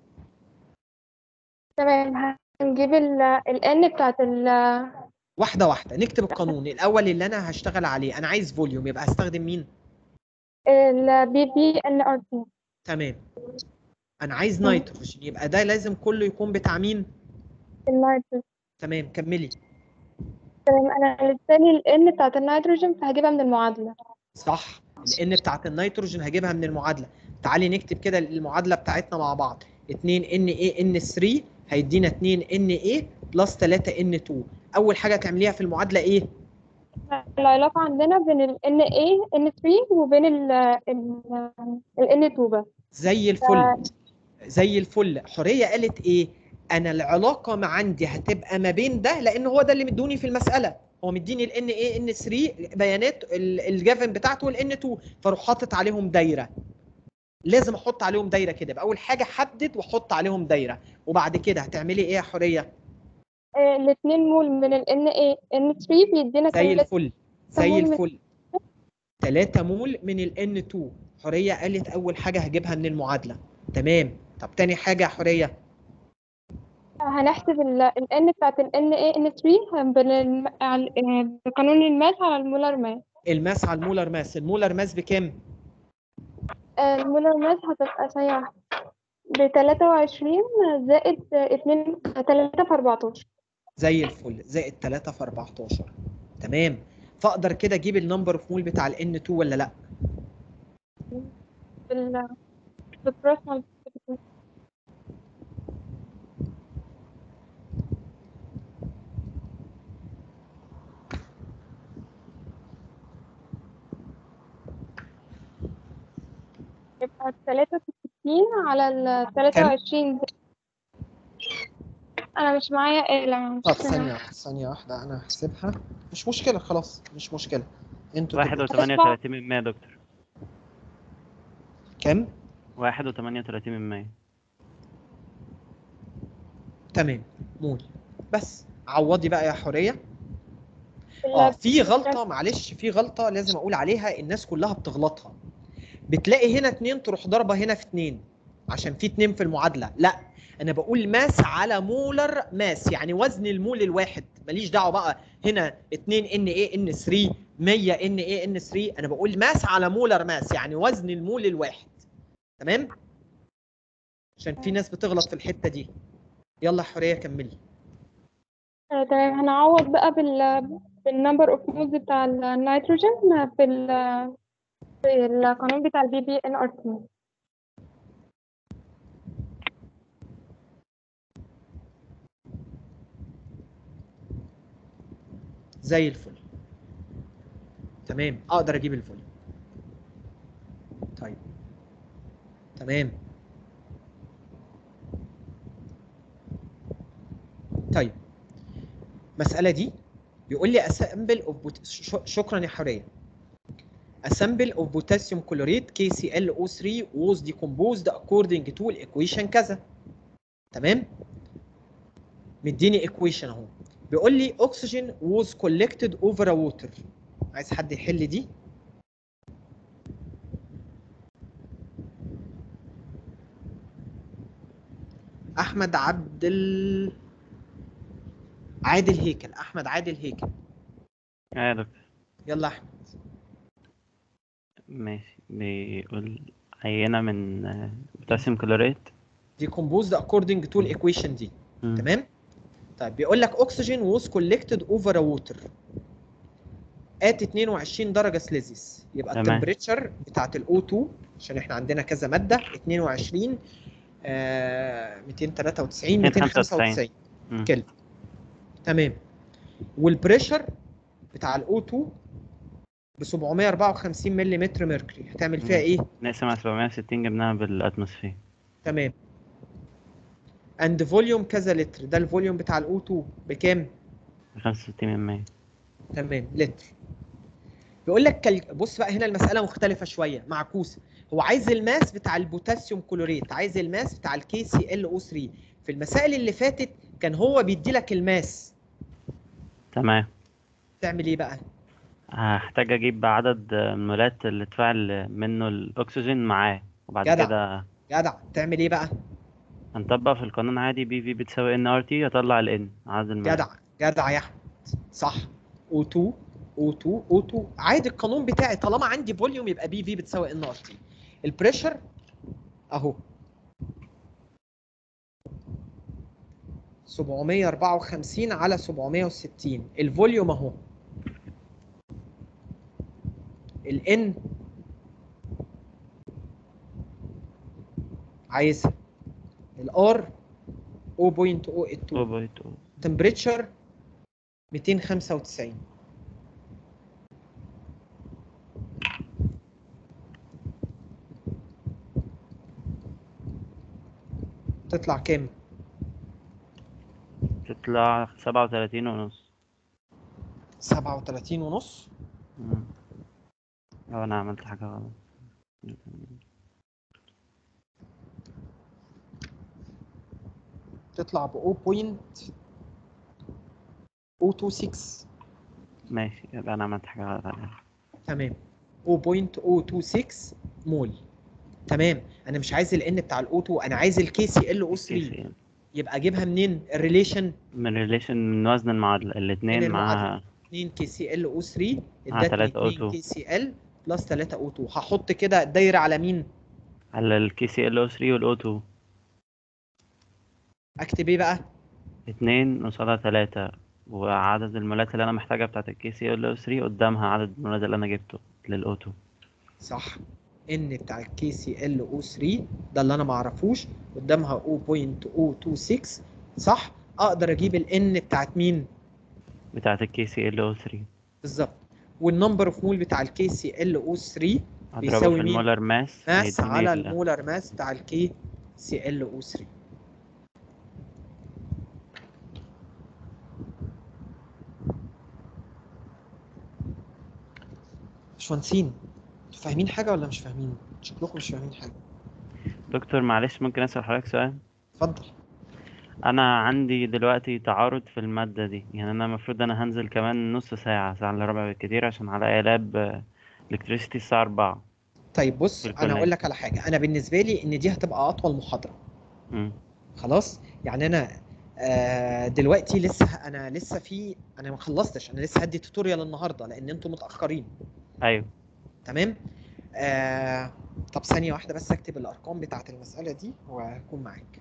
تمام هنجيب ال ال N بتاعت ال واحده واحده نكتب القانون الاول اللي انا هشتغل عليه انا عايز فوليوم يبقى هستخدم مين؟ ال بي بي ان ار تي تمام انا عايز نيتروجين يبقى ده لازم كله يكون بتاع مين؟ النيتروجين تمام كملي تمام انا لسه ال N بتاعت النيتروجين فهجيبها من المعادلة صح لان بتاعت النيتروجين هجيبها من المعادله تعالي نكتب كده المعادله بتاعتنا مع بعض 2 NaN3 هيدينا 2 Na بلس 3 N2 اول حاجه تعمليها في المعادله ايه العلاقة عندنا بين ال Na N3 وبين ال ال ال N2 بس زي الفل زي الفل حوريه قالت ايه انا العلاقه ما عندي هتبقى ما بين ده لان هو ده اللي مدوني في المساله هو مديني ال NaN3 بيانات ال- الجافن بتاعته وال N2 فاروح حاطط عليهم دايره لازم احط عليهم دايره كده يبقى اول حاجه حدد واحط عليهم دايره وبعد كده هتعملي ايه يا حوريه آه، الاتنين مول من ال Na N3 بيدينا زي تلاتة الفل زي مول من- الفل 3 مول من ال N2 حوريه قالت اول حاجه هجيبها من المعادله تمام طب تاني حاجه يا حوريه هنحسب ال ال N بتاعت ال Na N3 بال- على- آه، بقانون الماس على المولر ماس الماس على المولر ماس المولر ماس بكام آه، المولر ماس هتبقى ثانية واحدة بتلاتة وعشرين زائد اتنين تلاتة في أربعتاشر زي الفل زائد 3 في 14 تمام فاقدر كده اجيب النمبر اوف مول بتاع ال N2 ولا لا بال بالكروس multiplication. يبقى تلاتة وستين على ال تلاتة وعشرين أنا مش معايا آلة مش طب ثانيه واحده ثانيه واحده انا هحسبها مش مشكله خلاص مش مشكله انتوا واحد تبقوا- وثمانية وتلاتين من مية يا دكتور كام واحد وثمانية وتلاتين من مية تمام مول بس عوضي بقى يا حوريه اه في غلطه معلش في غلطه لازم اقول عليها الناس كلها بتغلطها بتلاقي هنا اتنين تروح ضربه هنا في اتنين عشان في اتنين في المعادله لا انا بقول ماس على مولر ماس يعني وزن المول الواحد ماليش دعوه بقى هنا 2 ان اي ان 3 100 ان اي ان 3 انا بقول ماس على مولر ماس يعني وزن المول الواحد تمام عشان في ناس بتغلط في الحته دي يلا حوريه كملي آه، تمام هنعوض بقى بال بالنمبر اوف مولز بتاع النيتروجين بال بالقانون بتاع البي بي ان ار تي زي الفل تمام اقدر اجيب الفوليوم طيب تمام طيب المسألة دي بيقول لي assemble of pot- ش- شكرا يا حورية assemble of potassium chlorate KClO3 was decomposed according to equation كذا تمام مديني equation اهو بيقول لي oxygen was collected over a water عايز حد يحل دي احمد عبد ال... عادل هيكل احمد عادل هيكل اه يا دكتور يلا احمد ماشي بيقول عينة من آه، بوتاسيوم كلوريت decomposed according to equation دي مم. تمام طيب بيقول لك oxygen was collected over a water at 22 درجة سليزيوس يبقى تمام. التمبريتشر بتاعت ال O2 عشان احنا عندنا كذا مادة 22 آه 293 295 مم. كلفن تمام والبريشر بتاع ال O2 ب 754 ملم ميركوري هتعمل فيها مم. ايه؟ نقسم على 760 جبناها بالاتموسفير تمام اند فوليوم كذا لتر ده الفوليوم بتاع الاو 2 بكام 65 من 100 تمام لتر بيقول لك كال... بص بقى هنا المساله مختلفه شويه معكوسه هو عايز الماس بتاع البوتاسيوم كلوريت عايز الماس بتاع الكي سي ال او 3 في المسائل اللي فاتت كان هو بيدي لك الماس تمام تعمل ايه بقى هحتاج اجيب عدد المولات اللي اتفاعل منه الاكسجين معاه وبعد جدع. كده جدع تعمل ايه بقى هنطبق في القانون عادي بي في بتساوي ان ار تي اطلع الان عدد المولات جدع جدع يا احمد صح O2 O2 O2 عادي القانون بتاعي طالما عندي فوليوم يبقى بي في بتساوي ان ار تي البريشر اهو 754 على 760 الفوليوم اهو الان عايزها الار 0.082 تمبريتشر 295 تطلع كام؟ تطلع 37 ونص 37 ونص مم. اه انا عملت حاجة غلط تطلع ب 0.026 ماشي يبقى انا عملت حاجة غلط عليها تمام 0.026 مول تمام انا مش عايز ال N بتاع الاوتو انا عايز الكي سي ال او 3 يبقى اجيبها منين الريليشن من ريليشن من وزن المعادلة من الاتنين معاها المعادلة 2 كي سي ال او 3 مع ادتني 3 2 O2. كي سي ال بلس 3 او 2 هحط كده دايره على مين على الكي سي ال او 3 والاو 2 اكتب ايه بقى اتنين قصادها تلاتة وعدد المولات اللي انا محتاجها بتاعت الكي سي ال او 3 قدامها عدد المولات اللي انا جبته للاو 2 صح ان بتاع الكي سي ال او 3 ده اللي انا ما اعرفوش قدامها 0.026 صح اقدر اجيب الان بتاعت مين بتاعت الكي سي ال او 3 بالظبط والنمبر اوف مول بتاع الكي سي ال او 3 اضربه بيساوي في مين المولر ماس ماس هيديني على ال- المولر ماس بتاع الكي سي ال او 3 باشمهندسين انتوا فاهمين حاجه ولا مش فاهمين شكلكم مش فاهمين حاجه دكتور معلش ممكن اسأل حضرتك سؤال اتفضل انا عندي دلوقتي تعارض في المادة دي يعني انا المفروض انا هنزل كمان نص ساعة ساعة الا ربع بالكتير عشان عليا لاب الكتريسيتي الساعة 4 طيب بص في انا الكلية. اقول لك على حاجه انا بالنسبه لي ان دي هتبقى اطول محاضره مم. خلاص يعني انا آه دلوقتي لسه انا لسه في انا ما خلصتش انا لسه هدي توتوريال النهارده لان انتوا متاخرين ايوه تمام آه طب ثانيه واحده بس اكتب الارقام بتاعه المساله دي وهكون معاك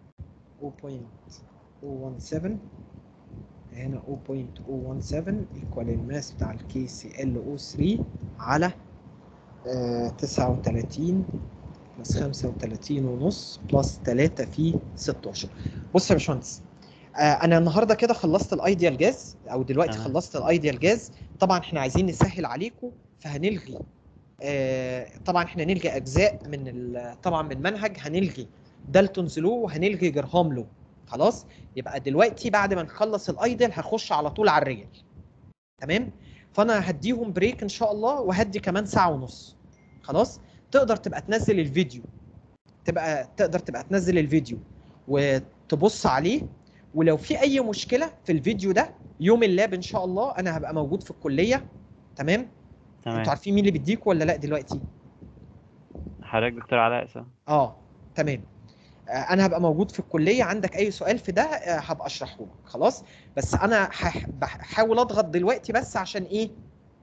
0.017 هنا 0.017 ايكوال الماس بتاع الكي سي ال او 3 على آه 39 بلس 35 ونص بلس 3 في 16 بص يا باشمهندس آه انا النهارده كده خلصت الايديال جاز او دلوقتي تمام. خلصت الايديال جاز طبعا احنا عايزين نسهل عليكم فهنلغي آه طبعا احنا نلغي اجزاء من ال- طبعا من المنهج هنلغي دالتونز لو وهنلغي جرهام لو خلاص يبقى دلوقتي بعد ما نخلص الايديال هخش على طول على الريال تمام فانا هديهم بريك ان شاء الله وهدي كمان ساعه ونص خلاص تقدر تبقى تنزل الفيديو تبقى تقدر تبقى تنزل الفيديو وتبص عليه ولو في اي مشكله في الفيديو ده يوم اللاب ان شاء الله انا هبقى موجود في الكليه تمام تمام انتوا عارفين مين اللي بيديكوا ولا لا دلوقتي حضرتك دكتور علاء صح؟ اه تمام آه، انا هبقى موجود في الكليه عندك اي سؤال في ده آه، هبقى اشرحه لك خلاص بس انا هح- بحاول اضغط دلوقتي بس عشان ايه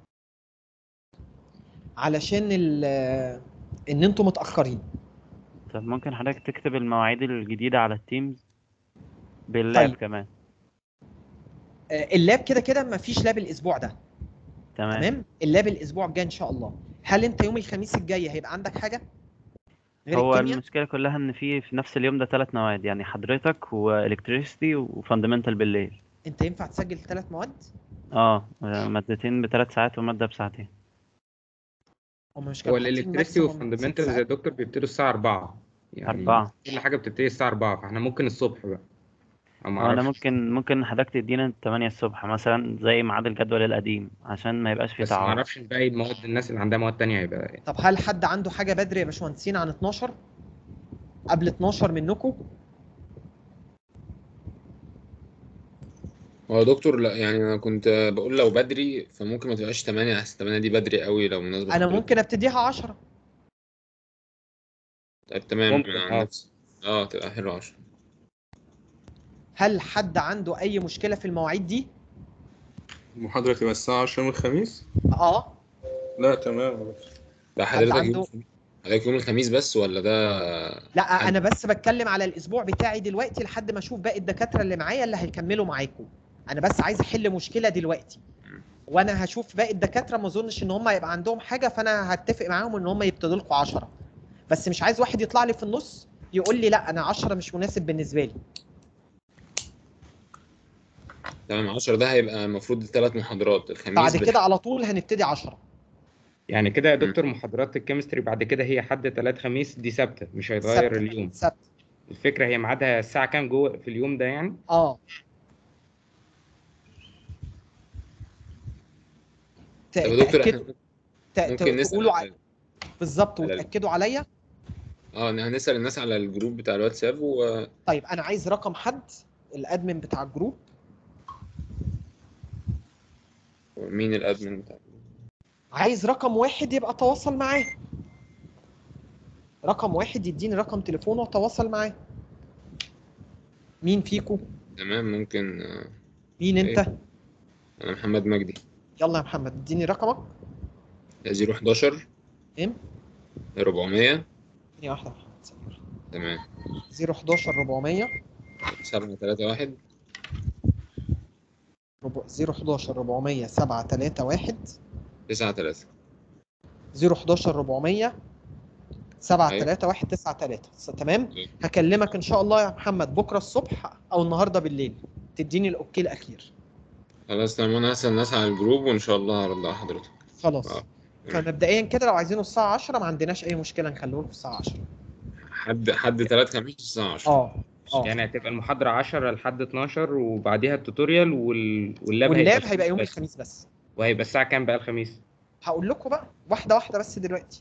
علشان ال ان انتوا متاخرين طب ممكن حضرتك تكتب المواعيد الجديدة على التيمز باللاب طيب. كمان آه، اللاب كده كده مفيش لاب الاسبوع ده تمام تمام اللاب الاسبوع الجاي ان شاء الله هل انت يوم الخميس الجاي هيبقى عندك حاجه غير هو الكيمياء المشكلة كلها إن في في نفس اليوم ده ثلاث مواد يعني حضرتك وإلكتريستي وفاندمنتال بالليل انت ينفع تسجل ثلاث مواد اه مادتين بثلاث ساعات ومادة بساعتين هم مش هو كانوا حاطين الالكتريستي maximum والفاندمنتال ست زي ساعات؟ الدكتور بيبتدوا الساعة 4 يعني أربعة كل حاجة بتبتدي الساعة 4 فاحنا ممكن الصبح بقى أو هو أنا معرفش ممكن ممكن حضرتك تدينا 8 الصبح مثلا زي ميعاد الجدول القديم عشان ما يبقاش في بس تعارض معرفش باقي المواد الناس اللي عندها مواد تانية هيبقى إيه. طب هل حد عنده حاجه بدري يا باشمهندسين عن 12 قبل 12 منكم هو دكتور لا يعني انا كنت بقول لو بدري فممكن ما تبقاش 8 احسن 8 دي بدري قوي لو مناسبة انا لحضرتك. ممكن ابتديها 10 طيب تمام ممكن، انا اه. عن نفسي اه تبقى حلوة 10 هل حد عنده اي مشكله في المواعيد دي المحاضرة تبقى الساعة 10 يوم الخميس؟ اه لا تمام ده حد حضرتك عنده يوم حضرتك يوم الخميس بس ولا ده لا حد- انا بس بتكلم على الاسبوع بتاعي دلوقتي لحد ما اشوف باقي الدكاتره اللي معايا اللي هيكملوا معاكم انا بس عايز احل مشكله دلوقتي وانا هشوف باقي الدكاتره ما اظنش ان هم هيبقى عندهم حاجه فانا هتفق معاهم ان هم يبتدوا لكم 10 بس مش عايز واحد يطلع لي في النص يقول لي لا انا 10 مش مناسب بالنسبه لي تمام 10 ده هيبقى المفروض ثلاث محاضرات الخميس بعد بال- كده على طول هنبتدي 10 يعني كده يا دكتور محاضرات الكيمستري بعد كده هي حد تلات خميس دي ثابتة مش هيتغير ثابتة. اليوم ثابته الفكرة هي ميعادها الساعة كام جوه في اليوم ده يعني اه ت- طب يا دكتور تأكدوا احنا ت- ت- ممكن نسأل تقولوا ع- على- بالظبط على- وتاكدوا عليا اه هنسأل الناس على الجروب بتاع الواتساب و طيب انا عايز رقم حد الادمن بتاع الجروب ومين الادمن بتاع عايز رقم واحد يبقى تواصل معاه رقم واحد يديني رقم تليفونه وتواصل معاه مين فيكو تمام ممكن آه، مين انت إيه؟ انا محمد مجدي يلا يا محمد اديني رقمك 011 ام 400 ثانيه واحده يا محمد ثانية واحدة. تمام 011 400 731 ربع- 011 400 731 93 011 400 731 93 تمام هكلمك ان شاء الله يا محمد بكره الصبح او النهارده بالليل تديني الاوكي الاخير خلاص تمام انا هسأل الناس على الجروب وان شاء الله هرد على حضرتك خلاص آه. فمبدئيا كده لو عايزينه الساعه 10 ما عندناش اي مشكله نخليه في الساعه 10 حد حد ثلاث خميس الساعة 10 اه اه يعني هتبقى المحاضرة 10 لحد 12 وبعديها التوتوريال وال... واللاب واللاب هيبقى هيبقى يوم بس. الخميس بس وهيبقى الساعة كام بقى الخميس؟ هقول لكم بقى واحده واحده بس دلوقتي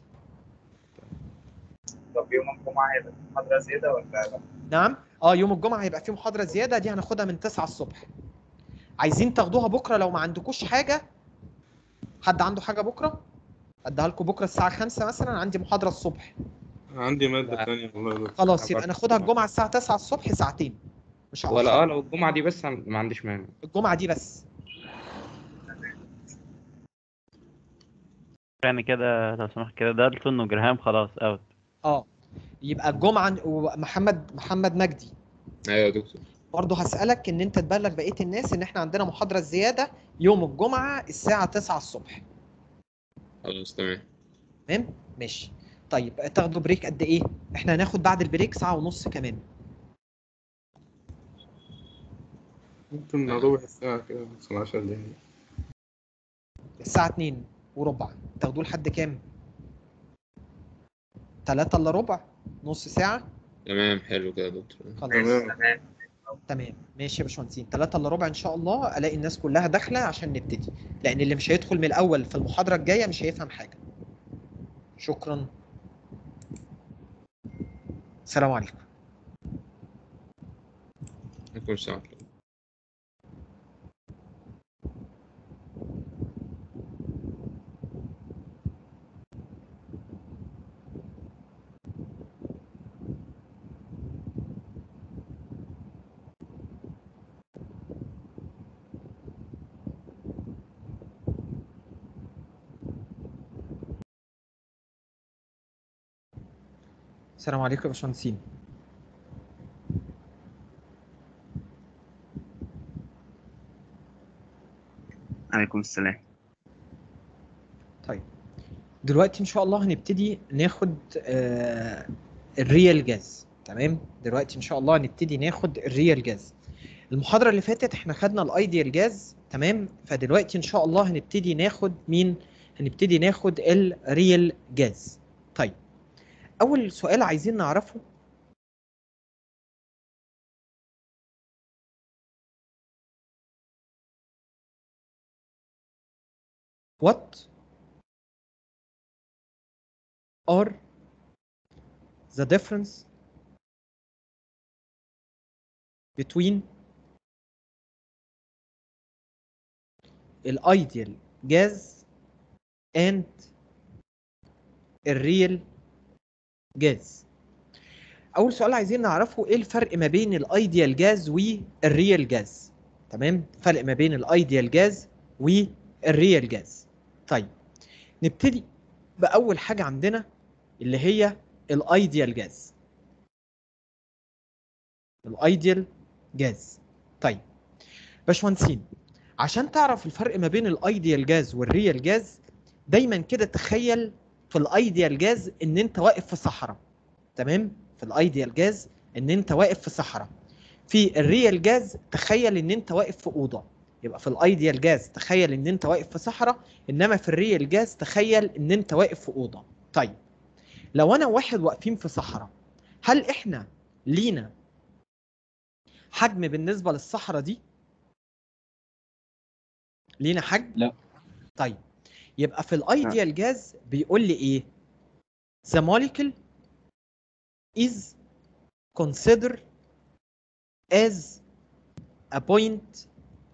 طب يوم الجمعة هيبقى في محاضرة زيادة ولا لا؟ نعم اه يوم الجمعه هيبقى فيه محاضره زياده دي هناخدها من 9 الصبح عايزين تاخدوها بكره لو ما عندكوش حاجه حد عنده حاجه بكره اديها لكم بكره الساعه 5 مثلا عندي محاضره الصبح عندي مادة تانية والله يا دكتور. خلاص يبقى ناخدها الجمعه الساعه 9 الصبح ساعتين مش ولا هأخر. اه لو الجمعة دي بس ما عنديش مانع الجمعه دي بس يعني كده لو سمحت كده دالتون وجرهام خلاص اوت اه يبقى الجمعه ومحمد محمد مجدي ايوه يا دكتور برضه هسألك ان انت تبلغ بقية الناس ان احنا عندنا محاضرة زيادة يوم الجمعة الساعة 9 الصبح خلاص تمام تمام ماشي طيب تاخدوا بريك قد ايه احنا هناخد بعد البريك ساعة ونص كمان ممكن ربع ساعة كده مثلا 10 دقايق الساعة 2 وربع تاخدوه لحد كام؟ 3 الا ربع نص ساعة تمام حلو كده يا دكتور خلاص تمام ماشي يا باشمهندسين 3 الا ربع ان شاء الله الاقي الناس كلها داخله عشان نبتدي لان اللي مش هيدخل من الاول في المحاضره الجايه مش هيفهم حاجه شكرا السلام عليكم عليكم السلام السلام عليكم يا باشمهندسين عليكم السلام طيب دلوقتي ان شاء الله هنبتدي ناخد آه الريال جاز تمام دلوقتي ان شاء الله هنبتدي ناخد الريال جاز المحاضره اللي فاتت احنا خدنا الايديال جاز تمام فدلوقتي ان شاء الله هنبتدي ناخد مين هنبتدي ناخد الريال جاز طيب اول سؤال عايزين نعرفه what are the difference between الايديال جاز and الريال جاز اول سؤال عايزين نعرفه ايه الفرق ما بين الايديال جاز والريال جاز تمام فرق ما بين الايديال جاز والريال جاز طيب نبتدي باول حاجه عندنا اللي هي الايديال جاز الايديال جاز طيب باشمهندسين عشان تعرف الفرق ما بين الايديال جاز والريال جاز دايما كده تخيل في الايديال جاز ان انت واقف في صحراء تمام في الايديال جاز ان انت واقف في صحراء في الريال جاز تخيل ان انت واقف في اوضه يبقى في الايديال جاز تخيل ان انت واقف في صحراء انما في الريال جاز تخيل ان انت واقف في اوضه طيب لو انا واحد واقفين في صحراء هل احنا لينا حجم بالنسبه للصحراء دي لينا حجم لا طيب يبقى في الايديال جاز بيقول لي ايه the molecule is considered as a point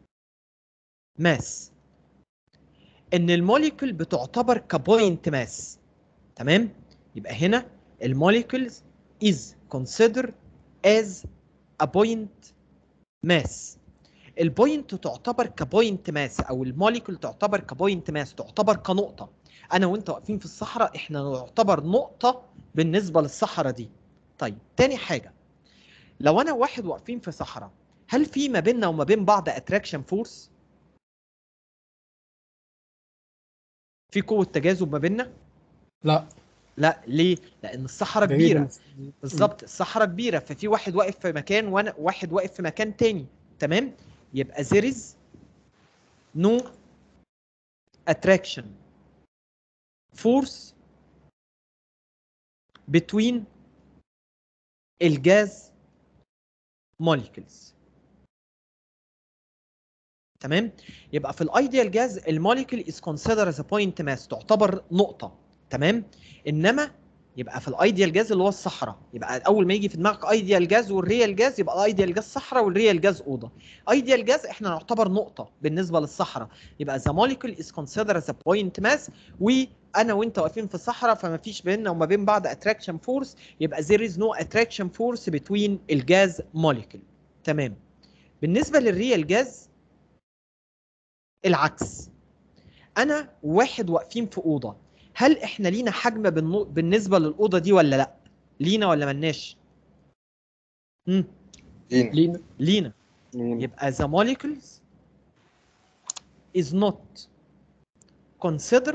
mass ان الموليكول بتعتبر كبوينت ماس تمام يبقى هنا الموليكولز is considered as a point mass البوينت تعتبر كبوينت ماس او الموليكول تعتبر كبوينت ماس تعتبر كنقطه انا وانت واقفين في الصحراء احنا نعتبر نقطه بالنسبه للصحراء دي طيب تاني حاجه لو انا واحد واقفين في صحراء هل في ما بيننا وما بين بعض اتراكشن فورس في قوه تجاذب ما بيننا لا لا ليه لان الصحراء بعيدة. كبيره بالظبط الصحراء كبيره ففي واحد واقف في مكان وانا واحد واقف في مكان تاني تمام يبقى there is no attraction force between الجاز molecules تمام يبقى في الايديال جاز الموليكول از كونسيدر از بوينت ماس تعتبر نقطه تمام انما يبقى في الايديال جاز اللي هو الصحراء يبقى اول ما يجي في دماغك ايديال جاز والريال جاز يبقى الايديال جاز صحراء والريال جاز اوضه ايديال جاز احنا نعتبر نقطه بالنسبه للصحراء يبقى ذا موليكول از كونسيدر از بوينت ماس وانا وانت واقفين في الصحراء فما فيش بيننا وما بين بعض اتراكشن فورس يبقى there is no attraction force between الجاز molecule تمام بالنسبه للريال جاز العكس انا واحد واقفين في اوضه هل احنا لينا حجم بالنو- بالنسبه للاوضه دي ولا لا لينا ولا ملناش امم لينا لينا يبقى the molecules is not considered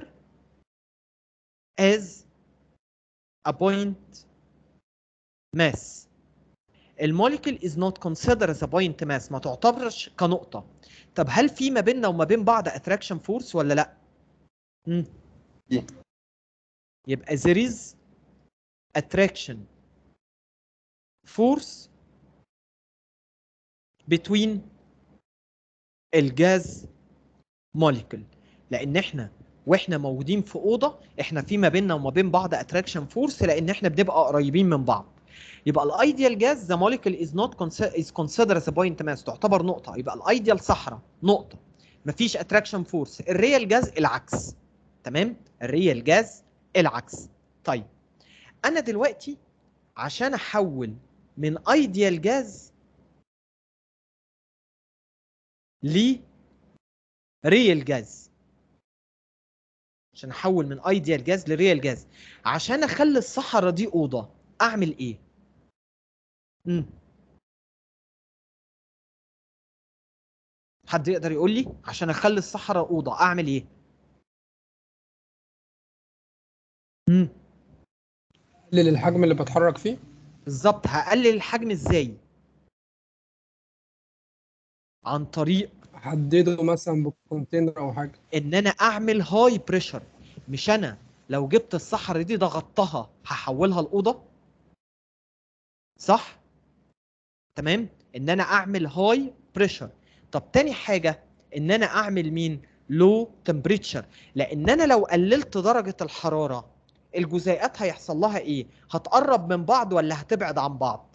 as a point mass الموليكول is not considered as a point mass ما تعتبرش كنقطة طب هل في ما بيننا وما بين بعض attraction force ولا لا؟ مم. يبقى there is attraction force between الجاز molecule لان احنا واحنا موجودين في اوضه احنا في ما بيننا وما بين بعض اتراكشن فورس لان احنا بنبقى قريبين من بعض يبقى الايديال جاز ذا موليكول از نوت از كونسيدر از بوينت ماس تعتبر نقطه يبقى الايديال صحراء نقطه مفيش اتراكشن فورس الريال جاز العكس تمام الريال جاز العكس طيب انا دلوقتي عشان احول من ايديال جاز ل ريال جاز عشان احول من ايديال جاز لريال جاز عشان اخلي الصحراء دي اوضه اعمل ايه امم حد يقدر يقول لي عشان اخلي الصحراء اوضه اعمل ايه امم قلل الحجم اللي بتحرك فيه بالظبط هقلل الحجم ازاي عن طريق احدده مثلا بكونتينر او حاجه ان انا اعمل هاي بريشر مش انا لو جبت الصحراء دي ضغطتها هحولها لاوضه صح تمام ان انا اعمل هاي بريشر طب تاني حاجه ان انا اعمل مين لو تمبريتشر لان انا لو قللت درجه الحراره الجزيئات هيحصل لها ايه هتقرب من بعض ولا هتبعد عن بعض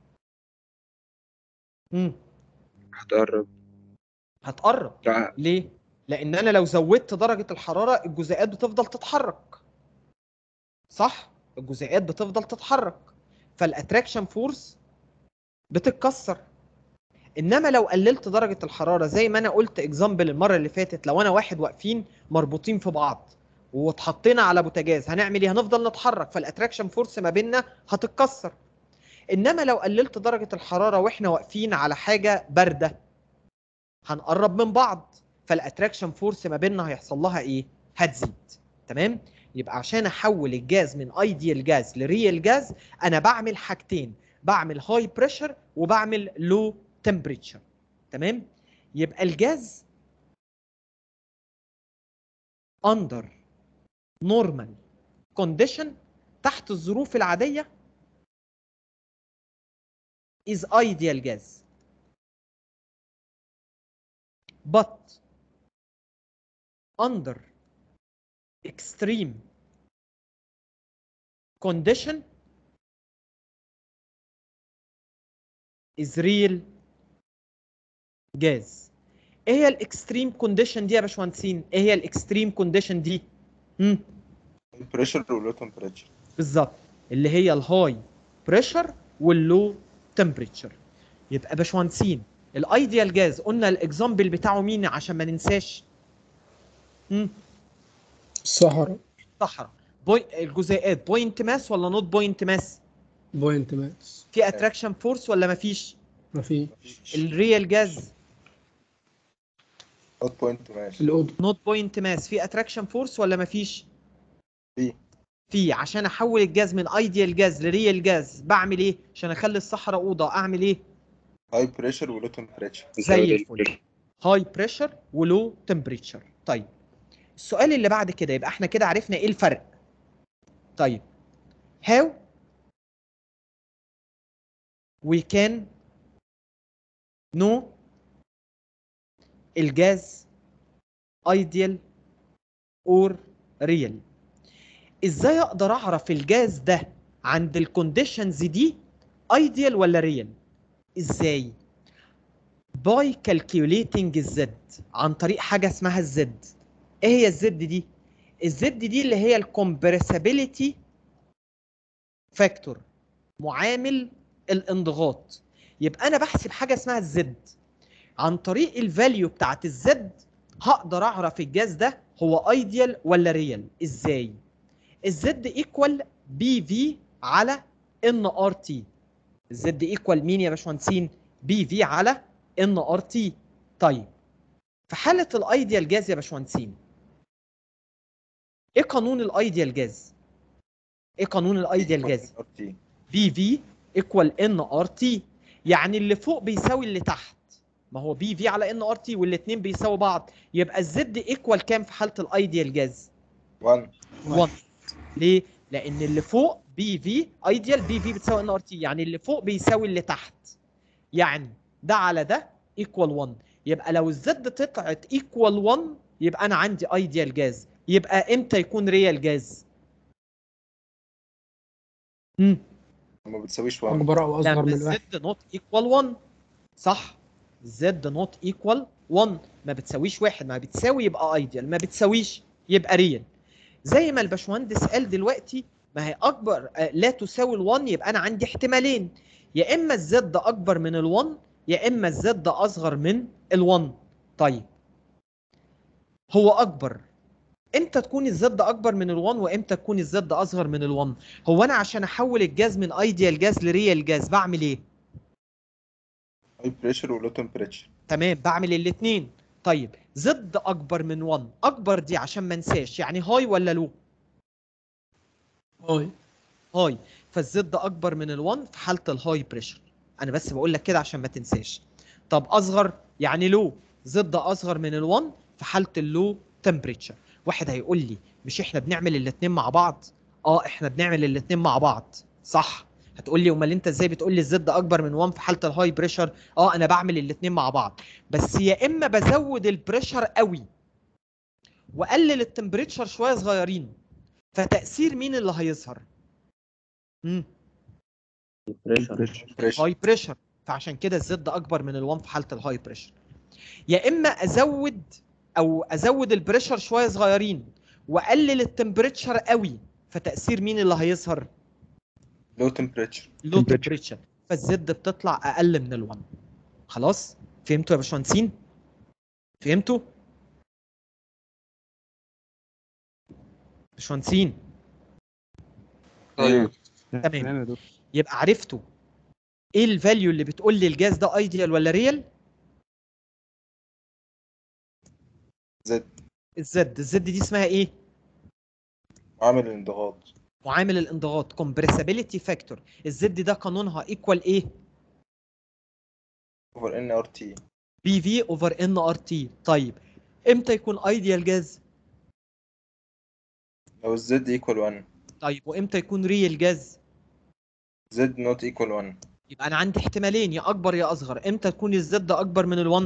امم هتقرب هتقرب لا ليه لان انا لو زودت درجه الحراره الجزيئات بتفضل تتحرك صح الجزيئات بتفضل تتحرك فالاتراكشن فورس بتتكسر انما لو قللت درجه الحراره زي ما انا قلت اكزامبل المره اللي فاتت لو انا واحد واقفين مربوطين في بعض واتحطينا على بوتاجاز هنعمل ايه هنفضل نتحرك فالاتراكشن فورس ما بيننا هتتكسر انما لو قللت درجه الحراره واحنا واقفين على حاجه بارده هنقرب من بعض فالاتراكشن فورس ما بيننا هيحصل لها ايه هتزيد تمام يبقى عشان احول الجاز من ايديال جاز لريال جاز انا بعمل حاجتين بعمل هاي بريشر وبعمل لو تمبريتشر تمام يبقى الجاز under normal condition تحت الظروف العادية is ideal gas but under extreme condition is real gas ايه هي الاكستريم كونديشن دي يا باشمهندسين ايه هي الاكستريم كونديشن دي امم بريشر ولو تمبريتشر بالظبط اللي هي الهاي بريشر واللو تمبريتشر يبقى باشمهندسين الايديال جاز قلنا الاكزامبل بتاعه مين عشان ما ننساش امم الصحراء صحراء بوي... الجزيئات بوينت ماس ولا نوت بوينت ماس بوينت ماس في اتراكشن فورس ولا ما فيش مفيش الريال جاز نوت بوينت ماشي الاوضه نوت بوينت ماس في اتراكشن فورس ولا ما فيش في في عشان احول الجاز من ايديال جاز لريال جاز بعمل ايه عشان اخلي الصحراء اوضه اعمل ايه هاي بريشر ولو تمبريتشر زي الفل هاي بريشر ولو تمبريتشر طيب السؤال اللي بعد كده يبقى احنا كده عرفنا ايه الفرق طيب how we can know الجاز ideal or real ازاي اقدر اعرف الجاز ده عند الكونديشنز دي ideal ولا real ازاي باي calculating الزد عن طريق حاجه اسمها الزد ايه هي الزد دي الزد دي اللي هي الكومبرسابيليتي فاكتور معامل الانضغاط يبقى انا بحسب حاجه اسمها الزد عن طريق الفاليو بتاعت الزد هقدر اعرف الجاز ده هو ايديال ولا ريال ازاي الزد ايكوال بي في على ان ار تي الزد ايكوال مين يا باشمهندسين بي في على ان ار تي طيب في حاله الايديال جاز يا باشمهندسين ايه قانون الايديال جاز ايه قانون الايديال جاز بي في ايكوال ان ار تي يعني اللي فوق بيساوي اللي تحت ما هو بي في على ان ار تي والاثنين بيساوي بعض يبقى الزد ايكوال كام في حاله الايديال جاز 1 1 ليه لان اللي فوق بي في ايديال بي في بتساوي ان ار تي يعني اللي فوق بيساوي اللي تحت يعني ده على ده ايكوال 1 يبقى لو الزد طلعت ايكوال 1 يبقى انا عندي ايديال جاز يبقى امتى يكون ريال جاز امم ما بتساويش 1 اكبر او اصغر لما من الواحد الزد نوت ايكوال 1 صح زد نوت ايكوال 1 ما بتساويش واحد ما بتساوي يبقى ايديال ما بتساويش يبقى ريال زي ما الباشمهندس قال دلوقتي ما هي اكبر آه، لا تساوي ال1 يبقى انا عندي احتمالين يا اما الزد اكبر من ال1 يا اما الزد اصغر من ال1 طيب هو اكبر امتى تكون الزد اكبر من ال1 وامتى تكون الزد اصغر من ال1 هو انا عشان احول الجاز من ايديال جاز لريال جاز بعمل ايه هاي بريشر ولو تمبريتشر تمام بعمل الاثنين طيب زد اكبر من 1 اكبر دي عشان ما انساش يعني هاي ولا لو هاي هاي فالزد اكبر من ال1 في حاله الهاي بريشر انا بس بقول لك كده عشان ما تنساش طب اصغر يعني لو زد اصغر من ال1 في حاله اللو تمبريتشر واحد هيقول لي مش احنا بنعمل الاثنين مع بعض اه احنا بنعمل الاثنين مع بعض صح هتقول لي امال انت ازاي بتقول لي الزد اكبر من 1 في حاله الهاي بريشر اه انا بعمل الاثنين مع بعض بس يا اما بزود البريشر قوي واقلل التمبريتشر شويه صغيرين فتاثير مين اللي هيظهر امم هاي بريشر فعشان كده الزد اكبر من ال1 في حاله الهاي بريشر يا اما ازود او ازود البريشر شويه صغيرين واقلل التمبريتشر قوي فتاثير مين اللي هيظهر لو تمبريتشر لو تمبريتشر فالزد بتطلع اقل من ال1 خلاص فهمتوا يا باشمهندسين فهمتوا باشمهندسين ايوه تمام يبقى عرفتوا ايه الفاليو اللي بتقول لي الجاز ده ايديال ولا ريال زد الزد الزد دي اسمها ايه عامل الانضغاط معامل الانضغاط compressibility factor الزد ده قانونها ايكوال ايه اوفر ان ار تي بي في اوفر ان ار تي طيب امتى يكون ايديال جاز لو الزد ايكوال 1 طيب وامتى يكون ريال جاز زد نوت ايكوال 1 يبقى انا عندي احتمالين يا اكبر يا اصغر امتى تكون الزد اكبر من ال1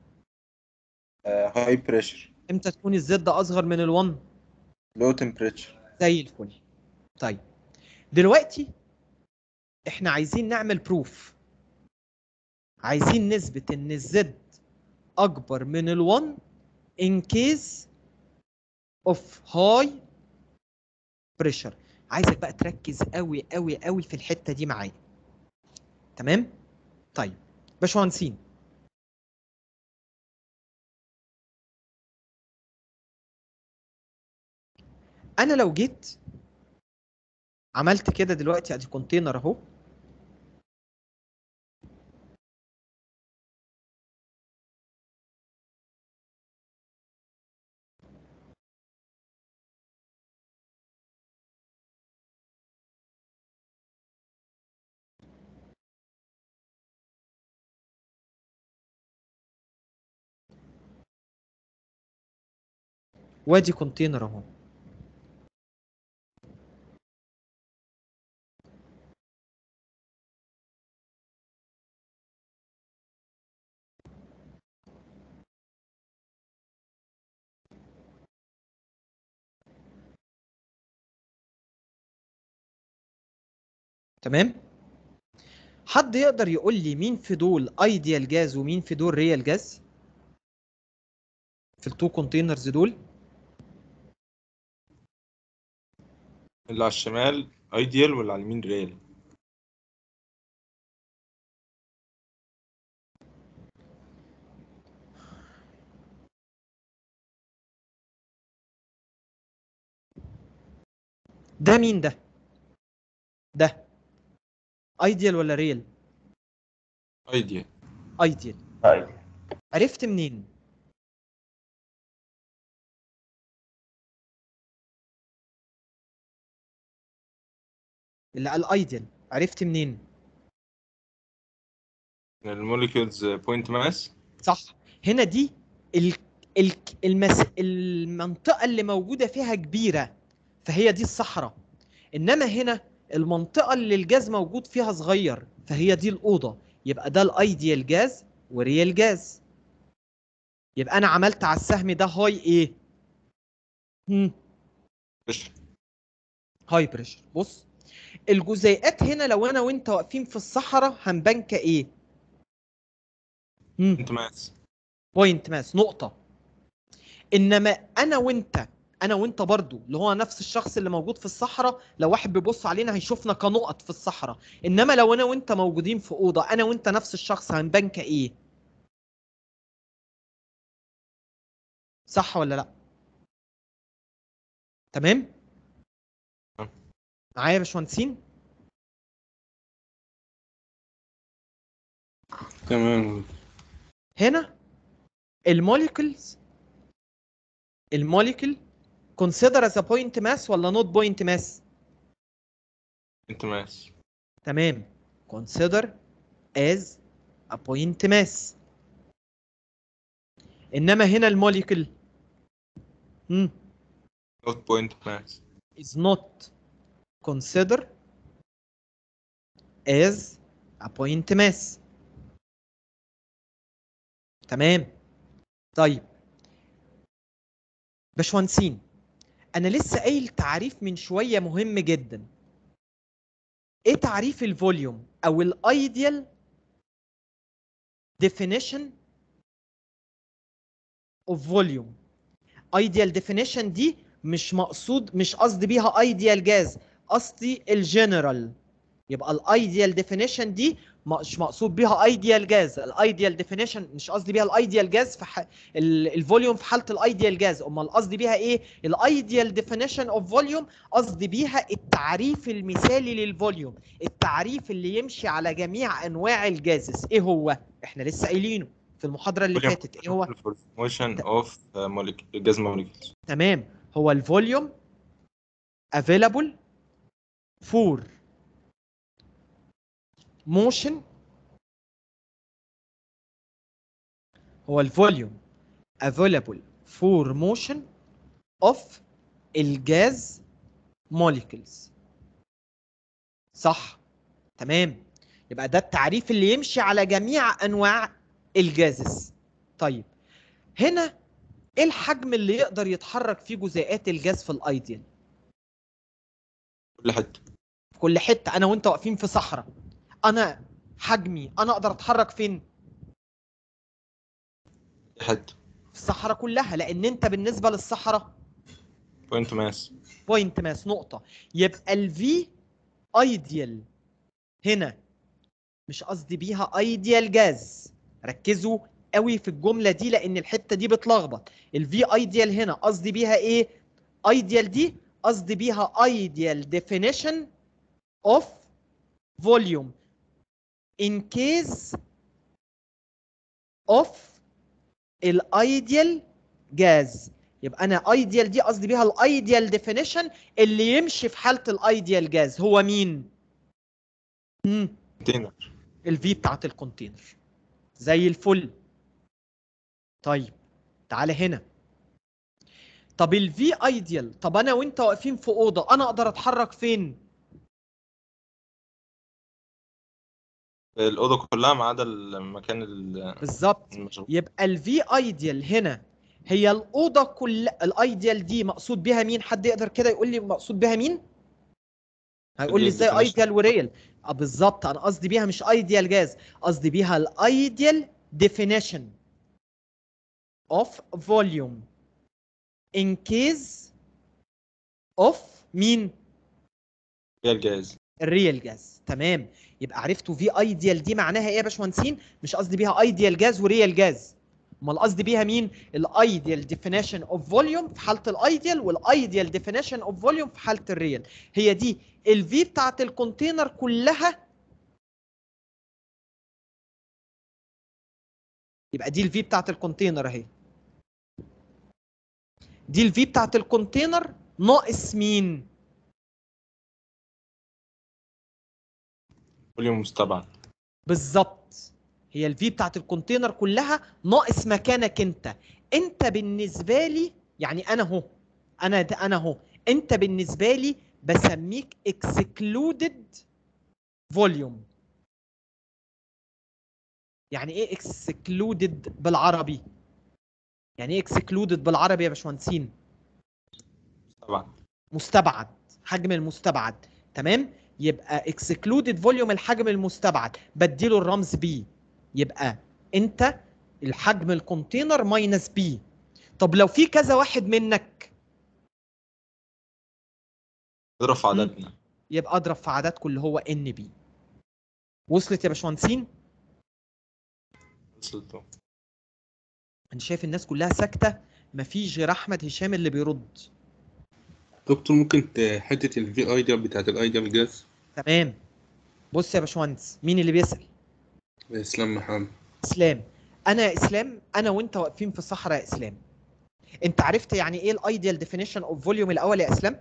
هاي بريشر امتى تكون الزد اصغر من ال1 لو تمبريتشر زي الفل طيب دلوقتي احنا عايزين نعمل بروف عايزين نثبت ان الزد اكبر من ال1 in case of high pressure عايزك بقى تركز قوي قوي قوي في الحته دي معايا تمام طيب باشمهندسين انا لو جيت عملت كده دلوقتي ادي كونتينر اهو وادي كونتينر اهو تمام حد يقدر يقول لي مين في دول ايديال جاز ومين في دول ريال جاز في التو كونتينرز دول اللي على الشمال ايديال واللي على اليمين ريال ده مين ده ده ايديال ولا ريال ايديال ايديال عرفت منين اللي قال ايديال عرفت منين الموليكيولز بوينت ماس صح هنا دي ال... ال... المس... المنطقة اللي موجودة فيها كبيرة فهي دي الصحراء إنما هنا المنطقة اللي الجاز موجود فيها صغير فهي دي الأوضة يبقى ده الأيديال جاز وريال جاز يبقى أنا عملت على السهم ده هاي إيه؟ هم. هاي بريشر بص الجزيئات هنا لو أنا وأنت واقفين في الصحراء هنبان كإيه؟ بوينت ماس بوينت ماس نقطة انما انا وانت انا وانت برضو اللي هو نفس الشخص اللي موجود في الصحراء لو واحد بيبص علينا هيشوفنا كنقط في الصحراء انما لو انا وانت موجودين في اوضه انا وانت نفس الشخص هنبان كايه صح ولا لا تمام معايا يا باشمهندسين تمام هنا الموليكولز الموليكول consider as a point mass ولا not point mass بوينت ماس تمام consider as a point mass انما هنا الموليكول hmm, نوت بوينت ماس is not consider as a point mass تمام طيب باشمهندسين انا لسه قايل تعريف من شويه مهم جدا ايه تعريف الفوليوم او الايديال definition of volume ideal definition دي مش مقصود مش قصدي بيها ideal جاز قصدي الجنرال يبقى الايديال ديفينيشن دي مش مقصود بيها ايديال جاز الايديال ديفينيشن مش قصدي بيها الايديال جاز في ح... ال- الفوليوم في حاله الايديال جاز امال قصدي بيها ايه الايديال ديفينيشن اوف فوليوم قصدي بيها التعريف المثالي للفوليوم التعريف اللي يمشي على جميع انواع الجازز ايه هو احنا لسه قايلينه في المحاضره اللي فاتت ايه هو موشن اوف جاز موليكيولز تمام هو الفوليوم available for motion هو الفوليوم available for motion of الجاز molecules صح تمام يبقى ده التعريف اللي يمشي على جميع انواع الجازز طيب هنا ايه الحجم اللي يقدر يتحرك فيه جزيئات الجاز في الايديال كل حته في كل حته انا وانت واقفين في صحراء انا حجمي انا اقدر اتحرك فين حته في الصحراء كلها لان انت بالنسبه للصحراء بوينت ماس بوينت ماس نقطه يبقى الفي ايديال هنا مش قصدي بيها ايديال جاز ركزوا قوي في الجمله دي لان الحته دي بتلخبط الفي ايديال هنا قصدي بيها ايه ايديال دي قصدي بيها ايديال definition of volume in case of الايديال جاز يبقى انا ايديال دي قصدي بيها الايديال definition اللي يمشي في حاله الايديال جاز هو مين مم. كونتينر الفي بتاعت الكونتينر زي الفل طيب تعالى هنا طب الفي ايديال طب انا وانت واقفين في اوضه انا اقدر اتحرك فين الاوضه كلها ما عدا المكان ال- بالظبط المشغول يبقى الفي ايديال هنا هي الاوضه كل الايديال دي مقصود بيها مين حد يقدر كده يقول لي مقصود بيها مين هيقول لي Ideal ازاي definition. ايديال وريال اه بالظبط انا قصدي بيها مش ايديال جاز قصدي بيها الايديال definition of volume in case of مين هي الجهاز الريال جاز تمام يبقى عرفتوا في ايديال دي معناها ايه يا باشمهندسين مش قصدي بيها ايديال جاز وريال جاز امال قصدي بيها مين الايديال ديفينيشن اوف فوليوم في حاله الايديال والايديال ديفينيشن اوف فوليوم في حاله الريال هي دي الفي بتاعت الكونتينر كلها يبقى دي الفي بتاعت الكونتينر اهي دي الفي بتاعت الكونتينر ناقص مين فوليوم مستبعد بالظبط هي الفي بتاعت الكونتينر كلها ناقص مكانك انت انت بالنسبه لي يعني انا اهو انا د- انا اهو انت بالنسبه لي بسميك اكسكلودد فوليوم يعني ايه اكسكلودد بالعربي يعني ايه اكسكلودد بالعربي يا باشمهندسين طبعا مستبعد حجم المستبعد تمام يبقى اكسكلودد فوليوم الحجم المستبعد بديله الرمز بي يبقى انت الحجم الكونتينر ماينس بي طب لو في كذا واحد منك اضرب في عددنا يبقى اضرب في عددكم اللي هو ان بي وصلت يا باشمهندسين وصلت أهو. انا شايف الناس كلها ساكته مفيش غير احمد هشام اللي بيرد دكتور ممكن ت- حتة الفي اي دي بتاعت الاي دي بالجاز تمام بص يا باشمهندس مين اللي بيسال اسلام محمد اسلام انا يا اسلام انا وانت واقفين في الصحراء يا اسلام انت عرفت يعني ايه الايديال ديفينيشن اوف فوليوم الاول يا اسلام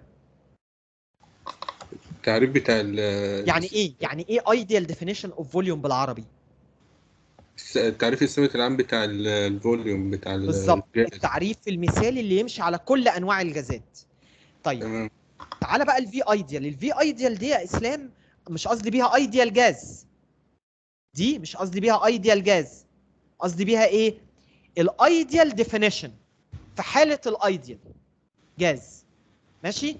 التعريف بتاع ال يعني ايه يعني ايه ايديال ديفينيشن اوف فوليوم بالعربي الس- التعريف الثابت العام بتاع ال- الفوليوم بتاع ال- بالظبط الجاز التعريف المثالي اللي يمشي على كل انواع الجازات طيب تمام تعالى بقى الفي ايديال الفي ايديال دي يا اسلام مش قصدي بيها ايديال جاز دي مش قصدي بيها ايديال جاز قصدي بيها ايه الايديال ديفينيشن في حاله الايديال جاز ماشي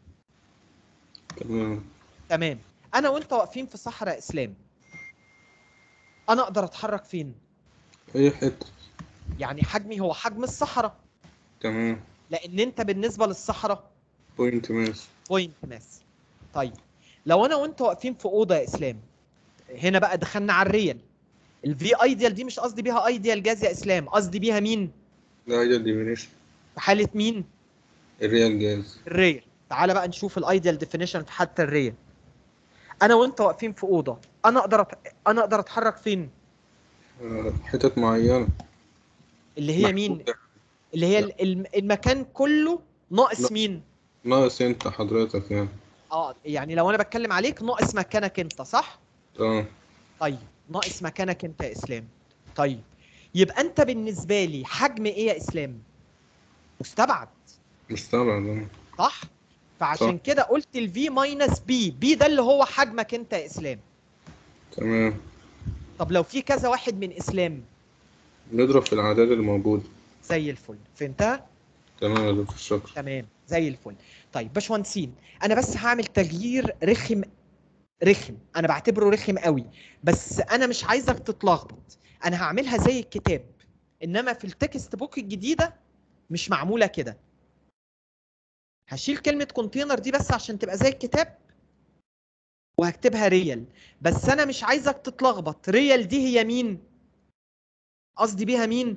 تمام تمام انا وانت واقفين في صحراء اسلام انا اقدر اتحرك فين اي حتة يعني حجمي هو حجم الصحراء تمام لان انت بالنسبه للصحراء بوينت ماس بوينت ماس طيب لو انا وانت واقفين في اوضه يا اسلام هنا بقى دخلنا على الريال الفي ايديال دي مش قصدي بيها ايديال جاز يا اسلام قصدي بيها مين الايديال ديفينيشن في حاله مين الريال جاز الريال تعالى بقى نشوف الايديال ديفينيشن في حاله الريال انا وانت واقفين في اوضه انا اقدر أت... انا اقدر اتحرك فين آه، حتت معينة اللي هي مين اللي هي ال- الم- المكان كله ناقص لا. مين ناقص انت حضرتك يعني اه يعني لو انا بتكلم عليك ناقص مكانك انت صح اه طيب ناقص مكانك انت يا اسلام طيب يبقى انت بالنسبه لي حجم ايه يا اسلام مستبعد مستبعد اه صح فعشان صح. كده قلت الفي ماينس بي بي ده اللي هو حجمك انت يا اسلام تمام طب لو في كذا واحد من اسلام نضرب في الأعداد الموجودة زي الفل فهمتها تمام يا دكتور شكرا تمام زي الفل طيب باشمهندسين انا بس هعمل تغيير رخم رخم انا بعتبره رخم قوي بس انا مش عايزك تتلخبط انا هعملها زي الكتاب انما في التكست بوك الجديده مش معموله كده هشيل كلمه كونتينر دي بس عشان تبقى زي الكتاب وهكتبها ريال بس انا مش عايزك تتلخبط ريال دي هي مين قصدي بيها مين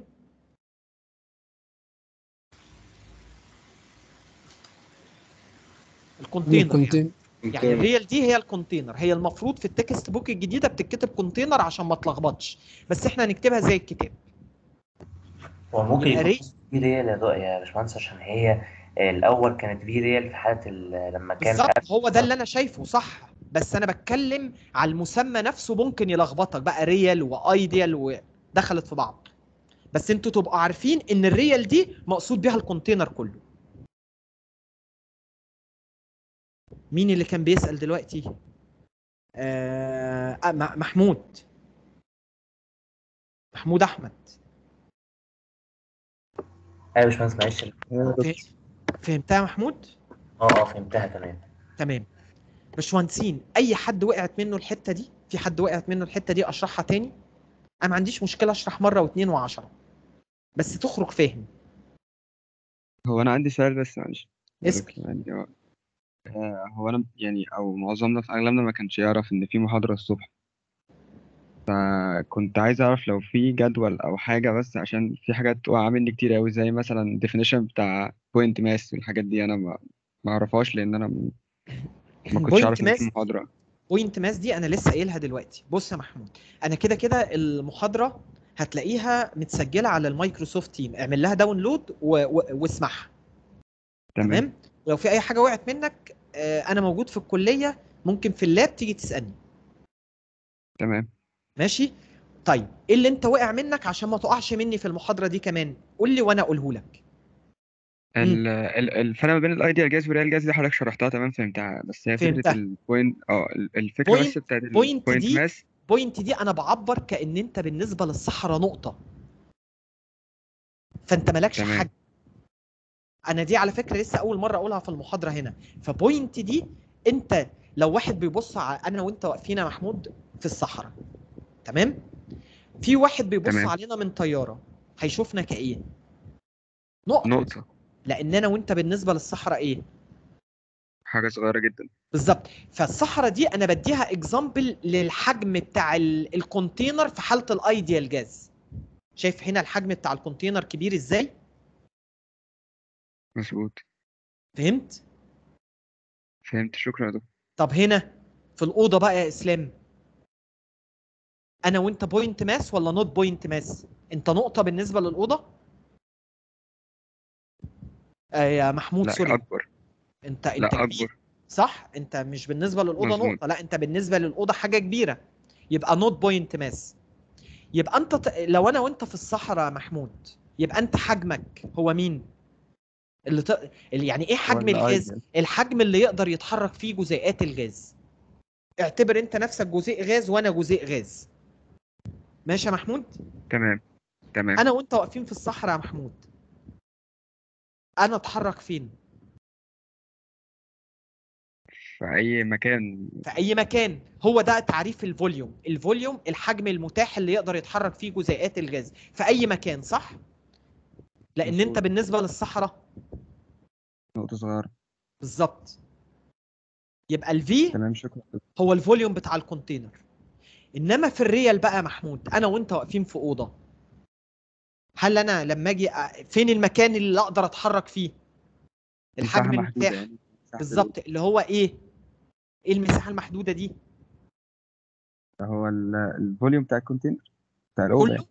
الكونتينر يعني. الكونتين يعني الريال دي هي الكونتينر هي المفروض في التكست بوك الجديده بتتكتب كونتينر عشان ما تلخبطش بس احنا هنكتبها زي الكتاب هو ممكن يبقى يكون ري- في ريال يا ضوء يا باشمهندس عشان هي الأول كانت في ريال في حالة ال- لما كان بالظبط هو ده اللي انا شايفه صح بس انا بتكلم على المسمى نفسه ممكن يلخبطك بقى ريال وايديال ودخلت في بعض بس انتوا تبقوا عارفين ان الريال دي مقصود بيها الكونتينر كله مين اللي كان بيسأل دلوقتي آه آه، م- محمود محمود احمد أيوة يا باشمهندس معلش فه- فهمتها يا محمود اه اه فهمتها تمام تمام باشمهندسين اي حد وقعت منه الحته دي في حد وقعت منه الحته دي اشرحها تاني انا ما عنديش مشكله اشرح مره واثنين وعشرة بس تخرج فاهم هو انا عندي سؤال بس معلش اسأل. يعني هو آه، هو انا يعني او معظمنا في اغلبنا ما كانش يعرف ان في محاضرة الصبح فكنت عايز اعرف لو في جدول او حاجة بس عشان في حاجات واقعة مني كتير قوي زي مثلا definition بتاع point mass والحاجات دي انا ما ما اعرفهاش لان انا م- ما كنتش Point عارف ان في mass؟ محاضرة بوينت ماس دي انا لسه قايلها دلوقتي بص يا محمود انا كده كده المحاضره هتلاقيها متسجله على المايكروسوفت تيم اعمل لها داونلود و... و... واسمعها تمام ولو في اي حاجه وقعت منك آه، انا موجود في الكليه ممكن في اللاب تيجي تسالني تمام ماشي طيب ايه اللي انت وقع منك عشان ما تقعش مني في المحاضره دي كمان قول لي وانا اقوله لك ال- ال- الفرق ما بين الايديال جاز والريال جاز دي حضرتك شرحتها تمام فهمتها بس هي فهمتها. فكره البوينت اه ال- الفكره بس بوينت بتاعت بوينت البوينت دي ماس بوينت دي انا بعبر كان انت بالنسبه للصحراء نقطه فانت مالكش تمام. حاجه انا دي على فكره لسه اول مره اقولها في المحاضره هنا فبوينت دي انت لو واحد بيبص على انا وانت واقفين يا محمود في الصحراء تمام في واحد بيبص تمام. علينا من طياره هيشوفنا كايه نقطه نقطه لان انا وانت بالنسبه للصحراء ايه حاجه صغيره جدا بالظبط فالصحراء دي انا بديها اكزامبل للحجم بتاع ال- الكونتينر في حاله الايديال جاز شايف هنا الحجم بتاع الكونتينر كبير ازاي مظبوط فهمت فهمت شكرا يا دكتور طب هنا في الاوضه بقى يا اسلام انا وانت بوينت ماس ولا نوت بوينت ماس انت نقطه بالنسبه للاوضه آه يا محمود لا سوري اكبر انت انت لا مش- اكبر صح انت مش بالنسبه للاوضه مظبوط. نقطه لا انت بالنسبه للاوضه حاجه كبيره يبقى نوت بوينت ماس يبقى انت ت... لو انا وانت في الصحراء يا محمود يبقى انت حجمك هو مين اللي, ت... اللي يعني ايه حجم ولا الجاز ideal. الحجم اللي يقدر يتحرك فيه جزيئات الجاز اعتبر انت نفسك جزيء غاز وانا جزيء غاز ماشي يا محمود تمام تمام انا وانت واقفين في الصحراء يا محمود انا اتحرك فين في اي مكان في اي مكان هو ده تعريف الفوليوم الفوليوم الحجم المتاح اللي يقدر يتحرك فيه جزيئات الغاز في اي مكان صح لان انت مظبوط. بالنسبه للصحراء نقطه صغيره بالظبط يبقى الفي تمام شكرا هو الفوليوم بتاع الكونتينر انما في الريال بقى يا محمود انا وانت واقفين في اوضه هل انا لما اجي أ- فين المكان اللي اقدر اتحرك فيه مساحه الحجم محدوده المتاح يعني مساحة بالظبط اللي هو ايه ايه المساحه المحدوده دي ال- هو ال- الفوليوم بتاع الكونتينر بتاع الاوضه كله يعني.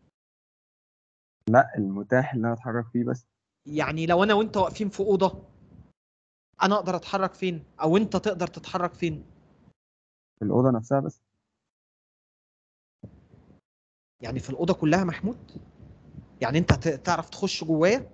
لا المتاح اللي انا اتحرك فيه بس يعني لو انا وانت واقفين في اوضه انا اقدر اتحرك فين او انت تقدر تتحرك فين في الاوضه نفسها بس يعني في الاوضه كلها محمود يعني انت ت- تعرف تخش جوايا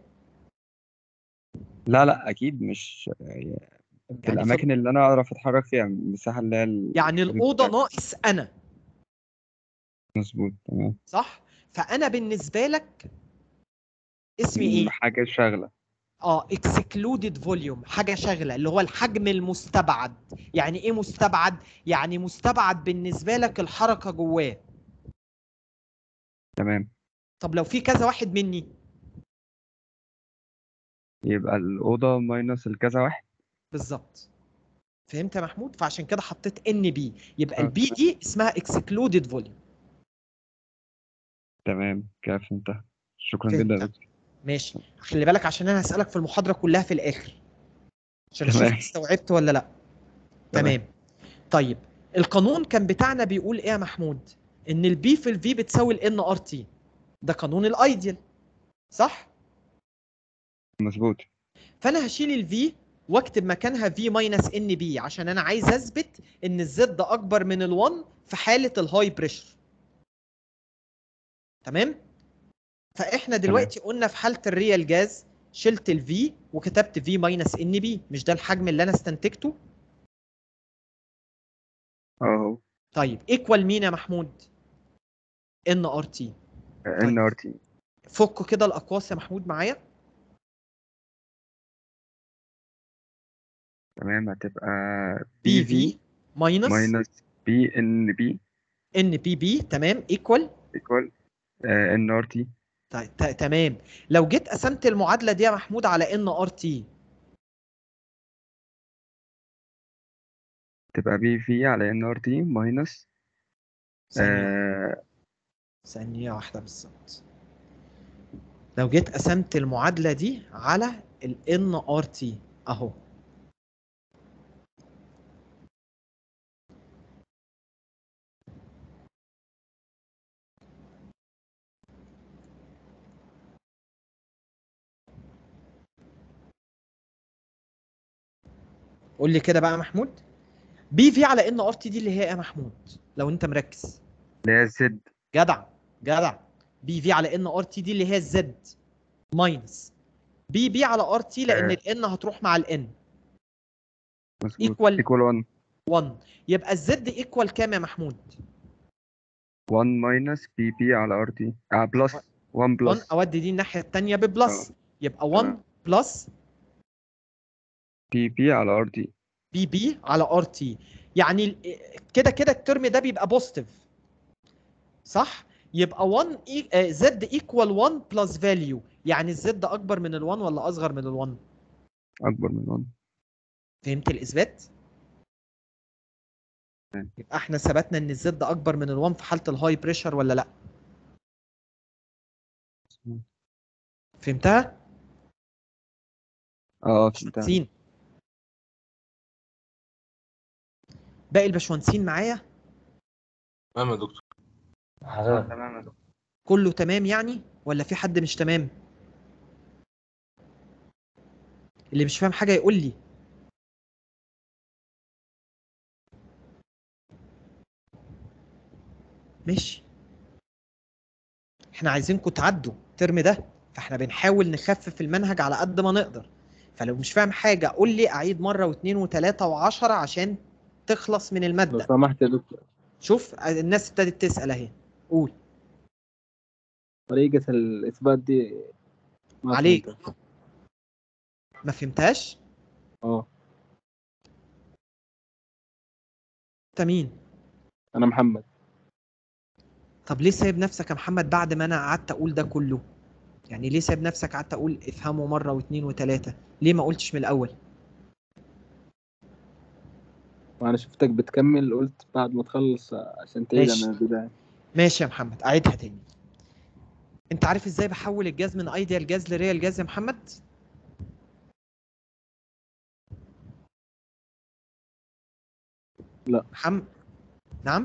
لا لا اكيد مش يعني في يعني في الاماكن اللي انا اعرف اتحرك فيها المساحه اللي هي ال- يعني الاوضه ناقص انا مظبوط تمام صح فانا بالنسبه لك اسمي ايه حاجه شاغله اه اكسكلودد فوليوم حاجه شاغله اللي هو الحجم المستبعد يعني ايه مستبعد يعني مستبعد بالنسبه لك الحركه جواه تمام طب لو في كذا واحد مني يبقى الاوضه ماينس الكذا واحد بالظبط فهمت يا محمود فعشان كده حطيت ان بي يبقى آه. البي دي اسمها اكسكلودد فوليوم تمام كده فهمتها شكرا فهمت. جدا يا دكتور ماشي خلي بالك عشان انا هسالك في المحاضره كلها في الاخر عشان اشوف تمام. استوعبت ولا لا تمام طيب القانون كان بتاعنا بيقول ايه يا محمود ان البي في الفي بتساوي الان ار تي ده قانون الايديال صح مظبوط فانا هشيل الفي واكتب مكانها في ماينس ان بي عشان انا عايز اثبت ان الزد اكبر من ال1 في حاله الهاي بريشر تمام فاحنا دلوقتي قلنا في حاله الريال جاز شلت الفي وكتبت في ماينس ان بي مش ده الحجم اللي انا استنتجته اهو طيب ايكوال مين يا محمود ان ار تي ان ار تي فكوا كده الاقواس يا محمود معايا تمام هتبقى بي في ماينس ماينس بي ان بي ان بي بي تمام ايكوال ايكوال ان ار تي تمام لو جيت قسمت المعادله دي يا محمود على ان ار تي تبقى بي في على ان ار تي ماينس ثانية. ثانية واحدة بالظبط لو جيت قسمت المعادلة دي على ال NRT أهو قول لي كده بقى يا محمود بي في على ان ار تي دي اللي هي ايه يا محمود لو انت مركز اللي هي زد جدع جدع بي في على ان ار تي دي اللي هي الزد ماينس بي بي على ار تي لان الان هتروح مع الان مظبوط ايكوال ايكوال 1 1 يبقى الزد ايكوال كام يا محمود 1 ماينس بي بي على ار تي اه بلس 1 1 بلس اودي دي الناحيه الثانيه ببلس يبقى 1 بلس بي بي على ار تي بي بي على ار تي يعني ال- كده كده الترم ده بيبقى بوزيتيف صح يبقى 1 زد ايكوال 1 بلس فاليو يعني الزد اكبر من ال1 ولا اصغر من ال1 اكبر من 1 فهمت الاثبات يبقى احنا ثبتنا ان الزد اكبر من ال1 في حاله الهاي بريشر ولا لا فهمتها اه فهمتها سين باقي الباشمهندسين معايا تمام يا دكتور حضرتك تمام يا دكتور كله تمام يعني ولا في حد مش تمام اللي مش فاهم حاجه يقول لي ماشي احنا عايزينكم تعدوا الترم ده فاحنا بنحاول نخفف المنهج على قد ما نقدر فلو مش فاهم حاجه قول لي اعيد مره واثنين وثلاثه وعشرة عشان تخلص من لو الماده سمحت يا دكتور شوف الناس ابتدت تسال اهي قول طريقة الإثبات دي ما عليك. فهمتها. ما فهمتهاش اه انت مين أنا محمد طب ليه سايب نفسك يا محمد بعد ما انا قعدت اقول ده كله يعني ليه سايب نفسك قعدت اقول افهمه مره واثنين وثلاثه ليه ما قلتش من الاول وأنا شفتك بتكمل قلت بعد ما تخلص عشان تعيد ماشي. من البداية ماشي يا محمد اعيدها تاني انت عارف ازاي بحول الجاز من ايديال جاز لريال جاز يا محمد لا محمد نعم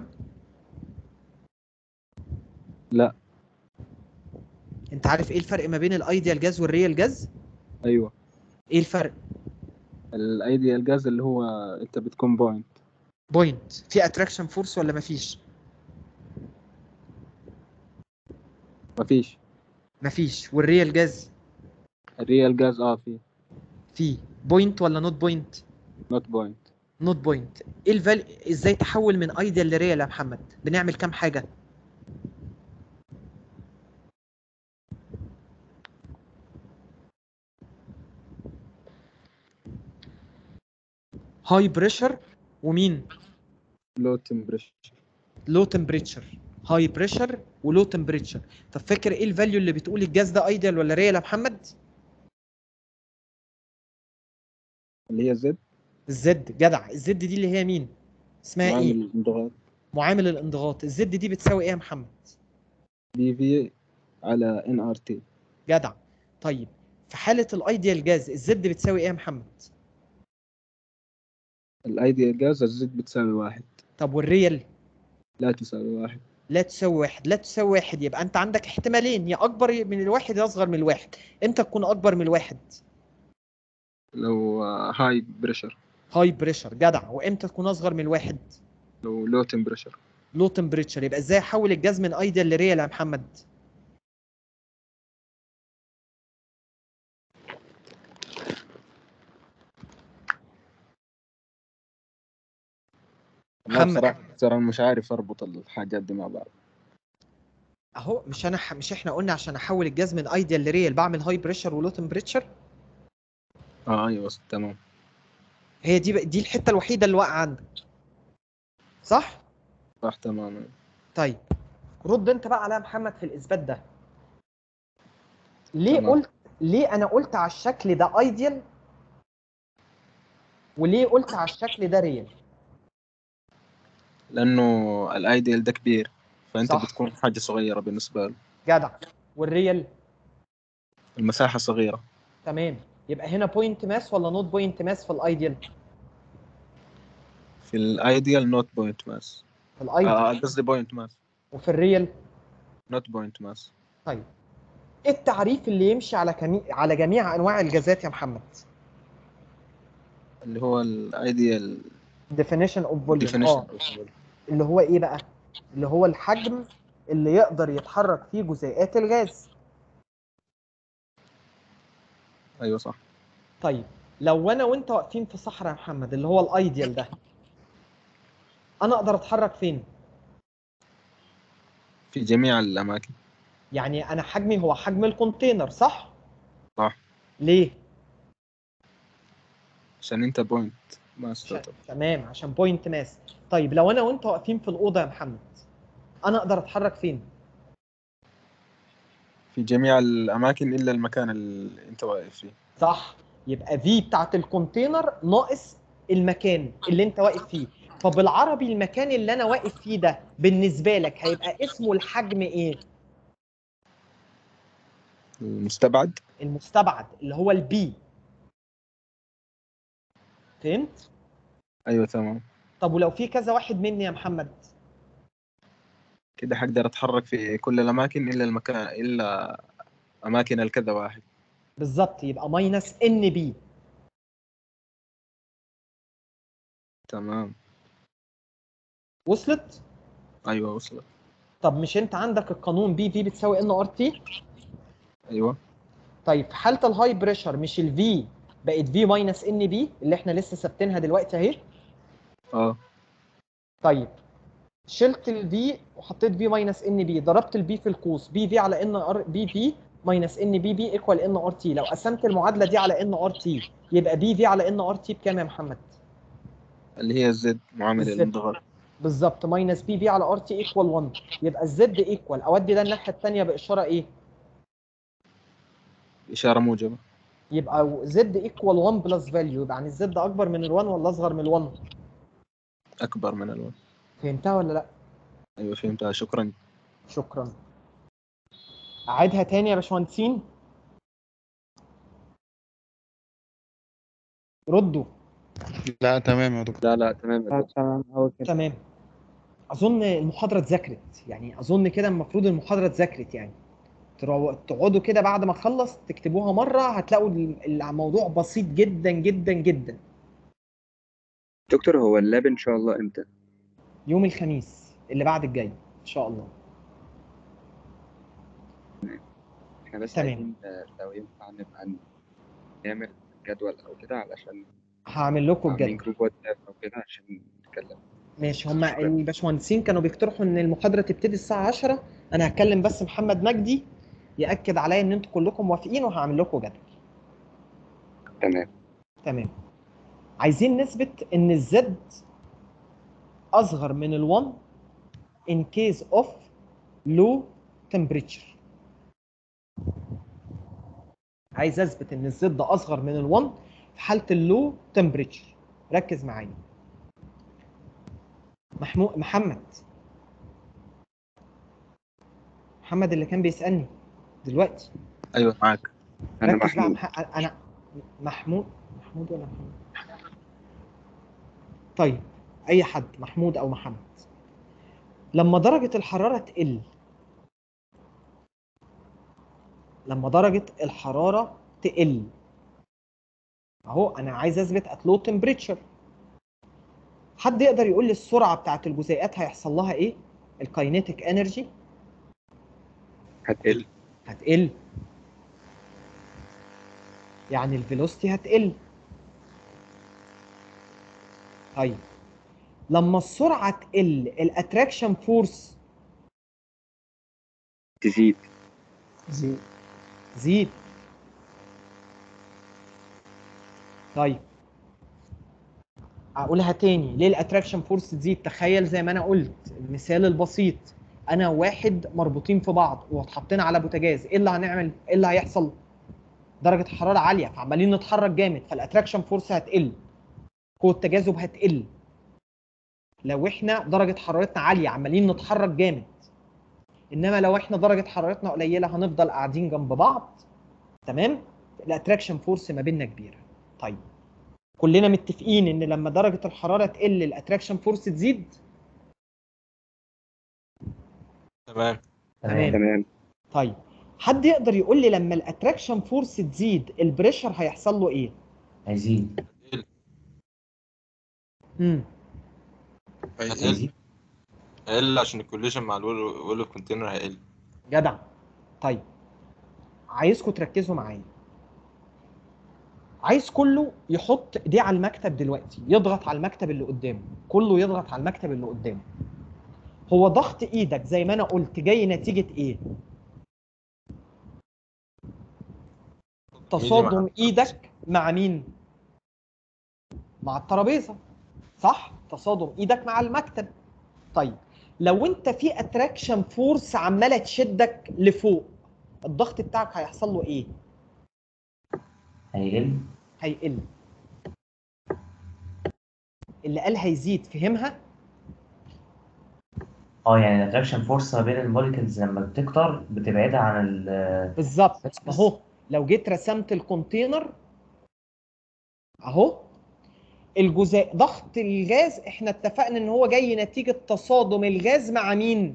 لا انت عارف ايه الفرق ما بين الايديال جاز والريال جاز أيوه ايه الفرق الايديال جاز اللي هو أنت بتكون بوينت بوينت في اتراكشن فورس ولا مفيش مفيش مفيش والريال جاز الريال جاز اه فيه في بوينت ولا نوت بوينت نوت بوينت نوت بوينت ايه الفال ازاي تحول من ايديال لريال يا محمد بنعمل كام حاجه هاي بريشر ومين لو تمبريتشر لو تمبريتشر هاي بريشر ولو تمبريتشر طب فاكر ايه الفاليو اللي بتقول الجاز ده ايديال ولا ريال يا محمد اللي هي زد الزد جدع الزد دي اللي هي مين اسمها معامل ايه الانضغاط معامل الانضغاط الزد دي بتساوي ايه يا محمد بي في على ان ار تي جدع طيب في حاله الايديال جاز الزد بتساوي ايه يا محمد الايديال جاز الزد بتساوي واحد طب والريال لا تساوي واحد لا تساوي واحد لا تساوي واحد يبقى انت عندك احتمالين يا اكبر من الواحد يا اصغر من الواحد امتى تكون اكبر من الواحد لو هاي بريشر هاي بريشر جدع وامتى تكون اصغر من الواحد لو لو تمبريتشر لو تمبريتشر يبقى ازاي احول الجاز من ايديال لريال يا محمد محمد. محمد ترى أنا مش عارف اربط الحاجات دي مع بعض اهو مش انا ح... مش احنا قلنا عشان احول الجاز من ايديال لريال بعمل هاي بريشر ولو تمبريتشر اه ايوه تمام هي دي بقى- دي الحته الوحيده اللي واقعه عندك صح صح تماما طيب رد انت بقى على يا محمد في الاثبات ده ليه تمام. قلت ليه انا قلت على الشكل ده ايديال وليه قلت على الشكل ده ريال لانه الايديال ده كبير فانت صح. بتكون حاجه صغيره بالنسبه له جدع والريال المساحه صغيره تمام يبقى هنا بوينت ماس ولا نوت بوينت ماس في الايديال في الايديال نوت بوينت ماس في الايديال آه، قصدي بوينت ماس وفي الريال نوت بوينت ماس طيب ايه التعريف اللي يمشي على كمي... على جميع انواع الجازات يا محمد اللي هو الايديال definition of volume definition اه of volume. اللي هو ايه بقى اللي هو الحجم اللي يقدر يتحرك فيه جزيئات الغاز ايوه صح طيب لو انا وانت واقفين في صحراء يا محمد اللي هو الايديال ده انا اقدر اتحرك فين في جميع الاماكن يعني انا حجمي هو حجم الكونتينر صح صح ليه عشان انت بوينت ما عشان- تمام عشان بوينت ماس طيب لو انا وانت واقفين في الاوضه يا محمد انا اقدر اتحرك فين في جميع الاماكن الا المكان اللي انت واقف فيه صح يبقى في بتاعت الكونتينر ناقص المكان اللي انت واقف فيه فبالعربي المكان اللي انا واقف فيه ده بالنسبه لك هيبقى اسمه الحجم ايه المستبعد المستبعد اللي هو البي فهمت ايوه تمام طب ولو في كذا واحد مني يا محمد كده حقدر اتحرك في كل الاماكن الا المكان الا اماكن الكذا واحد بالظبط يبقى ماينس ان بي تمام وصلت ايوه وصلت طب مش انت عندك القانون بي في بتساوي ان ار تي ايوه طيب في حاله الهاي بريشر مش الفي بقت في ماينس ان بي اللي احنا لسه ثابتينها دلوقتي اهي اه طيب شلت الفي وحطيت في ماينس ان بي ضربت البي في القوس بي في على ان ار بي في ماينس ان بي بي ايكوال ان ار تي لو قسمت المعادله دي على ان ار تي يبقى بي في على ان ار تي بكام يا محمد اللي هي الزد معامل الزد. الانضغاط بالظبط ماينس بي في على ار تي ايكوال 1 يبقى الزد ايكوال اودي ده الناحيه الثانيه باشاره ايه اشاره موجبه يبقى زد ايكوال 1 بلس فاليو يبقى يعني الزد اكبر من ال1 ولا اصغر من ال1 اكبر من الوان فهمتها ولا لا ايوه فهمتها شكرا شكرا اعيدها تاني يا باشمهندسين ردوا لا تمام يا دكتور لا لا تمام يا دكتور تمام هو كده تمام اظن المحاضره اتذاكرت يعني اظن كده المفروض المحاضره اتذاكرت يعني ترو- تقعدوا كده بعد ما اخلص تكتبوها مره هتلاقوا ال- الموضوع بسيط جدا جدا جدا دكتور هو اللاب ان شاء الله امتى يوم الخميس اللي بعد الجاي ان شاء الله احنا بس تمام. عايزين آه، لو ينفع نبقى نعمل جدول او كده علشان هعمل لكم عاملين الجدول جروب واتساب او كده عشان نتكلم ماشي هما الباشمهندسين كانوا بيقترحوا ان المحاضره تبتدي الساعه 10 انا هكلم بس محمد مجدي ياكد عليا ان انتوا كلكم موافقين وهعمل لكم جدول تمام تمام عايزين نثبت ان الزد اصغر من ال1 in case of low temperature عايز اثبت ان الزد اصغر من ال1 في حاله اللو temperature ركز معايا محمود محمد محمد اللي كان بيسالني دلوقتي ايوه معاك انا ركز بقى محمود مح... انا محمود محمود ولا محمود طيب اي حد محمود او محمد لما درجة الحرارة تقل لما درجة الحرارة تقل اهو انا عايز اثبت at low temperature حد يقدر يقول لي السرعة بتاعت الجزيئات هيحصل لها ايه الكاينيتيك انرجي هتقل هتقل يعني الفيلوسيتي هتقل طيب لما السرعة تقل الاتراكشن فورس تزيد زيد تزيد طيب اقولها تاني ليه الاتراكشن فورس تزيد تخيل زي ما انا قلت المثال البسيط انا واحد مربوطين في بعض واتحطينا على بوتاجاز ايه اللي هنعمل ايه اللي هيحصل درجه الحراره عاليه فعمالين نتحرك جامد فالاتراكشن فورس هتقل قوه التجاذب هتقل لو احنا درجه حرارتنا عاليه عمالين نتحرك جامد انما لو احنا درجه حرارتنا قليله هنفضل قاعدين جنب بعض تمام الاتراكشن فورس ما بيننا كبيره طيب كلنا متفقين ان لما درجه الحراره تقل الاتراكشن فورس تزيد تمام تمام تمام طيب حد يقدر يقول لي لما الاتراكشن فورس تزيد البريشر هيحصل له ايه هيزيد امم هتقل هيقل عشان الكوليجن مع الوول وول كونتينر هيقل جدع طيب عايزكم تركزوا معايا عايز كله يحط ايديه على المكتب دلوقتي يضغط على المكتب اللي قدامه كله يضغط على المكتب اللي قدامه هو ضغط ايدك زي ما انا قلت جاي نتيجة ايه تصادم ايدك مع مين مع الترابيزة صح تصادم ايدك مع المكتب طيب لو انت في اتراكشن فورس عماله تشدك لفوق الضغط بتاعك هيحصل له ايه هيقل هيقل اللي قال هيزيد فهمها اه يعني الاتراكشن فورس ما بين الموليكولز لما بتكتر بتبعدها عن ال بالظبط اهو لو جيت رسمت الكونتينر اهو الجزاء ضغط الغاز احنا اتفقنا ان هو جاي نتيجة تصادم الغاز مع مين؟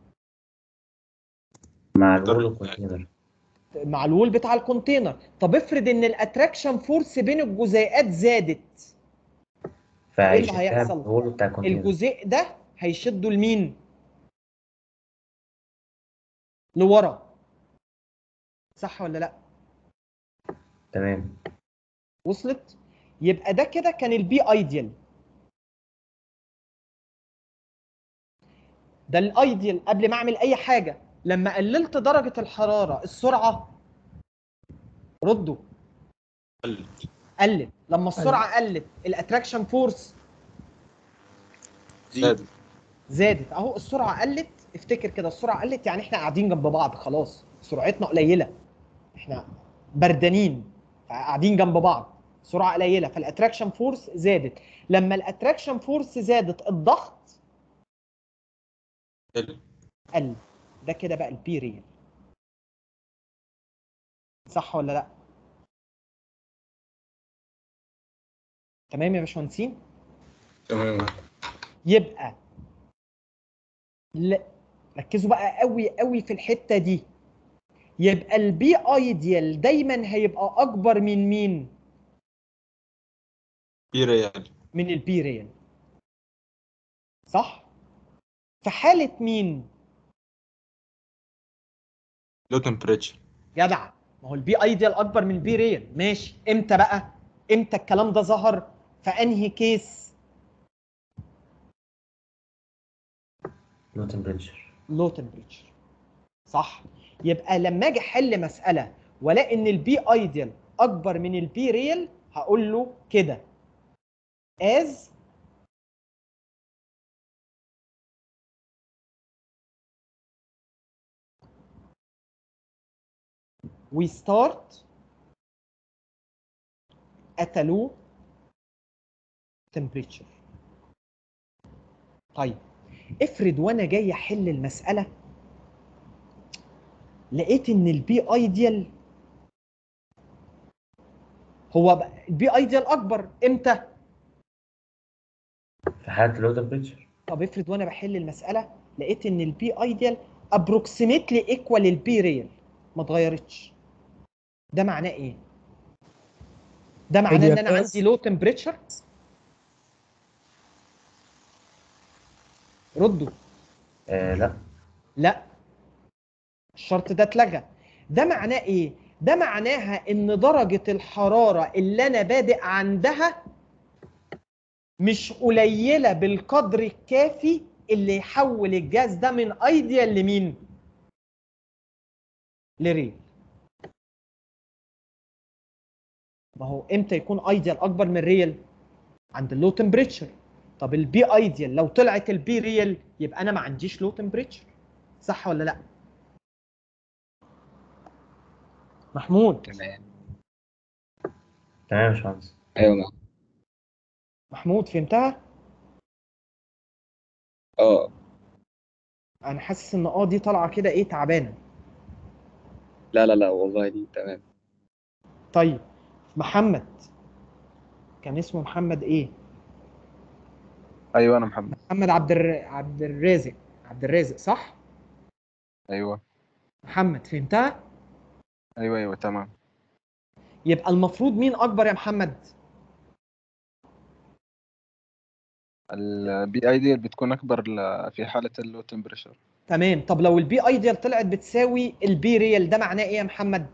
مع الوول كونتينر مع الوول بتاع الكونتينر طب افرض ان الاتراكشن فورس بين الجزيئات زادت ايه اللي فهيشدها هيحصل؟ بالوول بتاع الكونتينر الجزيء ده هيشده لمين؟ لورا صح ولا لا؟ تمام وصلت؟ يبقى ده كده كان البي ايديال ده الايديال قبل ما اعمل اي حاجه لما قللت درجه الحراره السرعه ردوا قلت قلت لما السرعه قلت الاتراكشن فورس زاد زادت اهو السرعه قلت افتكر كده السرعه قلت يعني احنا قاعدين جنب بعض خلاص سرعتنا قليله احنا بردانين قاعدين جنب بعض سرعه قليله فالاتراكشن فورس زادت لما الاتراكشن فورس زادت الضغط قل قل ده كده بقى البي ريال صح ولا لا تمام يا باشمهندسين تمام يبقى لا ركزوا بقى قوي قوي في الحته دي يبقى البي ايديال دايما هيبقى اكبر من مين بي ريال من البي ريال صح في حاله مين لو تمبريتشر جدع ما هو البي ايديال اكبر من البي ريال ماشي امتى بقى امتى الكلام ده ظهر في انهي كيس لو تمبريتشر لو تمبريتشر صح يبقى لما اجي احل مساله والاقي ان البي ايديال اكبر من البي ريال هقول له كده as we start at a low temperature طيب افرض وانا جاي احل المساله لقيت ان البي ايديال هو بقى- البي ايديال اكبر امتى في حالة لو تمبريتشر طب افرض وانا بحل المساله لقيت ان البي ايديال ابروكسيميتلي ايكوال البي ريال ما اتغيرتش ده معناه ايه ده معناه ان انا Ideal عندي لو تمبريتشر ردوا آه لا لا الشرط ده اتلغى ده معناه ايه ده معناها ان درجة الحرارة اللي انا بادئ عندها مش قليلة بالقدر الكافي اللي يحول الجاز ده من ايديال لمين لريل ما هو امتى يكون ايديال اكبر من ريل عند اللو تمبريتشر طب البي ايديال لو طلعت البي ريل يبقى انا ما عنديش لو تمبريتشر صح ولا لا محمود تمام تمام يا باشمهندس ايوه معاك محمود فهمتها اه انا حاسس ان اه دي طالعه كده ايه تعبانه لا لا لا والله دي تمام طيب محمد كان اسمه محمد ايه ايوه انا محمد محمد عبد الر... عبد الرازق عبد الرازق صح ايوه محمد فهمتها ايوه ايوه تمام يبقى المفروض مين اكبر يا محمد البي ايديال بتكون اكبر ل- في حاله اللو تمبريتشر تمام طب لو البي ايديال طلعت بتساوي البي ريال ده معناه ايه يا محمد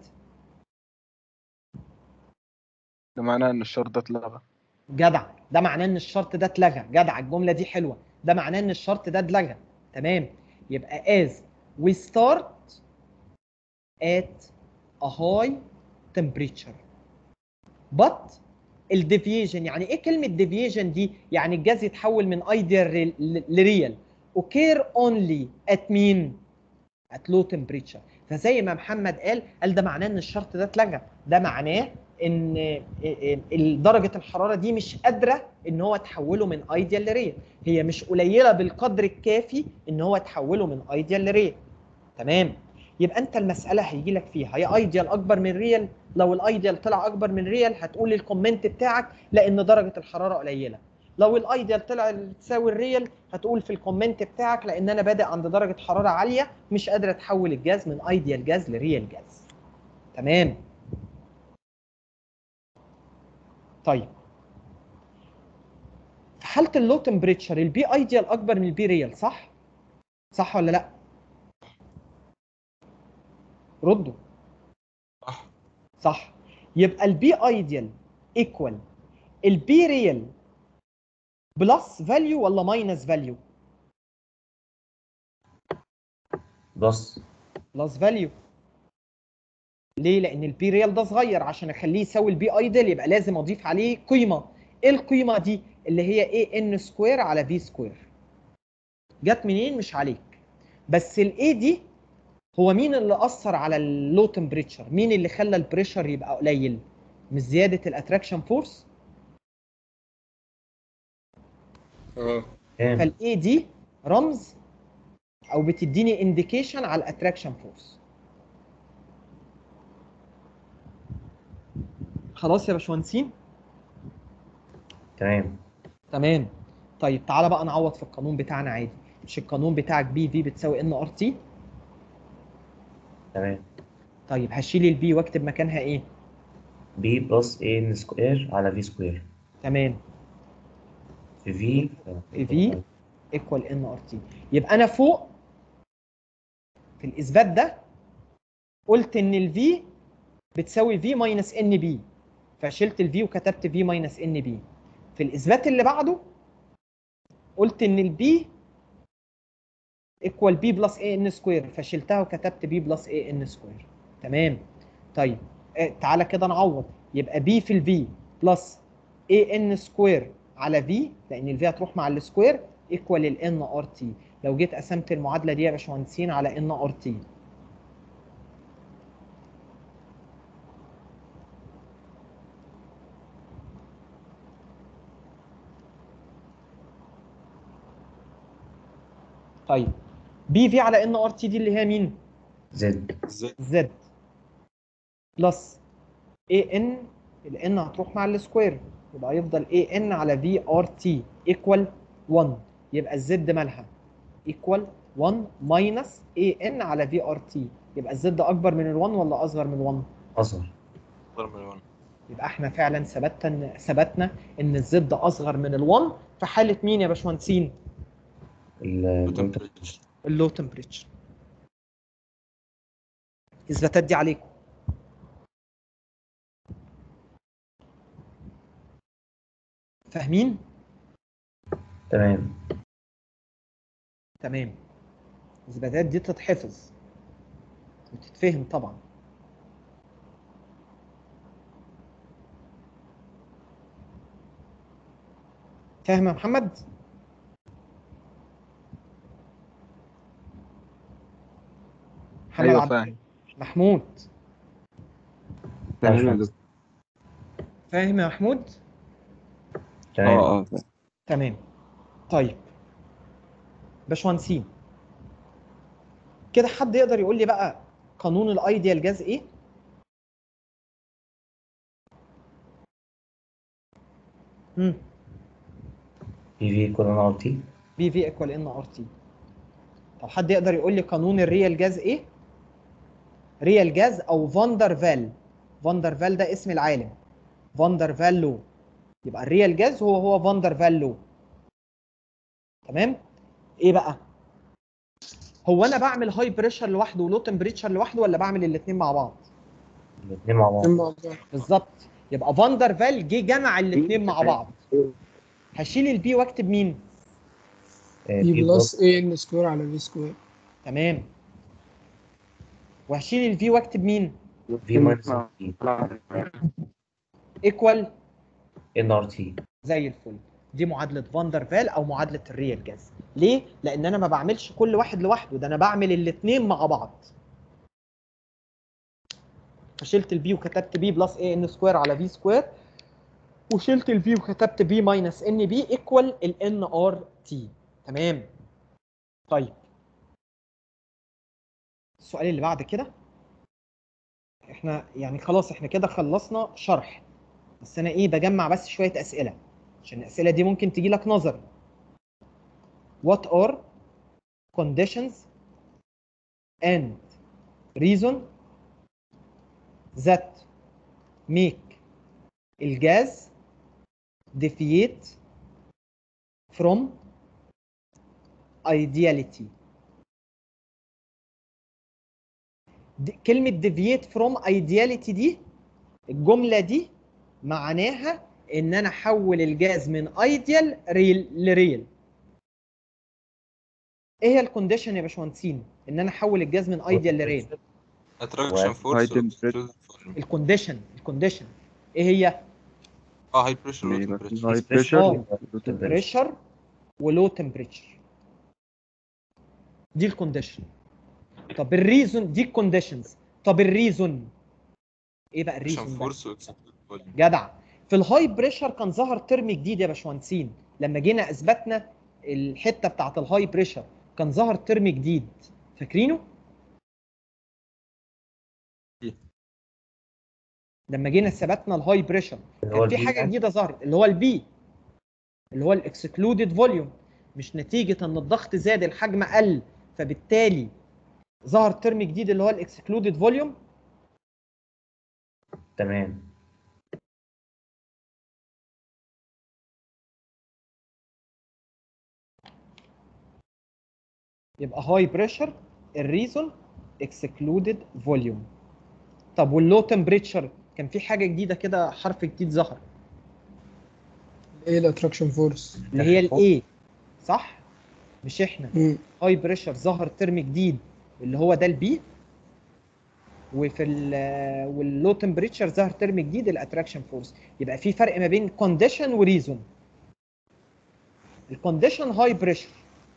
ده معناه ان الشرط ده اتلغى جدع ده معناه ان الشرط ده اتلغى جدع الجمله دي حلوه ده معناه ان الشرط ده اتلغى تمام يبقى as we start at a high temperature but الديفيجن يعني ايه كلمه ديفيجن دي يعني الجاز يتحول من ايديال لريال اوكير اونلي ات مين ات لو تمبريتشر فزي ما محمد قال قال ده معناه ان الشرط ده اتلغى ده معناه ان ال- درجه الحراره دي مش قادره ان هو تحوله من ايديال لريال هي مش قليله بالقدر الكافي ان هو تحوله من ايديال لريال تمام يبقى انت المساله هيجي لك فيها هي ايديال اكبر من ريال لو الايديال طلع اكبر من ريال هتقول الكومنت بتاعك لان درجه الحراره قليله لو الايديال طلع تساوي الريال هتقول في الكومنت بتاعك لان انا بادئ عند درجه حراره عاليه مش قادر اتحول الجاز من ايديال جاز لريال جاز تمام طيب في حاله اللو تمبريتشر البي ايديال اكبر من البي ريال صح صح ولا لا ردوا صح صح يبقى البي ايديال ايكوال البي ريال بلس فاليو ولا ماينس فاليو بلس بلس فاليو ليه لان البي ريال ده صغير عشان اخليه يساوي البي ايدل يبقى لازم اضيف عليه قيمه ايه القيمه دي اللي هي اي ان سكوير على في سكوير جت منين مش عليك بس الاي دي هو مين اللي اثر على اللو تمبريتشر مين اللي خلى البريشر يبقى قليل مش زياده الاتراكشن فورس اه فالاي دي رمز او بتديني انديكيشن على الاتراكشن فورس خلاص يا باشمهندسين تمام تمام طيب تعالى بقى نعوض في القانون بتاعنا عادي مش القانون بتاعك بي في بتساوي ان ار تي تمام طيب هشيل البي واكتب مكانها ايه بي بلس اي ان سكوير على في سكوير تمام في في في في ايكوال ان ار تي يبقى انا فوق في الاثبات ده قلت ان الفي بتساوي في ماينس ان بي فشلت الفي وكتبت في ماينس ان بي في الاثبات اللي بعده قلت ان البي ايكوال بي بلس اي ان سكوير فشلتها وكتبت بي بلس اي ان سكوير تمام طيب آه، تعالى كده نعوض يبقى بي في الفي بلس اي ان سكوير على في لان الفي هتروح مع السكوير ايكوال الان ار تي لو جيت قسمت المعادله دي يا باشمهندسين على ان ار تي طيب بي في على ان ار تي دي اللي هي مين؟ زد زد بلس اي ان الان هتروح مع السكوير يبقى يفضل اي ان على في ار تي ايكوال 1 يبقى الزد مالها ايكوال 1 ماينس اي ان على في ار تي يبقى الزد اكبر من ال1 ولا اصغر من 1؟ اصغر اكبر من 1 يبقى احنا فعلا ثبتنا ثبتنا ان الزد اصغر من ال1 في حاله مين يا باشمهندسين؟ اللو تمبريتشر اثباتات دي عليكم فاهمين؟ تمام تمام الاثباتات دي تتحفظ وتتفهم طبعا فاهم يا محمد؟ محمد ايوه عبد- فاهم محمود فاهم يا دكتور فاهم يا محمود؟ اه اه فاهم. تمام طيب باشمهندسين كده حد يقدر يقول لي بقى قانون الايديال جاز ايه؟ امم بي في ايكوال ان ار تي بي في ايكوال ان ار تي طب حد يقدر يقول لي قانون الريال جاز ايه؟ ريال جاز او فاندر فال فاندر فال ده اسم العالم فاندر فال لو يبقى الريال جاز هو هو فاندر فال لو تمام ايه بقى هو انا بعمل هاي بريشر لوحده ولو تمبريتشر لوحده ولا بعمل الاثنين مع بعض الاثنين مع بعض بالظبط يبقى فاندر فال جه جمع الاثنين مع بعض هشيل البي واكتب مين بي بلس اي ان سكوير على في سكوير تمام وهشيل الفي واكتب مين في ماينس ايكوال ان ار تي زي الفل دي معادله فاندر فال او معادله الريال جاز ليه لان انا ما بعملش كل واحد لوحده ده انا بعمل الاثنين مع بعض فشلت البي وكتبت بي بلس اي ان سكوير على في سكوير وشلت الفي وكتبت بي ماينس ان بي ايكوال الان ار تي تمام طيب السؤال اللي بعد كده احنا يعني خلاص احنا كده خلصنا شرح بس انا ايه بجمع بس شويه اسئله عشان الاسئله دي ممكن تجي لك نظري what are conditions and reason that make الجاز deviate from ideality دي كلمة deviate from ideality دي الجملة دي معناها ان انا احول الجاز من ايديال ريل لريل ايه هي الكونديشن يا باشمهندسين ان انا احول الجاز من ايديال لريل اتراكشن فورس الكونديشن الكونديشن ايه هي اه هاي بريشر لو هاي تمبريتشر بريشر بريشر ولو تمبريتشر دي الكونديشن طب الريزون دي الكونديشنز طب الريزون ايه بقى عشان الريزون بقى؟ فورس جدع في الهاي بريشر كان ظهر ترم جديد يا باشمهندسين لما جينا اثبتنا الحته بتاعت الهاي بريشر كان ظهر ترم جديد فاكرينه لما جينا ثبتنا الهاي بريشر اللي هو كان في البي حاجه يعني؟ جديده ظهرت اللي هو البي اللي هو الاكسكلودد فوليوم مش نتيجه ان الضغط زاد الحجم قل فبالتالي ظهر ترم جديد اللي هو الاكسكلودد فوليوم تمام يبقى هاي بريشر الريزون اكسكلودد فوليوم طب واللو تمبريتشر كان في حاجه جديده كده حرف جديد ظهر ايه الاتراكشن فورس اللي هي الاي صح مش احنا مم. هاي بريشر ظهر ترم جديد اللي هو ده البي وفي ال واللو تمبريتشر ظهر ترم جديد الاتراكشن فورس يبقى في فرق ما بين كونديشن وريزون الكونديشن هاي بريشر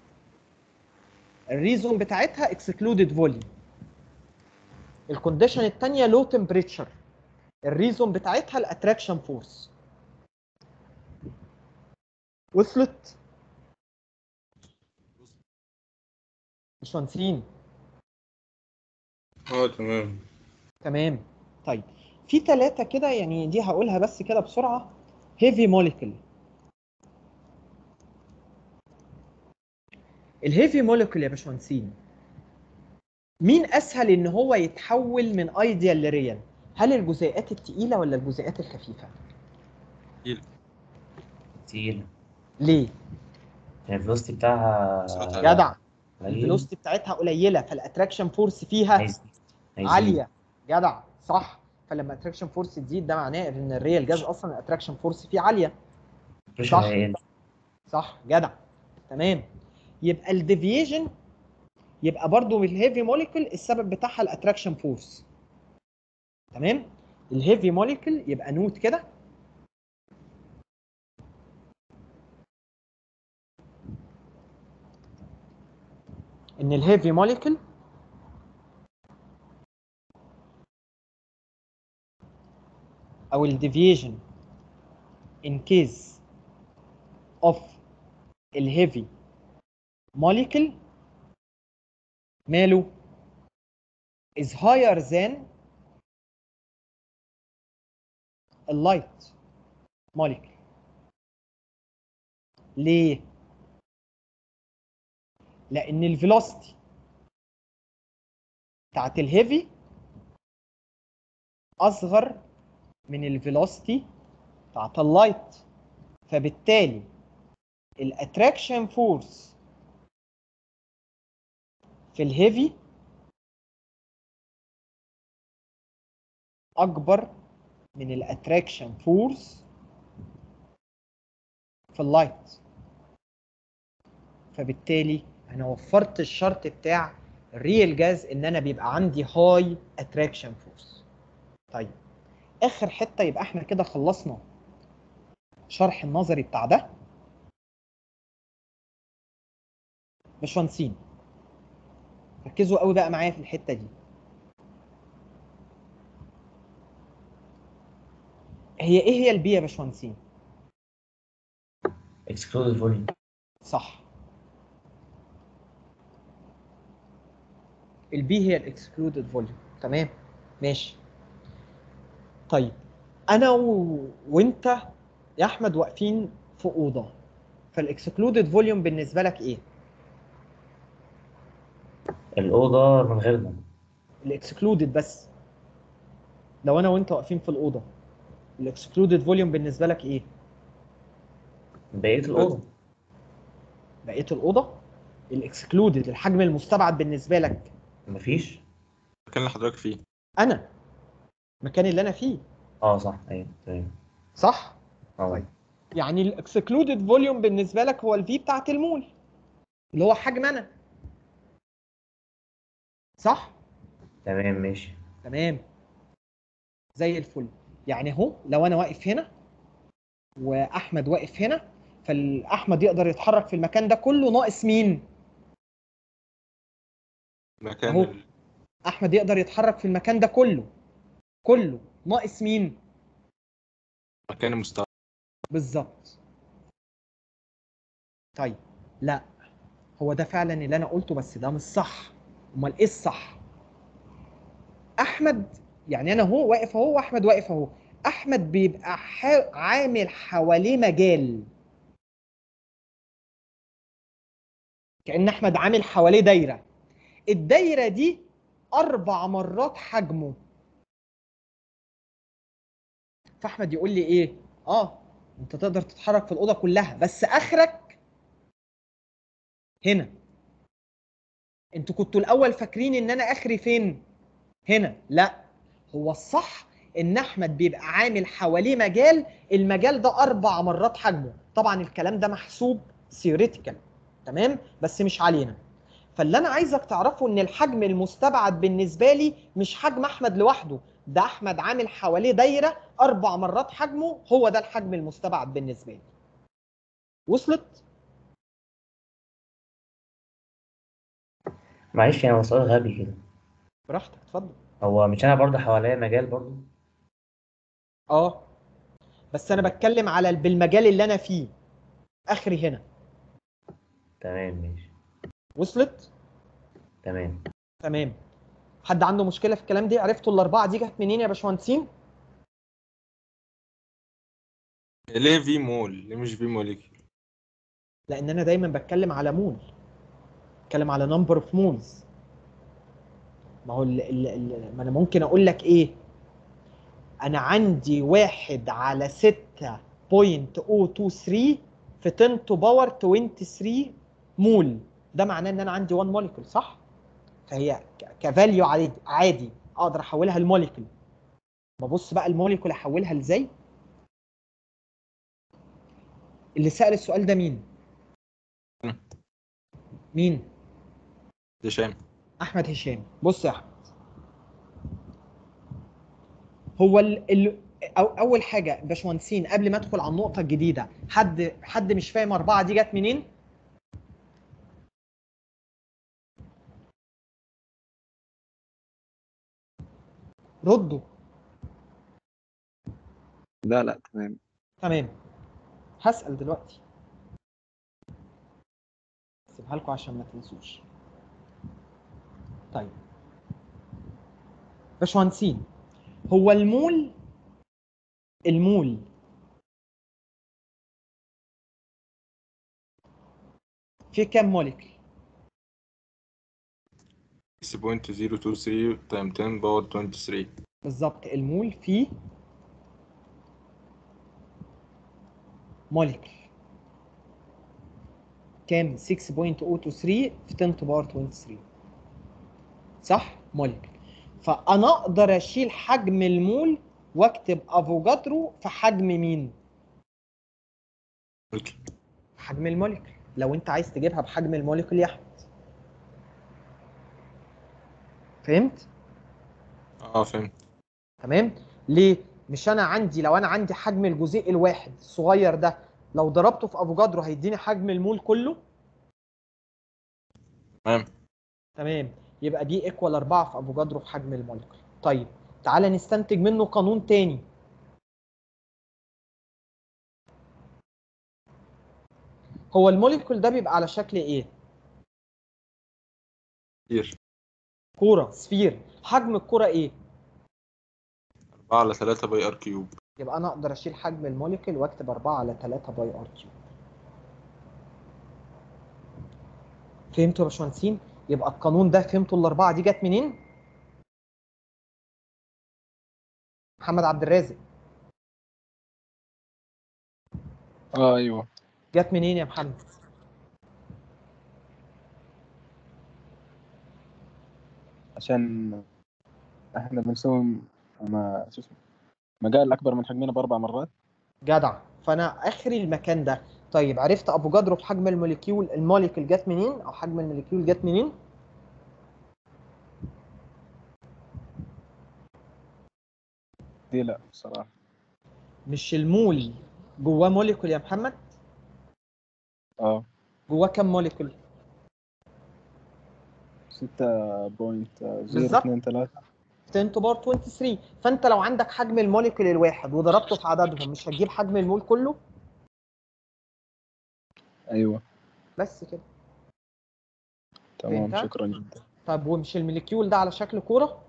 الريزون بتاعتها اكسكلودد فوليوم الكونديشن الثانيه لو تمبريتشر الريزون بتاعتها الاتراكشن فورس وصلت باشمهندسين اه تمام تمام طيب في ثلاثة كده يعني دي هقولها بس كده بسرعة هيفي موليكول الهيفي موليكول يا باشمهندسين مين اسهل ان هو يتحول من ايديال لريال هل الجزيئات التقيلة ولا الجزيئات الخفيفة تقيلة ليه الفيلوسيتي بتاعها جدع قليل. الفيلوسيتي بتاعتها قليلة فالاتراكشن فورس فيها عايز- عايزين. عالية جدع صح فلما اتراكشن فورس تزيد ده معناه ان الريال جاز اصلا الاتراكشن فورس فيه عالية بريشر صح هيقل. صح جدع تمام يبقى الديفيجن يبقى برضو من الهيفي موليكول السبب بتاعها الاتراكشن فورس تمام الهيفي موليكول يبقى نوت كده ان الهيفي موليكول او الديفيجن in case of الهيفي molecule ماله is higher than اللايت molecule ليه؟ لأن الفيلوسيتي بتاعت الهيفي أصغر من الفيلوسيتي بتاعت اللايت فبالتالي الاتراكشن فورس في الهيفي اكبر من الاتراكشن فورس في اللايت فبالتالي انا وفرت الشرط بتاع الريال جاز ان انا بيبقى عندي هاي اتراكشن فورس طيب اخر حته يبقى احنا كده خلصنا شرح النظري بتاع ده باشمهندسين ركزوا قوي بقى معايا في الحته دي هي ايه هي البي يا باشمهندسين excluded volume صح البي هي الاكسكلودد فوليوم تمام ماشي طيب انا و... وانت يا احمد واقفين في اوضه فالاكسكلودد فوليوم بالنسبه لك ايه الأوضة من غيرنا الاكسكلودد بس لو انا وانت واقفين في الاوضه الاكسكلودد فوليوم بالنسبه لك ايه بقية الأوضة بقيه الاوضه الاكسكلودد الحجم المستبعد بالنسبه لك مفيش المكان اللي حضرتك فيه انا المكان اللي انا فيه اه صح ايوه تمام صح اه يعني الاكسكلودد فوليوم بالنسبه لك هو الفي بتاعت المول اللي هو حجم انا صح تمام ماشي تمام زي الفل يعني اهو لو انا واقف هنا واحمد واقف هنا فالاحمد يقدر يتحرك في المكان ده كله ناقص مين مكان أهو. ال- احمد يقدر يتحرك في المكان ده كله كله ناقص مين مكان المستوى بالظبط طيب لا هو ده فعلا اللي انا قلته بس ده مش صح امال ايه الصح احمد يعني انا هو واقف اهو واحمد واقف اهو احمد بيبقى ح- عامل حواليه مجال كأن احمد عامل حواليه دايره الدايره دي اربع مرات حجمه فاحمد يقول لي ايه اه انت تقدر تتحرك في الاوضه كلها بس اخرك هنا انتوا كنتوا الاول فاكرين ان انا اخري فين هنا لا هو الصح ان احمد بيبقى عامل حواليه مجال المجال ده اربع مرات حجمه طبعا الكلام ده محسوب ثيوريتيكال تمام بس مش علينا فاللي انا عايزك تعرفه ان الحجم المستبعد بالنسبه لي مش حجم احمد لوحده ده احمد عامل حواليه دايره اربع مرات حجمه هو ده الحجم المستبعد بالنسبه لي وصلت معلش يعني هو سؤال غبي كده براحتك اتفضل هو مش انا برضه حواليا مجال برضه اه بس انا بتكلم على ال- بالمجال اللي انا فيه اخري هنا تمام ماشي وصلت تمام تمام حد عنده مشكله في الكلام دي عرفتوا الاربعه دي جت منين يا باشمهندسين ليه في مول ليه مش في موليكيول لان انا دايما بتكلم على مول بتكلم على نمبر اوف مولز ما هو ال ال ال ما انا ممكن اقول لك ايه انا عندي واحد على 6.023 في 10 تو باور 23 مول ده معناه ان انا عندي 1 موليكول صح فهي كفاليو عادي عادي اقدر احولها لموليكول ببص بقى الموليكول احولها لازاي اللي سأل السؤال ده مين مين هشام احمد هشام بص يا احمد هو ال... ال... أو اول حاجه باشمهندسين قبل ما ادخل على النقطه الجديده حد حد مش فاهم اربعه دي جت منين ردوا لا لا تمام تمام هسأل دلوقتي سيبها لكم عشان ما تنسوش طيب باشمهندسين هو المول المول في كام موليكول 6.023 تايم 10 باور 23 بالظبط المول فيه موليكول كام 6.023 في 10 to باور 23 صح مولكيول فانا اقدر اشيل حجم المول واكتب افوجادرو في حجم مين حجم الموليكول لو انت عايز تجيبها بحجم الموليكول يا احمد فهمت اه فهمت تمام ليه مش انا عندي لو انا عندي حجم الجزيء الواحد الصغير ده لو ضربته في افوجادرو هيديني حجم المول كله تمام تمام يبقى دي ايكوال 4 في افوجادرو في حجم الموليكول طيب تعالى نستنتج منه قانون تاني هو الموليكول ده بيبقى على شكل ايه كتير كوره سفير حجم الكوره ايه 4 على 3 باي ار كيوب يبقى انا اقدر اشيل حجم الموليكول واكتب 4 على 3 باي ار كيوب فهمتوا يا باشمهندسين يبقى القانون ده فهمتوا الاربعه دي جت منين محمد عبد الرازق اه ايوه جت منين يا محمد عشان احنا بنسوي ما شو اسمه مجال اكبر من حجمنا باربع مرات جدع فانا اخري المكان ده طيب عرفت افوجادرو في حجم الموليكيول الموليكول جت منين او حجم الموليكيول جت منين دي لا بصراحه مش المول جواه موليكول يا محمد اه جواه كام موليكول 6.023 10 to باور 23 فانت لو عندك حجم الموليكول الواحد وضربته في عددهم مش هتجيب حجم المول كله ايوه بس كده تمام فهمتها؟ شكرا جدا طب ومش الموليكيول ده على شكل كوره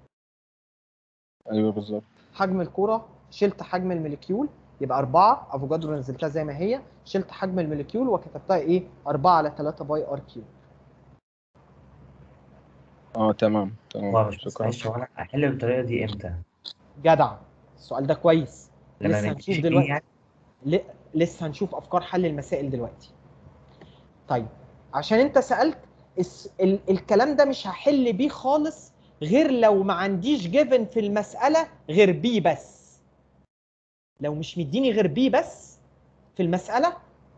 ايوه بالظبط حجم الكوره شلت حجم الموليكيول يبقى 4 افوجادرو نزلتها زي ما هي شلت حجم الموليكيول وكتبتها ايه 4 على 3 باي ار كيو اه تمام هو تمام مش شكرا معلش هو انا احل بالطريقه دي امتى؟ جدع السؤال ده كويس لما لسه نمشي هنشوف فيه دلوقتي يعني؟ ل... لسه هنشوف افكار حل المسائل دلوقتي طيب عشان انت سالت الس... ال... الكلام ده مش هحل بيه خالص غير لو ما عنديش جيفن في المساله غير بي بس لو مش مديني غير بي بس في المساله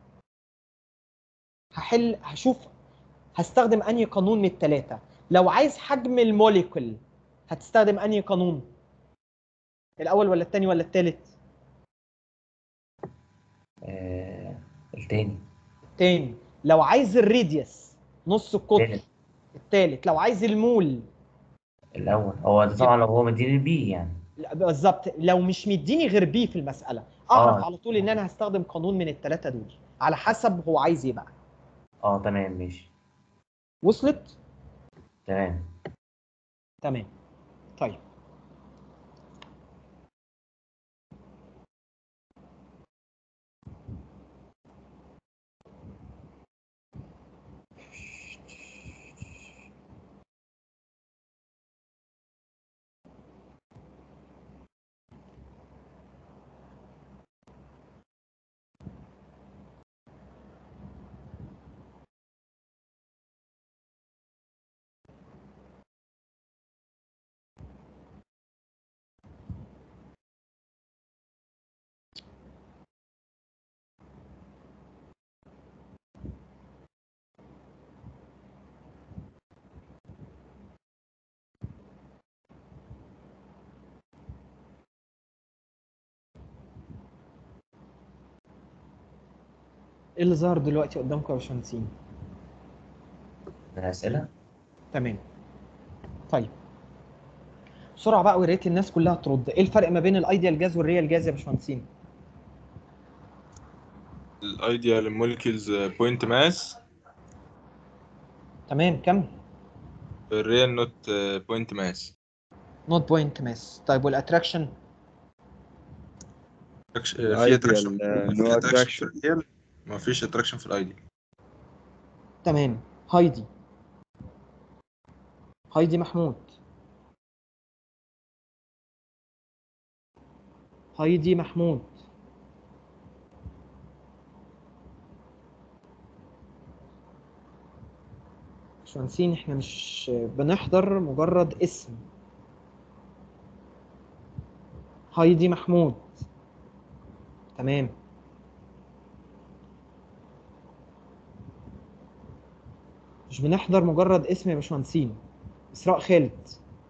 هحل هشوف هستخدم انهي قانون من الثلاثه لو عايز حجم الموليكول هتستخدم انهي قانون الاول ولا الثاني ولا الثالث آه التاني تاني لو عايز الريديوس نص القطر الثالث لو عايز المول الاول هو ده طبعا لو هو مديني بي يعني لا، بالظبط لو مش مديني غير بي في المساله اعرف آه. على طول ان انا هستخدم قانون من الثلاثه دول على حسب هو عايز ايه بقى اه تمام ماشي وصلت تمام تمام طيب ايه اللي ظهر دلوقتي قدامكم يا باشمهندسين الاسئله تمام طيب بسرعه بقى ويا ريت الناس كلها ترد ايه الفرق ما بين الايديال جاز والريال جاز يا باشمهندسين الايديال مولكيولز بوينت ماس تمام كمل الريال نوت بوينت ماس نوت بوينت ماس طيب والاتراكشن في اتراكشن Ideal, uh, في no اتراكشن attraction. في الريال ما فيش اتراكشن في الايديال تمام هايدي هايدي محمود هايدي محمود باشمهندسين احنا مش بنحضر مجرد اسم هايدي محمود تمام مش بنحضر مجرد اسم يا باشمهندسين اسراء خالد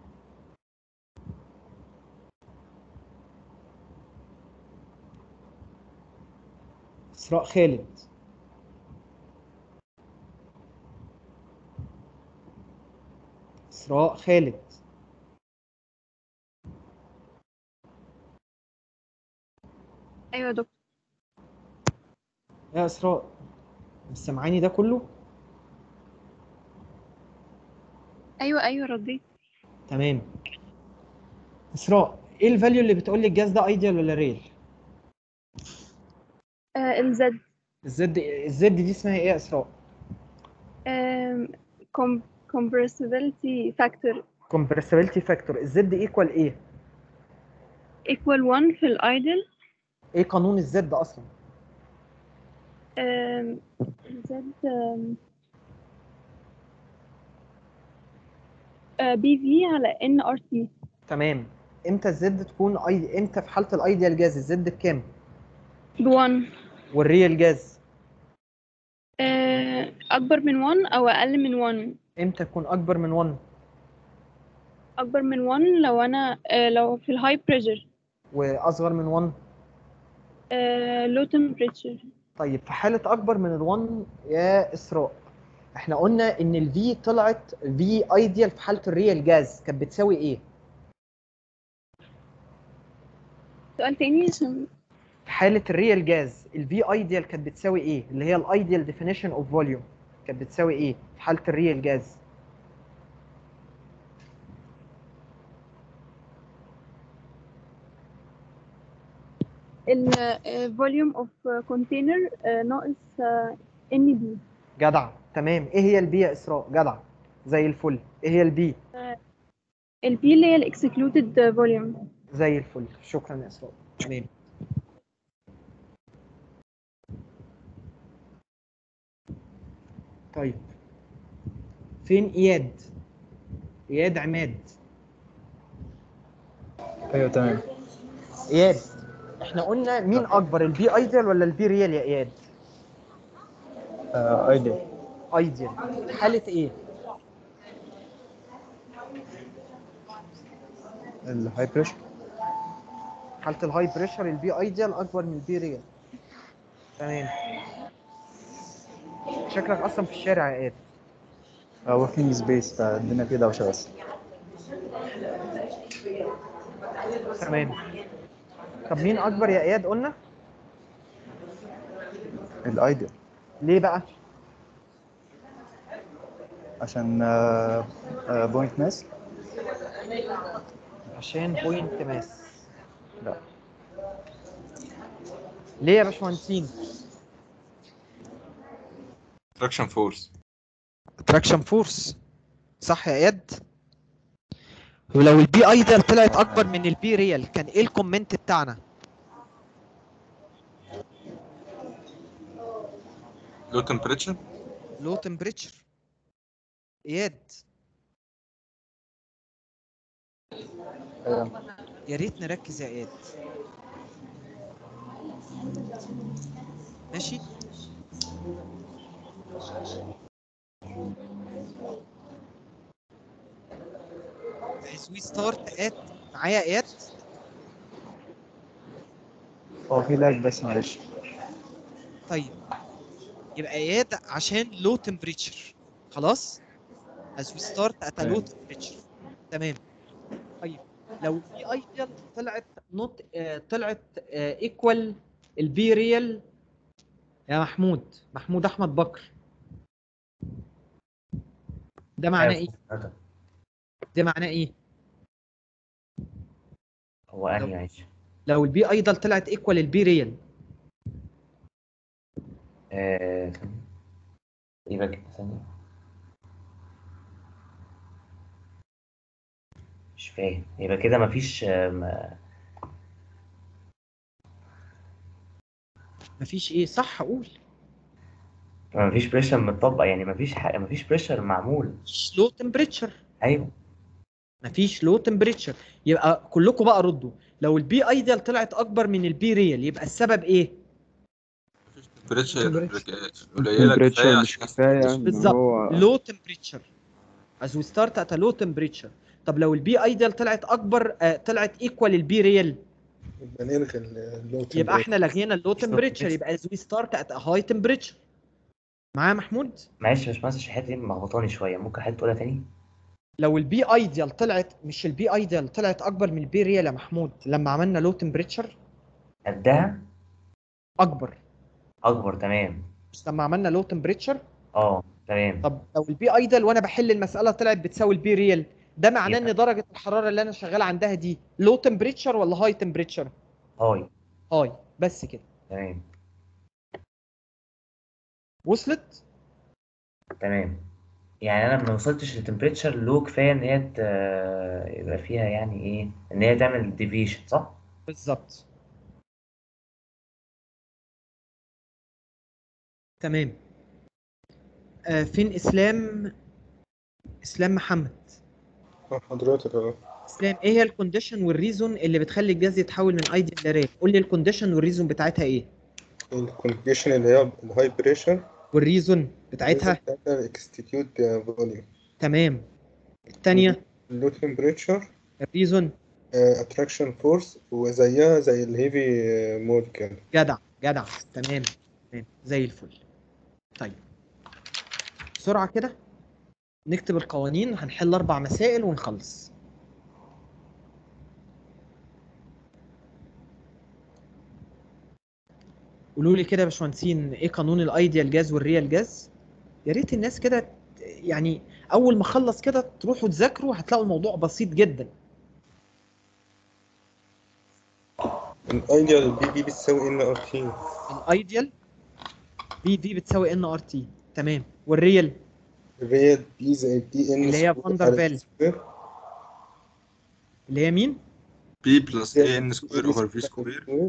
اسراء خالد اسراء خالد ايوه يا دكتور يا اسراء مش سامعاني ده كله ايوه ايوه رديت تمام اسراء ايه الفاليو اللي بتقول لي الجهاز ده ايديال ولا ريل آه الزد الزد الزد دي اسمها ايه يا اسراء آم، com- compressibility factor compressibility factor الزد ايكوال ايه equal 1 في الايدل ايه قانون الزد اصلا آم، الزد آم، آه، بي في على ان ار تي تمام امتى الزد تكون اي امتى في حاله الايديال جاز الزد بكام ب1 والريال جاز اكبر من 1 او اقل من 1 امتى تكون اكبر من 1 اكبر من 1 لو انا آه، لو في الهاي بريشر واصغر من 1 لو تمبريتشر طيب في حاله اكبر من ال1 يا اسراء احنا قلنا ان الفي طلعت في ايديال في حاله الريال جاز كانت بتساوي ايه سؤال تاني عشان في حاله الريال جاز الفي ايديال كانت بتساوي ايه اللي هي الايديال ديفينيشن اوف فوليوم كانت بتساوي ايه في حاله الريال جاز الفوليوم اوف كونتينر ناقص ان بي جدع تمام ايه هي البي يا اسراء جدع زي الفل ايه هي البي البي اللي هي الاكسكلودد فوليوم زي الفل شكرا يا اسراء تمام طيب فين اياد اياد عماد ايوه تمام اياد احنا قلنا مين اكبر البي ايديال ولا البي ريال يا اياد آه ايدل ايديال حاله ايه الهاي بريشر حاله الهاي بريشر البي ايديال اكبر من البي ريال تمام شكلك اصلا في الشارع يا اياد وركينج سبيس فالدنيا فيه دوشه بس تمام طب مين اكبر يا اياد قلنا الايدل ليه بقى عشان بوينت ماس عشان بوينت ماس لا ليه يا باشمهندسين تراكشن فورس تراكشن فورس صح يا اياد ولو البي ايدل طلعت اكبر من البي ريال كان ايه الكومنت بتاعنا لو تمبريتشر لو تمبريتشر اياد يا ريت نركز يا اياد ماشي as we start at معايا اياد هو في لاج بس معلش طيب يبقى اياد عشان لو تمبريتشر خلاص as we start at a low تمام. temperature تمام طيب لو البي ايديال طلعت نوت طلعت ايكوال البي ريال يا محمود محمود احمد بكر ده معناه ايه ده معناه ايه هو انهي معلش لو البي ايدل طلعت ايكوال البي ريال آه، يبقى كده ثانية مش فاهم يبقى كده مفيش آه، ما- مفيش ايه صح قول مفيش بريشر متطبق يعني مفيش حق مفيش بريشر معمول لو تمبريتشر ايوه مفيش لو تمبريتشر يبقى كلكم بقى ردوا لو البي ايديال طلعت اكبر من البي ريال يبقى السبب ايه بريتشر قليله كفايه temperature مش عشان كفاية إن بالظبط هو لو تمبريتشر as we start at a low temperature طب لو البي ايديال طلعت اكبر آه طلعت ايكوال البي ريال يبقى نلغي اللو يبقى احنا لغينا اللو تمبريتشر يبقى as we start at a high temperature معايا محمود معلش يا باشمهندس عشان الحته دي ملخبطاني شويه ممكن حضرتك تقولها تاني لو البي ايديال طلعت مش البي ايديال طلعت اكبر من البي ريال يا محمود لما عملنا لو تمبريتشر قدها اكبر اكبر تمام مش لما عملنا لو تمبريتشر اه تمام طب لو البي ايدل وانا بحل المساله طلعت بتساوي البي ريال ده معناه ان درجه الحراره اللي انا شغال عندها دي لو تمبريتشر ولا هاي تمبريتشر هاي هاي بس كده تمام وصلت تمام يعني انا ما وصلتش لتمبريتشر لو كفايه ان هي ت- يبقى فيها يعني ايه ان هي تعمل ديفيشن صح بالظبط تمام آه فين اسلام اسلام محمد حضرتك اه اسلام ايه هي الكونديشن والريزون اللي بتخلي الجهاز يتحول من ايديال لريال قول لي الكونديشن والريزون بتاعتها ايه الكونديشن اللي هي الهاي بريشر والريزون بتاعتها اكستيتيوت فوليوم تمام الثانيه لو تمبريتشر الريزون اتراكشن فورس وزيها زي الهيفي مول كده جدع جدع تمام تمام زي الفل طيب بسرعه كده نكتب القوانين هنحل اربع مسائل ونخلص قولوا لي كده يا باشمهندسين ايه قانون الايديال جاز والريال جاز يا ريت الناس كده ت- يعني اول ما اخلص كده تروحوا تذاكروا هتلاقوا الموضوع بسيط جدا الايديال بي بي بتساوي ان ار تي الايديال بي في بتساوي ان ار تي تمام والريال الريال بي زي بي ان اللي هي فاندر فال اللي هي مين بي بلس اي ان سكوير اوفر في سكوير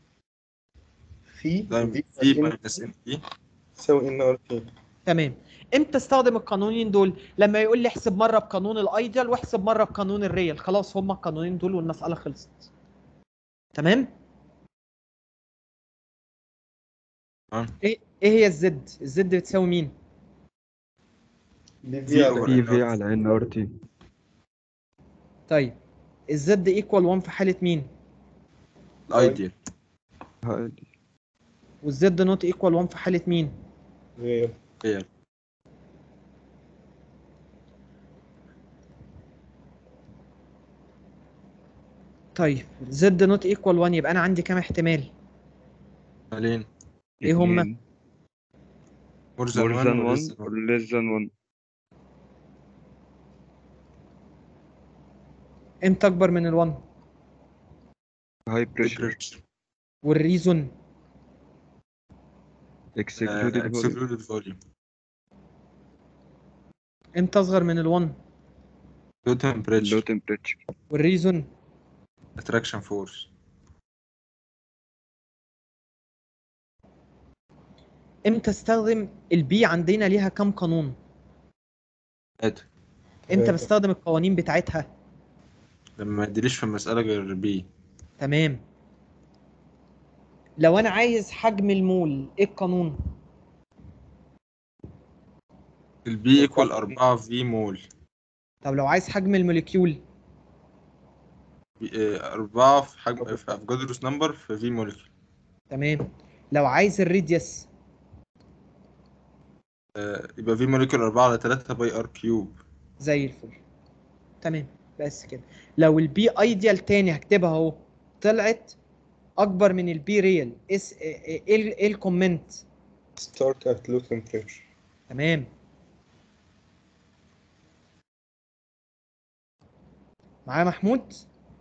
في في ماينس ان بي تساوي ان ار تي تمام امتى استخدم القانونين دول لما يقول لي احسب مره بقانون الايديال واحسب مره بقانون الريال خلاص هما القانونين دول والمساله خلصت تمام ايه ايه هي الزد الزد بتساوي مين بي في على بي في على ان ار تي طيب الزد ايكوال 1 في حاله مين الايديال والزد نوت ايكوال 1 في حاله مين ريال ريال طيب زد نوت ايكوال 1 يبقى انا عندي كام احتمال مالين ايه هما مور more than one or less than one امتى اكبر من ال1 high pressure والريزون excluded volume اكسكلودد فوليوم امتى اصغر من ال1 لو تمبريتشر low temperature والريزون اتراكشن فورس امتى استخدم البي عندنا ليها كام قانون ادي امتى بستخدم القوانين بتاعتها لما ما يديليش في المسألة غير بي تمام لو انا عايز حجم المول ايه القانون البي ايكوال 4 في مول طب لو عايز حجم الموليكيول بي- آه، 4 في حجم في افجادروس نمبر في في مولكيول تمام لو عايز الريديوس آه، يبقى في مولكيول 4 على 3 باي ار كيوب زي الفل تمام بس كده لو البي ايديال تاني هكتبها اهو طلعت اكبر من البي ريال اس ايه ايه إيه الكومنت start at low temperature تمام معايا محمود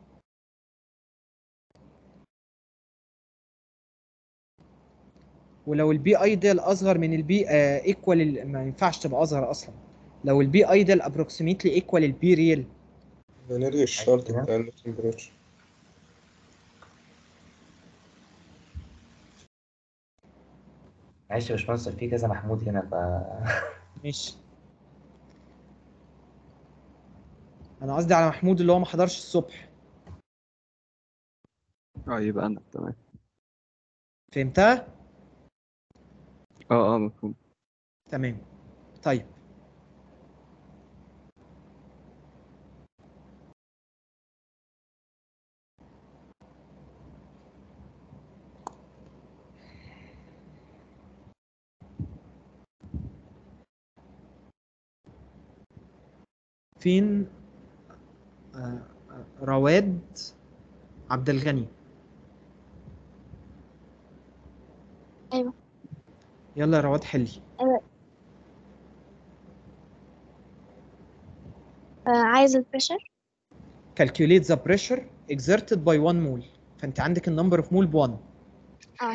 ولو البي ايدل اصغر من البي ايكوال ما ينفعش تبقى اصغر اصلا لو البي ايدل ابروكسيميتلي ايكوال البي ريال هنلغي الشرط بتاع اللو temperature معلش يا باشمهندس في كذا محمود هنا ف ماشي انا قصدي على محمود اللي هو ما حضرش الصبح اه يبقى انا تمام فهمتها اه اه مفهوم تمام طيب فين آه، آه، رواد عبد الغني ايوه يلا يا رواد حلي ايوه آه عايز البريشر calculate the pressure exerted by 1 mole فانت عندك النمبر of mole ب 1 اه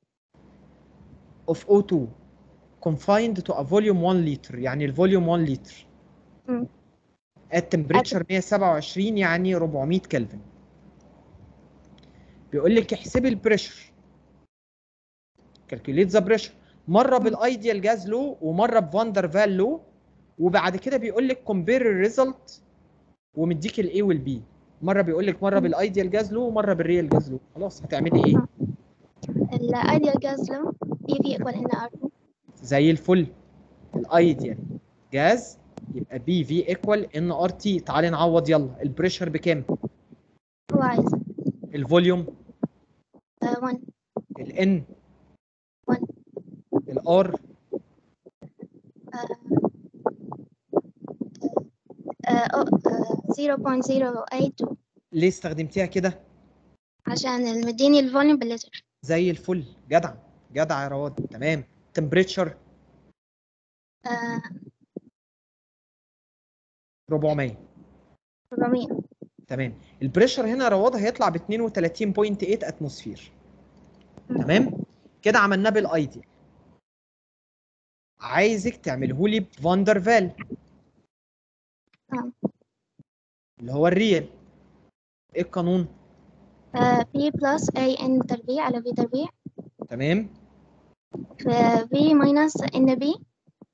of O2 confined to a volume 1 liter يعني الفوليوم 1 لتر مم. at temperature 127 يعني 400 كلفن بيقول لك احسبي البريشر calculate the pressure مره بالايديال جاز لو ومره بفاندر فال لو وبعد كده بيقول لك compare الريزلت ومديك الاي والبي مره بيقول لك مره بالايديال جاز لو ومره بالريال جاز لو خلاص هتعملي ايه الايديال جاز لو اي في ايكوال ان ار زي الفل الايديال جاز يبقى بي في ايكوال ان ار تي تعالي نعوض يلا البريشر بكام هو عايز الفوليوم 1 الان الار 0.082 ليه استخدمتيها كده عشان المديني الفوليوم باللتر زي الفل جدع جدع يا رواد تمام تمبريتشر آه 400 400 تمام البريشر هنا يا رواد هيطلع ب 32.8 اتموسفير تمام كده عملناه بالايديال عايزك تعمله لي بفاندر فال آه. اللي هو الريال ايه القانون آه P plus A N تربيع على V تربيع تمام في V minus N B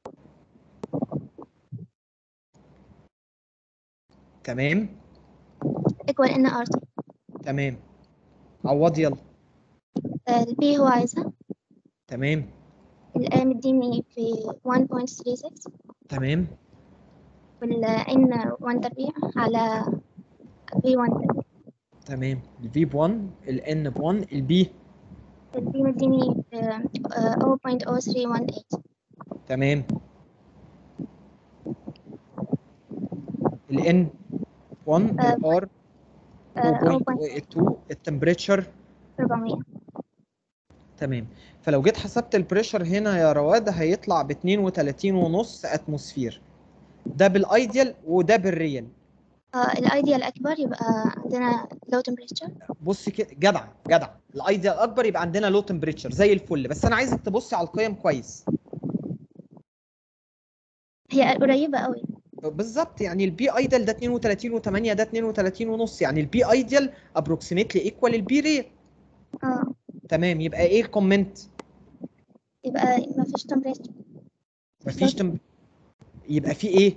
تمام equal N R T تمام عوض يلا آه ال B هو عايزها تمام ال A مديني في 1.36 تمام وال N 1 تربيع على V 1 تربيع تمام الفي ب 1 الان ب 1 البي ال B مديني في آه، 0.0318 تمام الان 1 آه، الار آه، 0.2 التمبريتشر 400 تمام فلو جيت حسبت البريشر هنا يا رواد هيطلع ب 32 ونص اتموسفير ده بالايديال وده بالريال آه الايديال اكبر يبقى عندنا low temperature بص كده جدع جدع الايديال اكبر يبقى عندنا لو تمبريتشر زي الفل بس انا عايزك تبصي على القيم كويس هي قريبة قوي بالظبط يعني البي ايديال ده 32 و8 ده 32 ونص يعني البي ايديال ابروكسيمتلي ايكوال البي ريال اه تمام يبقى ايه الكومنت يبقى ما فيش temperature مفيش تم... يبقى في ايه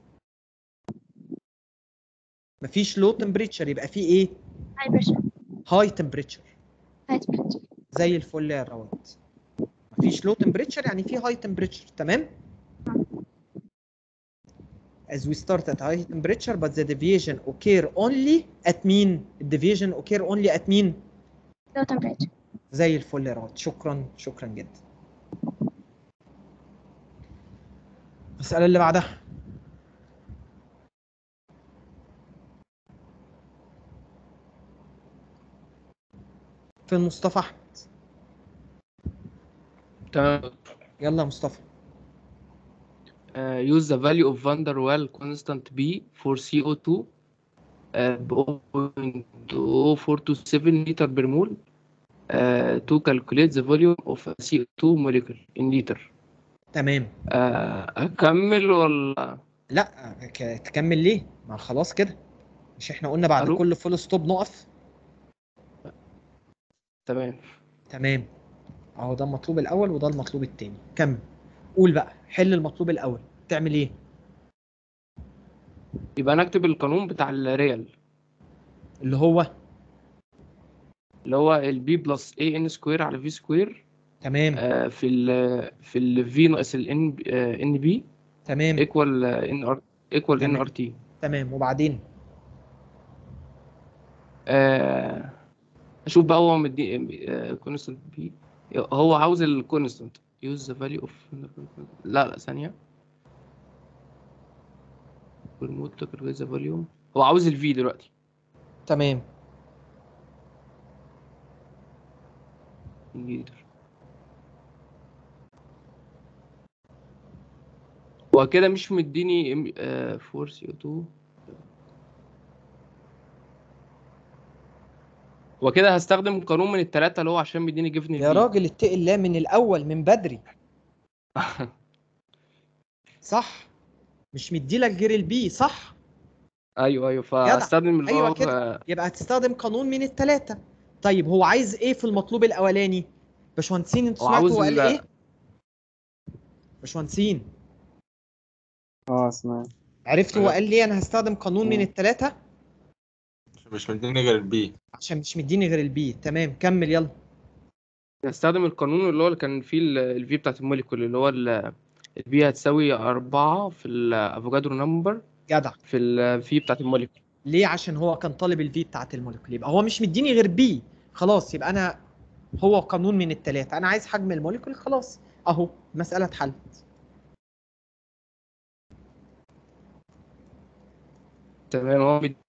مفيش لو تمبريتشر يبقى في ايه high pressure هاي تمبريتشر high temperature زي الفل يا رواد مفيش لو تمبريتشر يعني في هاي تمبريتشر تمام as we start at high temperature but the deviation occur only at مين الديفيجن occur only at مين low temperature زي الفل يا رواد شكرا شكرا جدا المسألة اللي بعدها فين مصطفى احمد تمام يلا يا مصطفى uh, use the value of van der Waal constant B for CO2 uh, ب 0.0427 liter per mole uh, to calculate the volume of a CO2 molecule in liter. تمام uh, أكمل ولا لا ك- تكمل ليه ما خلاص كده مش احنا قلنا بعد ألو؟ كل فول ستوب نقف تمام تمام اهو ده المطلوب الاول وده المطلوب التاني كمل قول بقى حل المطلوب الاول تعمل ايه يبقى نكتب القانون بتاع الريال اللي هو اللي هو البي بلس اي ان سكوير على في سكوير تمام آه في ال في ال في ناقص ال ان ان بي تمام ايكوال ان ار ايكوال ان تمام. ار تي تمام وبعدين اشوف بقى هو مدي كونستنت بي هو عاوز الكونستنت يوز ذا فاليو اوف لا لا ثانيه ريموت ذا فوليوم هو عاوز الفي دلوقتي تمام ليتر هو كده مش مديني 4 سي او 2 هو كده هستخدم قانون من التلاتة اللي هو عشان مديني جيفن يا راجل اتقي الله من الاول من بدري صح مش مديلك غير البي صح ايوه ايوه جدع فاستخدم اللي ايوه هو كده يبقى هتستخدم قانون من التلاتة طيب هو عايز ايه في المطلوب الاولاني باشمهندسين انتوا هو سمعتوا عاوز هو قال ال- ايه باشمهندسين اه سمعت عرفتوا هو قال ليه انا هستخدم قانون من التلاتة مش مديني غير البي عشان مش مديني غير البي تمام كمل يلا هستخدم القانون اللي هو اللي كان فيه الفي بتاعت الموليكول اللي هو الفي هتساوي أربعة في الافوجادرو نمبر جدع في الفي بتاعت الموليكول ليه عشان هو كان طالب الفي بتاعت الموليكول يبقى هو مش مديني غير بي خلاص يبقى انا هو قانون من التلاتة انا عايز حجم الموليكول خلاص اهو مسألة اتحلت تمام هو مدي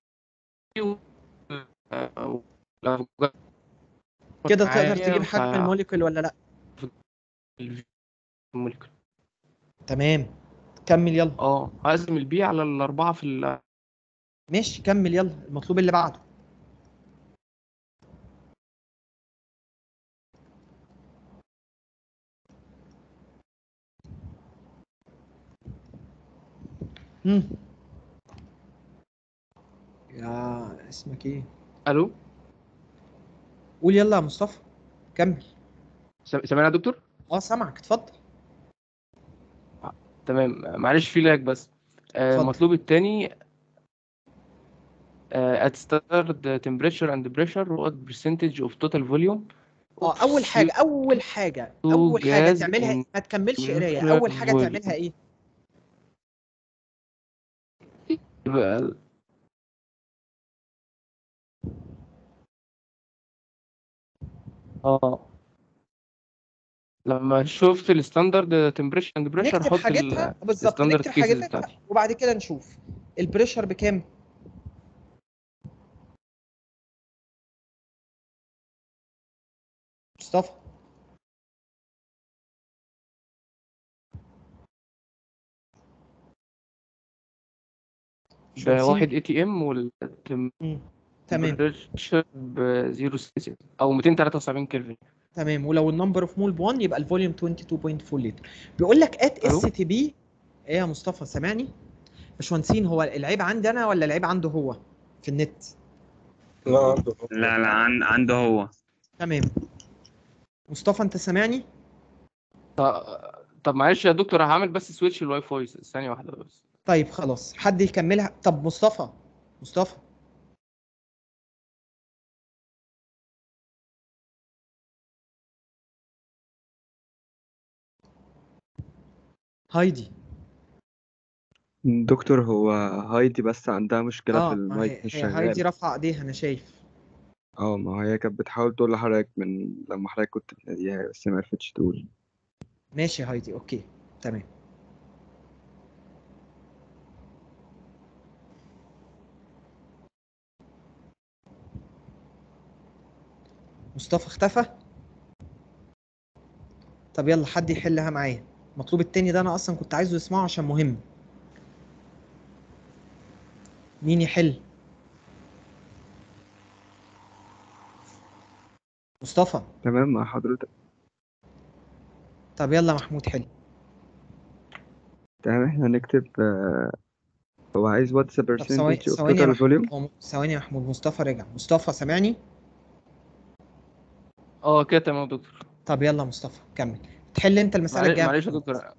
الأفوجادرو كده معايا تقدر تجيب حجم ف- الموليكول ولا لا الموليكول تمام كمل يلا اه هقسم البي على الأربعة في ال ماشي كمل يلا المطلوب اللي بعده امم يا اسمك ايه الو قول يلا يا مصطفى كمل سام- سامعني يا دكتور اه سامعك اتفضل تمام معلش في لاج بس آه، اتفضل. المطلوب التاني آه، at standard temperature and pressure what percentage of total volume اه اول حاجه اول حاجه اول حاجه gas تعملها in ما تكملش قرايه اول حاجه volume. تعملها ايه يبقى اه لما شفت الستاندرد تمبريتشر اند بريشر نكتب حط حاجتها بالظبط الستاندرد نكتب كيسز حاجتها بتاعتي وبعد كده نشوف البريشر بكام مصطفى مش ده خمسين؟ واحد اي تي ام تمام. والتمبريتشر ب 0 سيلسيوس او 273 كلفن تمام ولو النمبر اوف مول ب 1 يبقى الفوليوم 22.4 لتر بيقول لك ات ألو؟ اس تي بي ايه يا مصطفى سامعني باشمهندسين هو العيب عندي انا ولا العيب عنده هو في النت لا عنده لا لا عن... عنده هو تمام مصطفى انت سامعني طب معلش يا دكتور هعمل بس سويتش الواي فاي ثانيه واحده بس طيب خلاص حد يكملها طب مصطفى مصطفى هايدي دكتور هو هايدي بس عندها مشكلة اه في ما المايك هي مش هي هايدي شغال رافعه ايديها انا شايف اه ما هي كانت بتحاول تقول لحضرتك من لما حضرتك كنت بتناديها بس ما عرفتش تقول ماشي يا هايدي اوكي تمام مصطفى اختفى طب يلا حد يحلها معايا المطلوب التاني ده انا اصلا كنت عايزه يسمعه عشان مهم مين يحل مصطفى تمام مع حضرتك طب يلا محمود حل تمام احنا هنكتب آه، هو عايز واتس طب ثواني percentage of ثواني يا total محمود volume هو- ثواني يا محمود مصطفى رجع مصطفى سامعني اه كده تمام يا دكتور طب يلا مصطفى كمل تحل انت المساله معلش الجايه معلش يا دكتور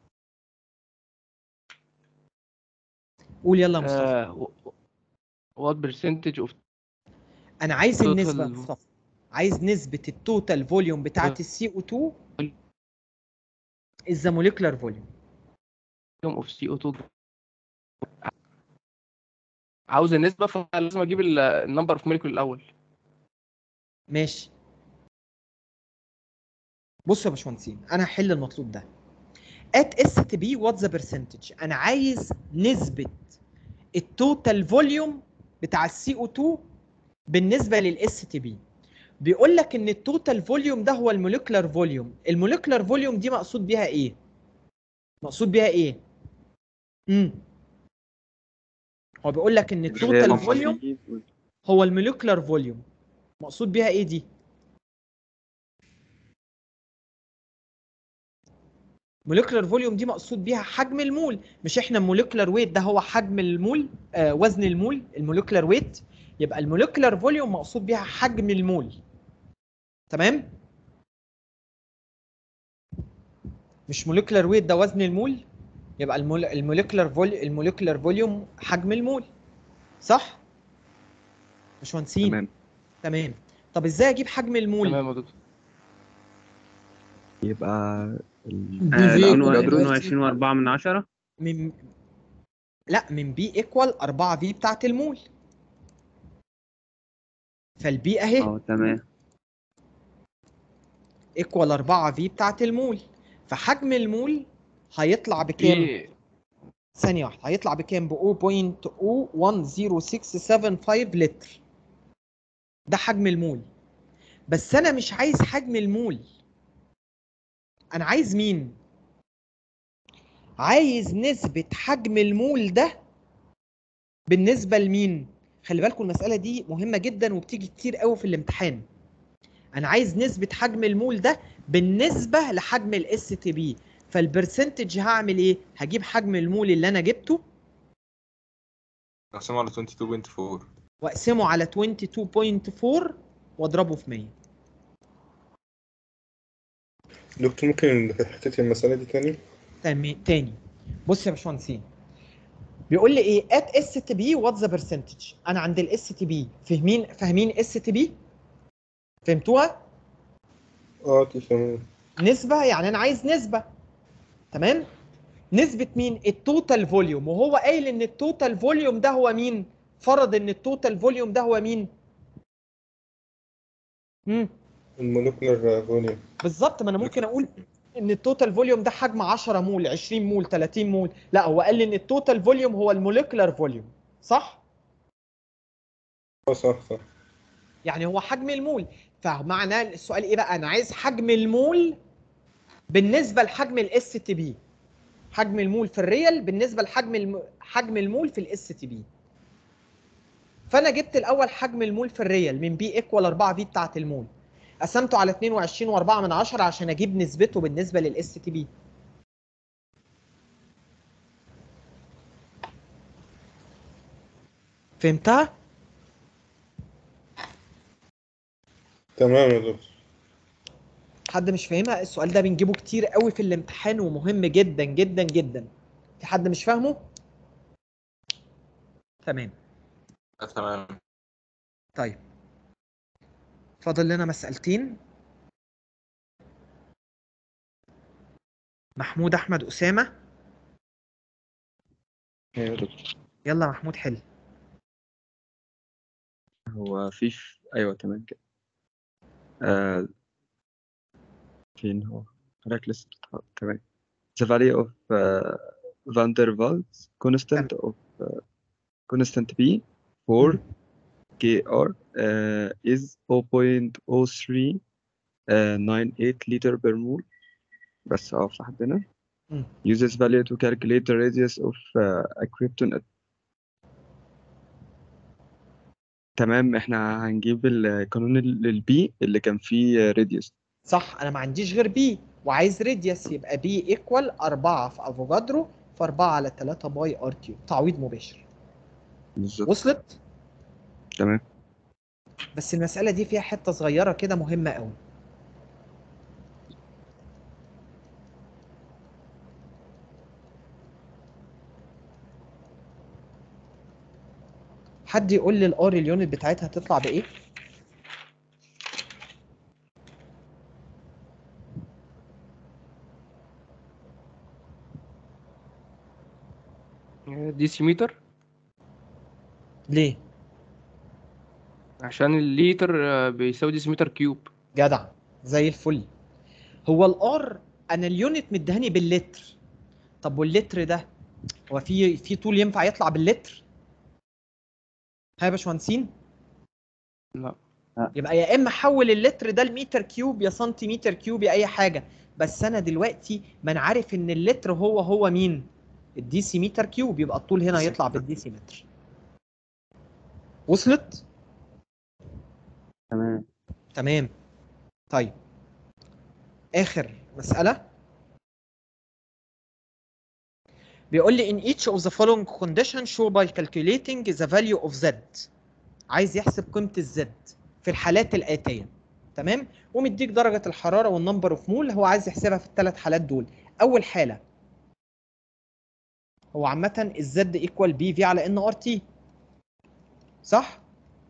قول يلا يا مصطفى آه what percentage of انا عايز total النسبه يا مصطفى عايز نسبه التوتال فوليوم بتاعت السي او 2 is the molecular volume volume of CO2 عاوز النسبة فلازم اجيب النمبر اوف موليكول الاول ماشي بصوا يا باشمهندسين انا هحل المطلوب ده at STB what the percentage انا عايز نسبة التوتال فوليوم بتاع السي او 2 بالنسبة للاس تي بي بيقول لك ان التوتال فوليوم ده هو الموليكولار فوليوم الموليكولار فوليوم دي مقصود بيها ايه مقصود بيها ايه امم هو بيقول لك ان التوتال فوليوم هو الموليكولار فوليوم مقصود بيها ايه دي موليكولار فوليوم دي مقصود بيها حجم المول مش احنا الموليكولار ويت ده هو حجم المول آه وزن المول الموليكولار ويت يبقى الموليكولار فوليوم مقصود بيها حجم المول تمام مش موليكولار ويت ده وزن المول يبقى المول الموليكولار فوليوم الموليكولار فوليوم حجم المول صح باشمهندسين تمام تمام طب ازاي اجيب حجم المول تمام يا دكتور يبقى ال- آه، الأنو- equal الأدرو- 22 و4 من 10 من لا من بي ايكوال 4 في بتاعت المول فالبي اهي اه تمام ايكوال 4 في بتاعت المول فحجم المول هيطلع بكام؟ في ثانية واحدة هيطلع بكام؟ ب 0.01675 لتر ده حجم المول بس أنا مش عايز حجم المول أنا عايز مين؟ عايز نسبة حجم المول ده بالنسبة لمين؟ خلي بالكم المسألة دي مهمة جدا وبتيجي كتير قوي في الامتحان انا عايز نسبة حجم المول ده بالنسبة لحجم الاس تي بي فالبرسنتج هعمل ايه هجيب حجم المول اللي انا جبته اقسمه على 22.4 واقسمه على 22.4 واضربه في 100 دكتور ممكن حتة المسألة دي تاني تاني تاني بص يا باشمهندسين بيقول لي ايه ات اس تي بي وات ذا برسنتج انا عند الاس تي بي فاهمين فاهمين اس تي بي فهمتوها اه تمام نسبة يعني أنا عايز نسبة تمام نسبة مين التوتال فوليوم وهو قايل إن التوتال فوليوم ده هو مين فرض إن التوتال فوليوم ده هو مين مم. المولكولر فوليوم بالظبط ما أنا ممكن أقول إن التوتال فوليوم ده حجم 10 مول 20 مول 30 مول لا هو قال لي إن التوتال فوليوم هو الموليكولار فوليوم صح اه صح صح يعني هو حجم المول فمعنى السؤال ايه بقى انا عايز حجم المول بالنسبه لحجم الاس تي بي حجم المول في الريال بالنسبه لحجم الم... حجم المول في الاس تي بي فانا جبت الاول حجم المول في الريال من بي ايكوال 4 في بتاعه المول قسمته على 22 و4 من 10 عشان اجيب نسبته بالنسبه للاس تي بي فهمتها تمام يا دكتور حد مش فاهمها السؤال ده بنجيبه كتير قوي في الامتحان ومهم جدا جدا جدا في حد مش فاهمه تمام آه، تمام طيب فاضل لنا مسألتين محمود احمد اسامه ايوه يا دكتور يلا يا محمود حل هو في في- ايوه تمام كده آه فين هو reckless تمام the value of uh, van der Waals constant of uh, constant B for KR uh, is 0.03 uh, 98 liter per mole بس اقف لحد هنا مم. uses value to calculate the radius of uh, a krypton at تمام احنا هنجيب القانون للبي اللي كان فيه راديوس صح انا ما عنديش غير بي وعايز راديوس يبقى بي ايكوال 4 في افوكادرو في 4 على 3 باي ار كيو تعويض مباشر بالظبط وصلت تمام بس المسألة دي فيها حتة صغيرة كده مهمة قوي حد يقول لي الار اليونت بتاعتها تطلع بايه ديسيمتر ليه عشان الليتر آه، بيساوي ديسيمتر كيوب جدع زي الفل هو الار انا اليونت مدهاني باللتر طب واللتر ده هو في في طول ينفع يطلع باللتر ها يا باشمهندسين لا يبقى يا اما احول اللتر ده لمتر كيوب يا سنتيمتر كيوب يا اي حاجه بس انا دلوقتي ما انا عارف ان اللتر هو هو مين الديسيمتر كيوب يبقى الطول هنا يطلع بالديسيمتر وصلت تمام تمام طيب اخر مساله بيقول لي in each of the following condition show by calculating the value of z عايز يحسب قيمه الزد في الحالات الاتيه تمام ومديك درجه الحراره والنمبر اوف مول هو عايز يحسبها في الثلاث حالات دول اول حاله هو عامه الزد ايكوال بي في على ان ار تي صح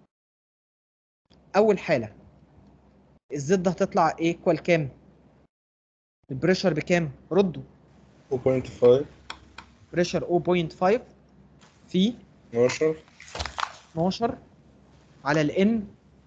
اول حاله الزد هتطلع ايكوال كام البريشر بكام ردوا 2.5 بريشر 0.5 في 12 12 على الان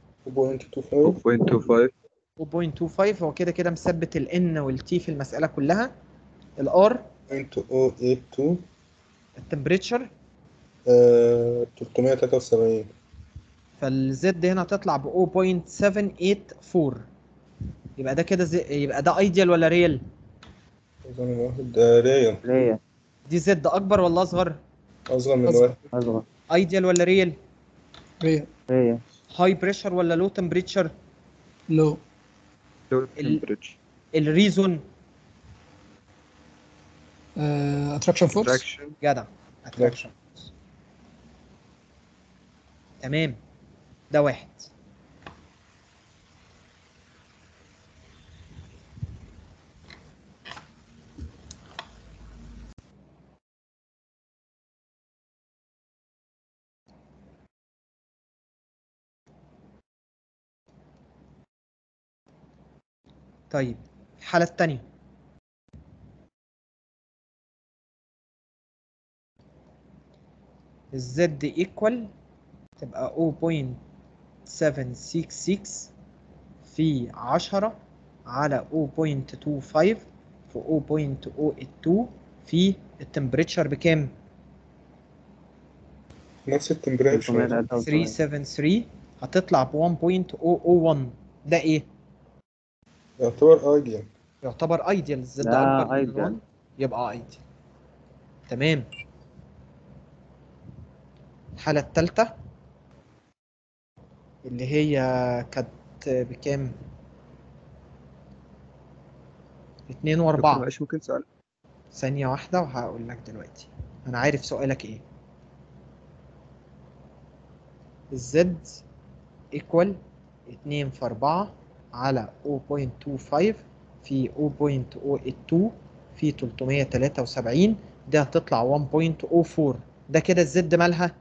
2.25 0.25 هو كده كده مثبت الان والتي في المساله كلها الار 0.082 التمبريتشر آه، 373 فالزد هنا هتطلع ب 0.784 يبقى ده كده زي... يبقى ده ايديال ولا ريال؟ أظن واحد آه، ريال ريال دي زد اكبر ولا اصغر؟ أصغر من أصغر. واحد أصغر ايديال ولا ريال؟ ريال ريال هاي بريشر ولا لو تمبريتشر؟ لو لو ال- تمبريتشر الريزون اتراكشن فورس جدع اتراكشن تمام ده واحد طيب الحالة التانية الزد ايكوال تبقى 0.766 في 10 على 0.25 في 0.082 في التمبريتشر بكام؟ نفس التمبريتشر 373 هتطلع ب 1.001 ده ايه؟ يعتبر ايديال يعتبر ايديال الزد ده اكبر من ideal. ال1 يبقى ايديال تمام الحالة التالتة اللي هي كانت بكام؟ اتنين واربعة معلش ممكن سؤال ثانية واحدة وهقول لك دلوقتي أنا عارف سؤالك إيه الزد ايكوال اتنين في أربعة على 0.25 في 0.082 في 373 ده هتطلع 1.04 ده كده الزد مالها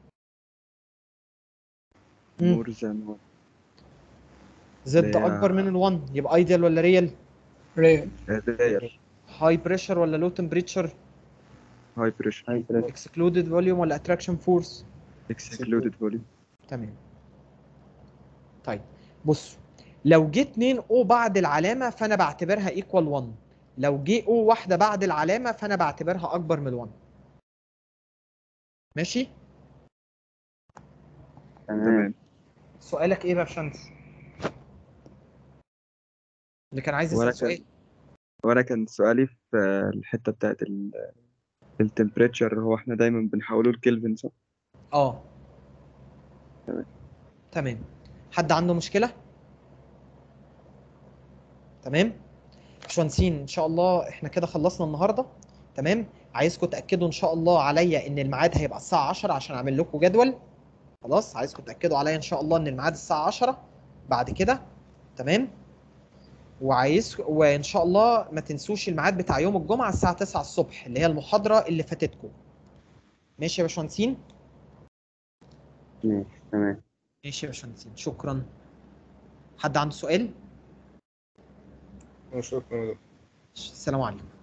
مم. مور ذان زد اللي هي- أكبر من ال1 يبقى ايديال ولا ريال؟ ريال ريال هاي بريشر ولا لو تمبريتشر؟ هاي بريشر هاي بريشر اكسكلودد فوليوم ولا اتراكشن فورس؟ اكسكلودد فوليوم تمام طيب بصوا لو جه 2 او بعد العلامه فانا بعتبرها ايكوال 1 لو جه او واحده بعد العلامه فانا بعتبرها اكبر من 1 ماشي تمام سؤالك ايه بقى يا باشمهندس اللي كان عايز وانا يسال كان سؤال وانا كان سؤالي في الحته بتاعت ال التمبريتشر هو احنا دايما بنحوله لكلفن صح؟ اه تمام تمام حد عنده مشكله تمام باشمهندسين ان شاء الله احنا كده خلصنا النهارده تمام عايزكم تاكدوا ان شاء الله عليا ان الميعاد هيبقى الساعه 10 عشان اعمل لكم جدول خلاص عايزكم تاكدوا عليا ان شاء الله ان الميعاد الساعه 10 بعد كده تمام وعايز وان شاء الله ما تنسوش الميعاد بتاع يوم الجمعه الساعه 9 الصبح اللي هي المحاضره اللي فاتتكم ماشي يا باشمهندسين ماشي تمام ماشي يا باشمهندسين شكرا حد عنده سؤال شكرا السلام عليكم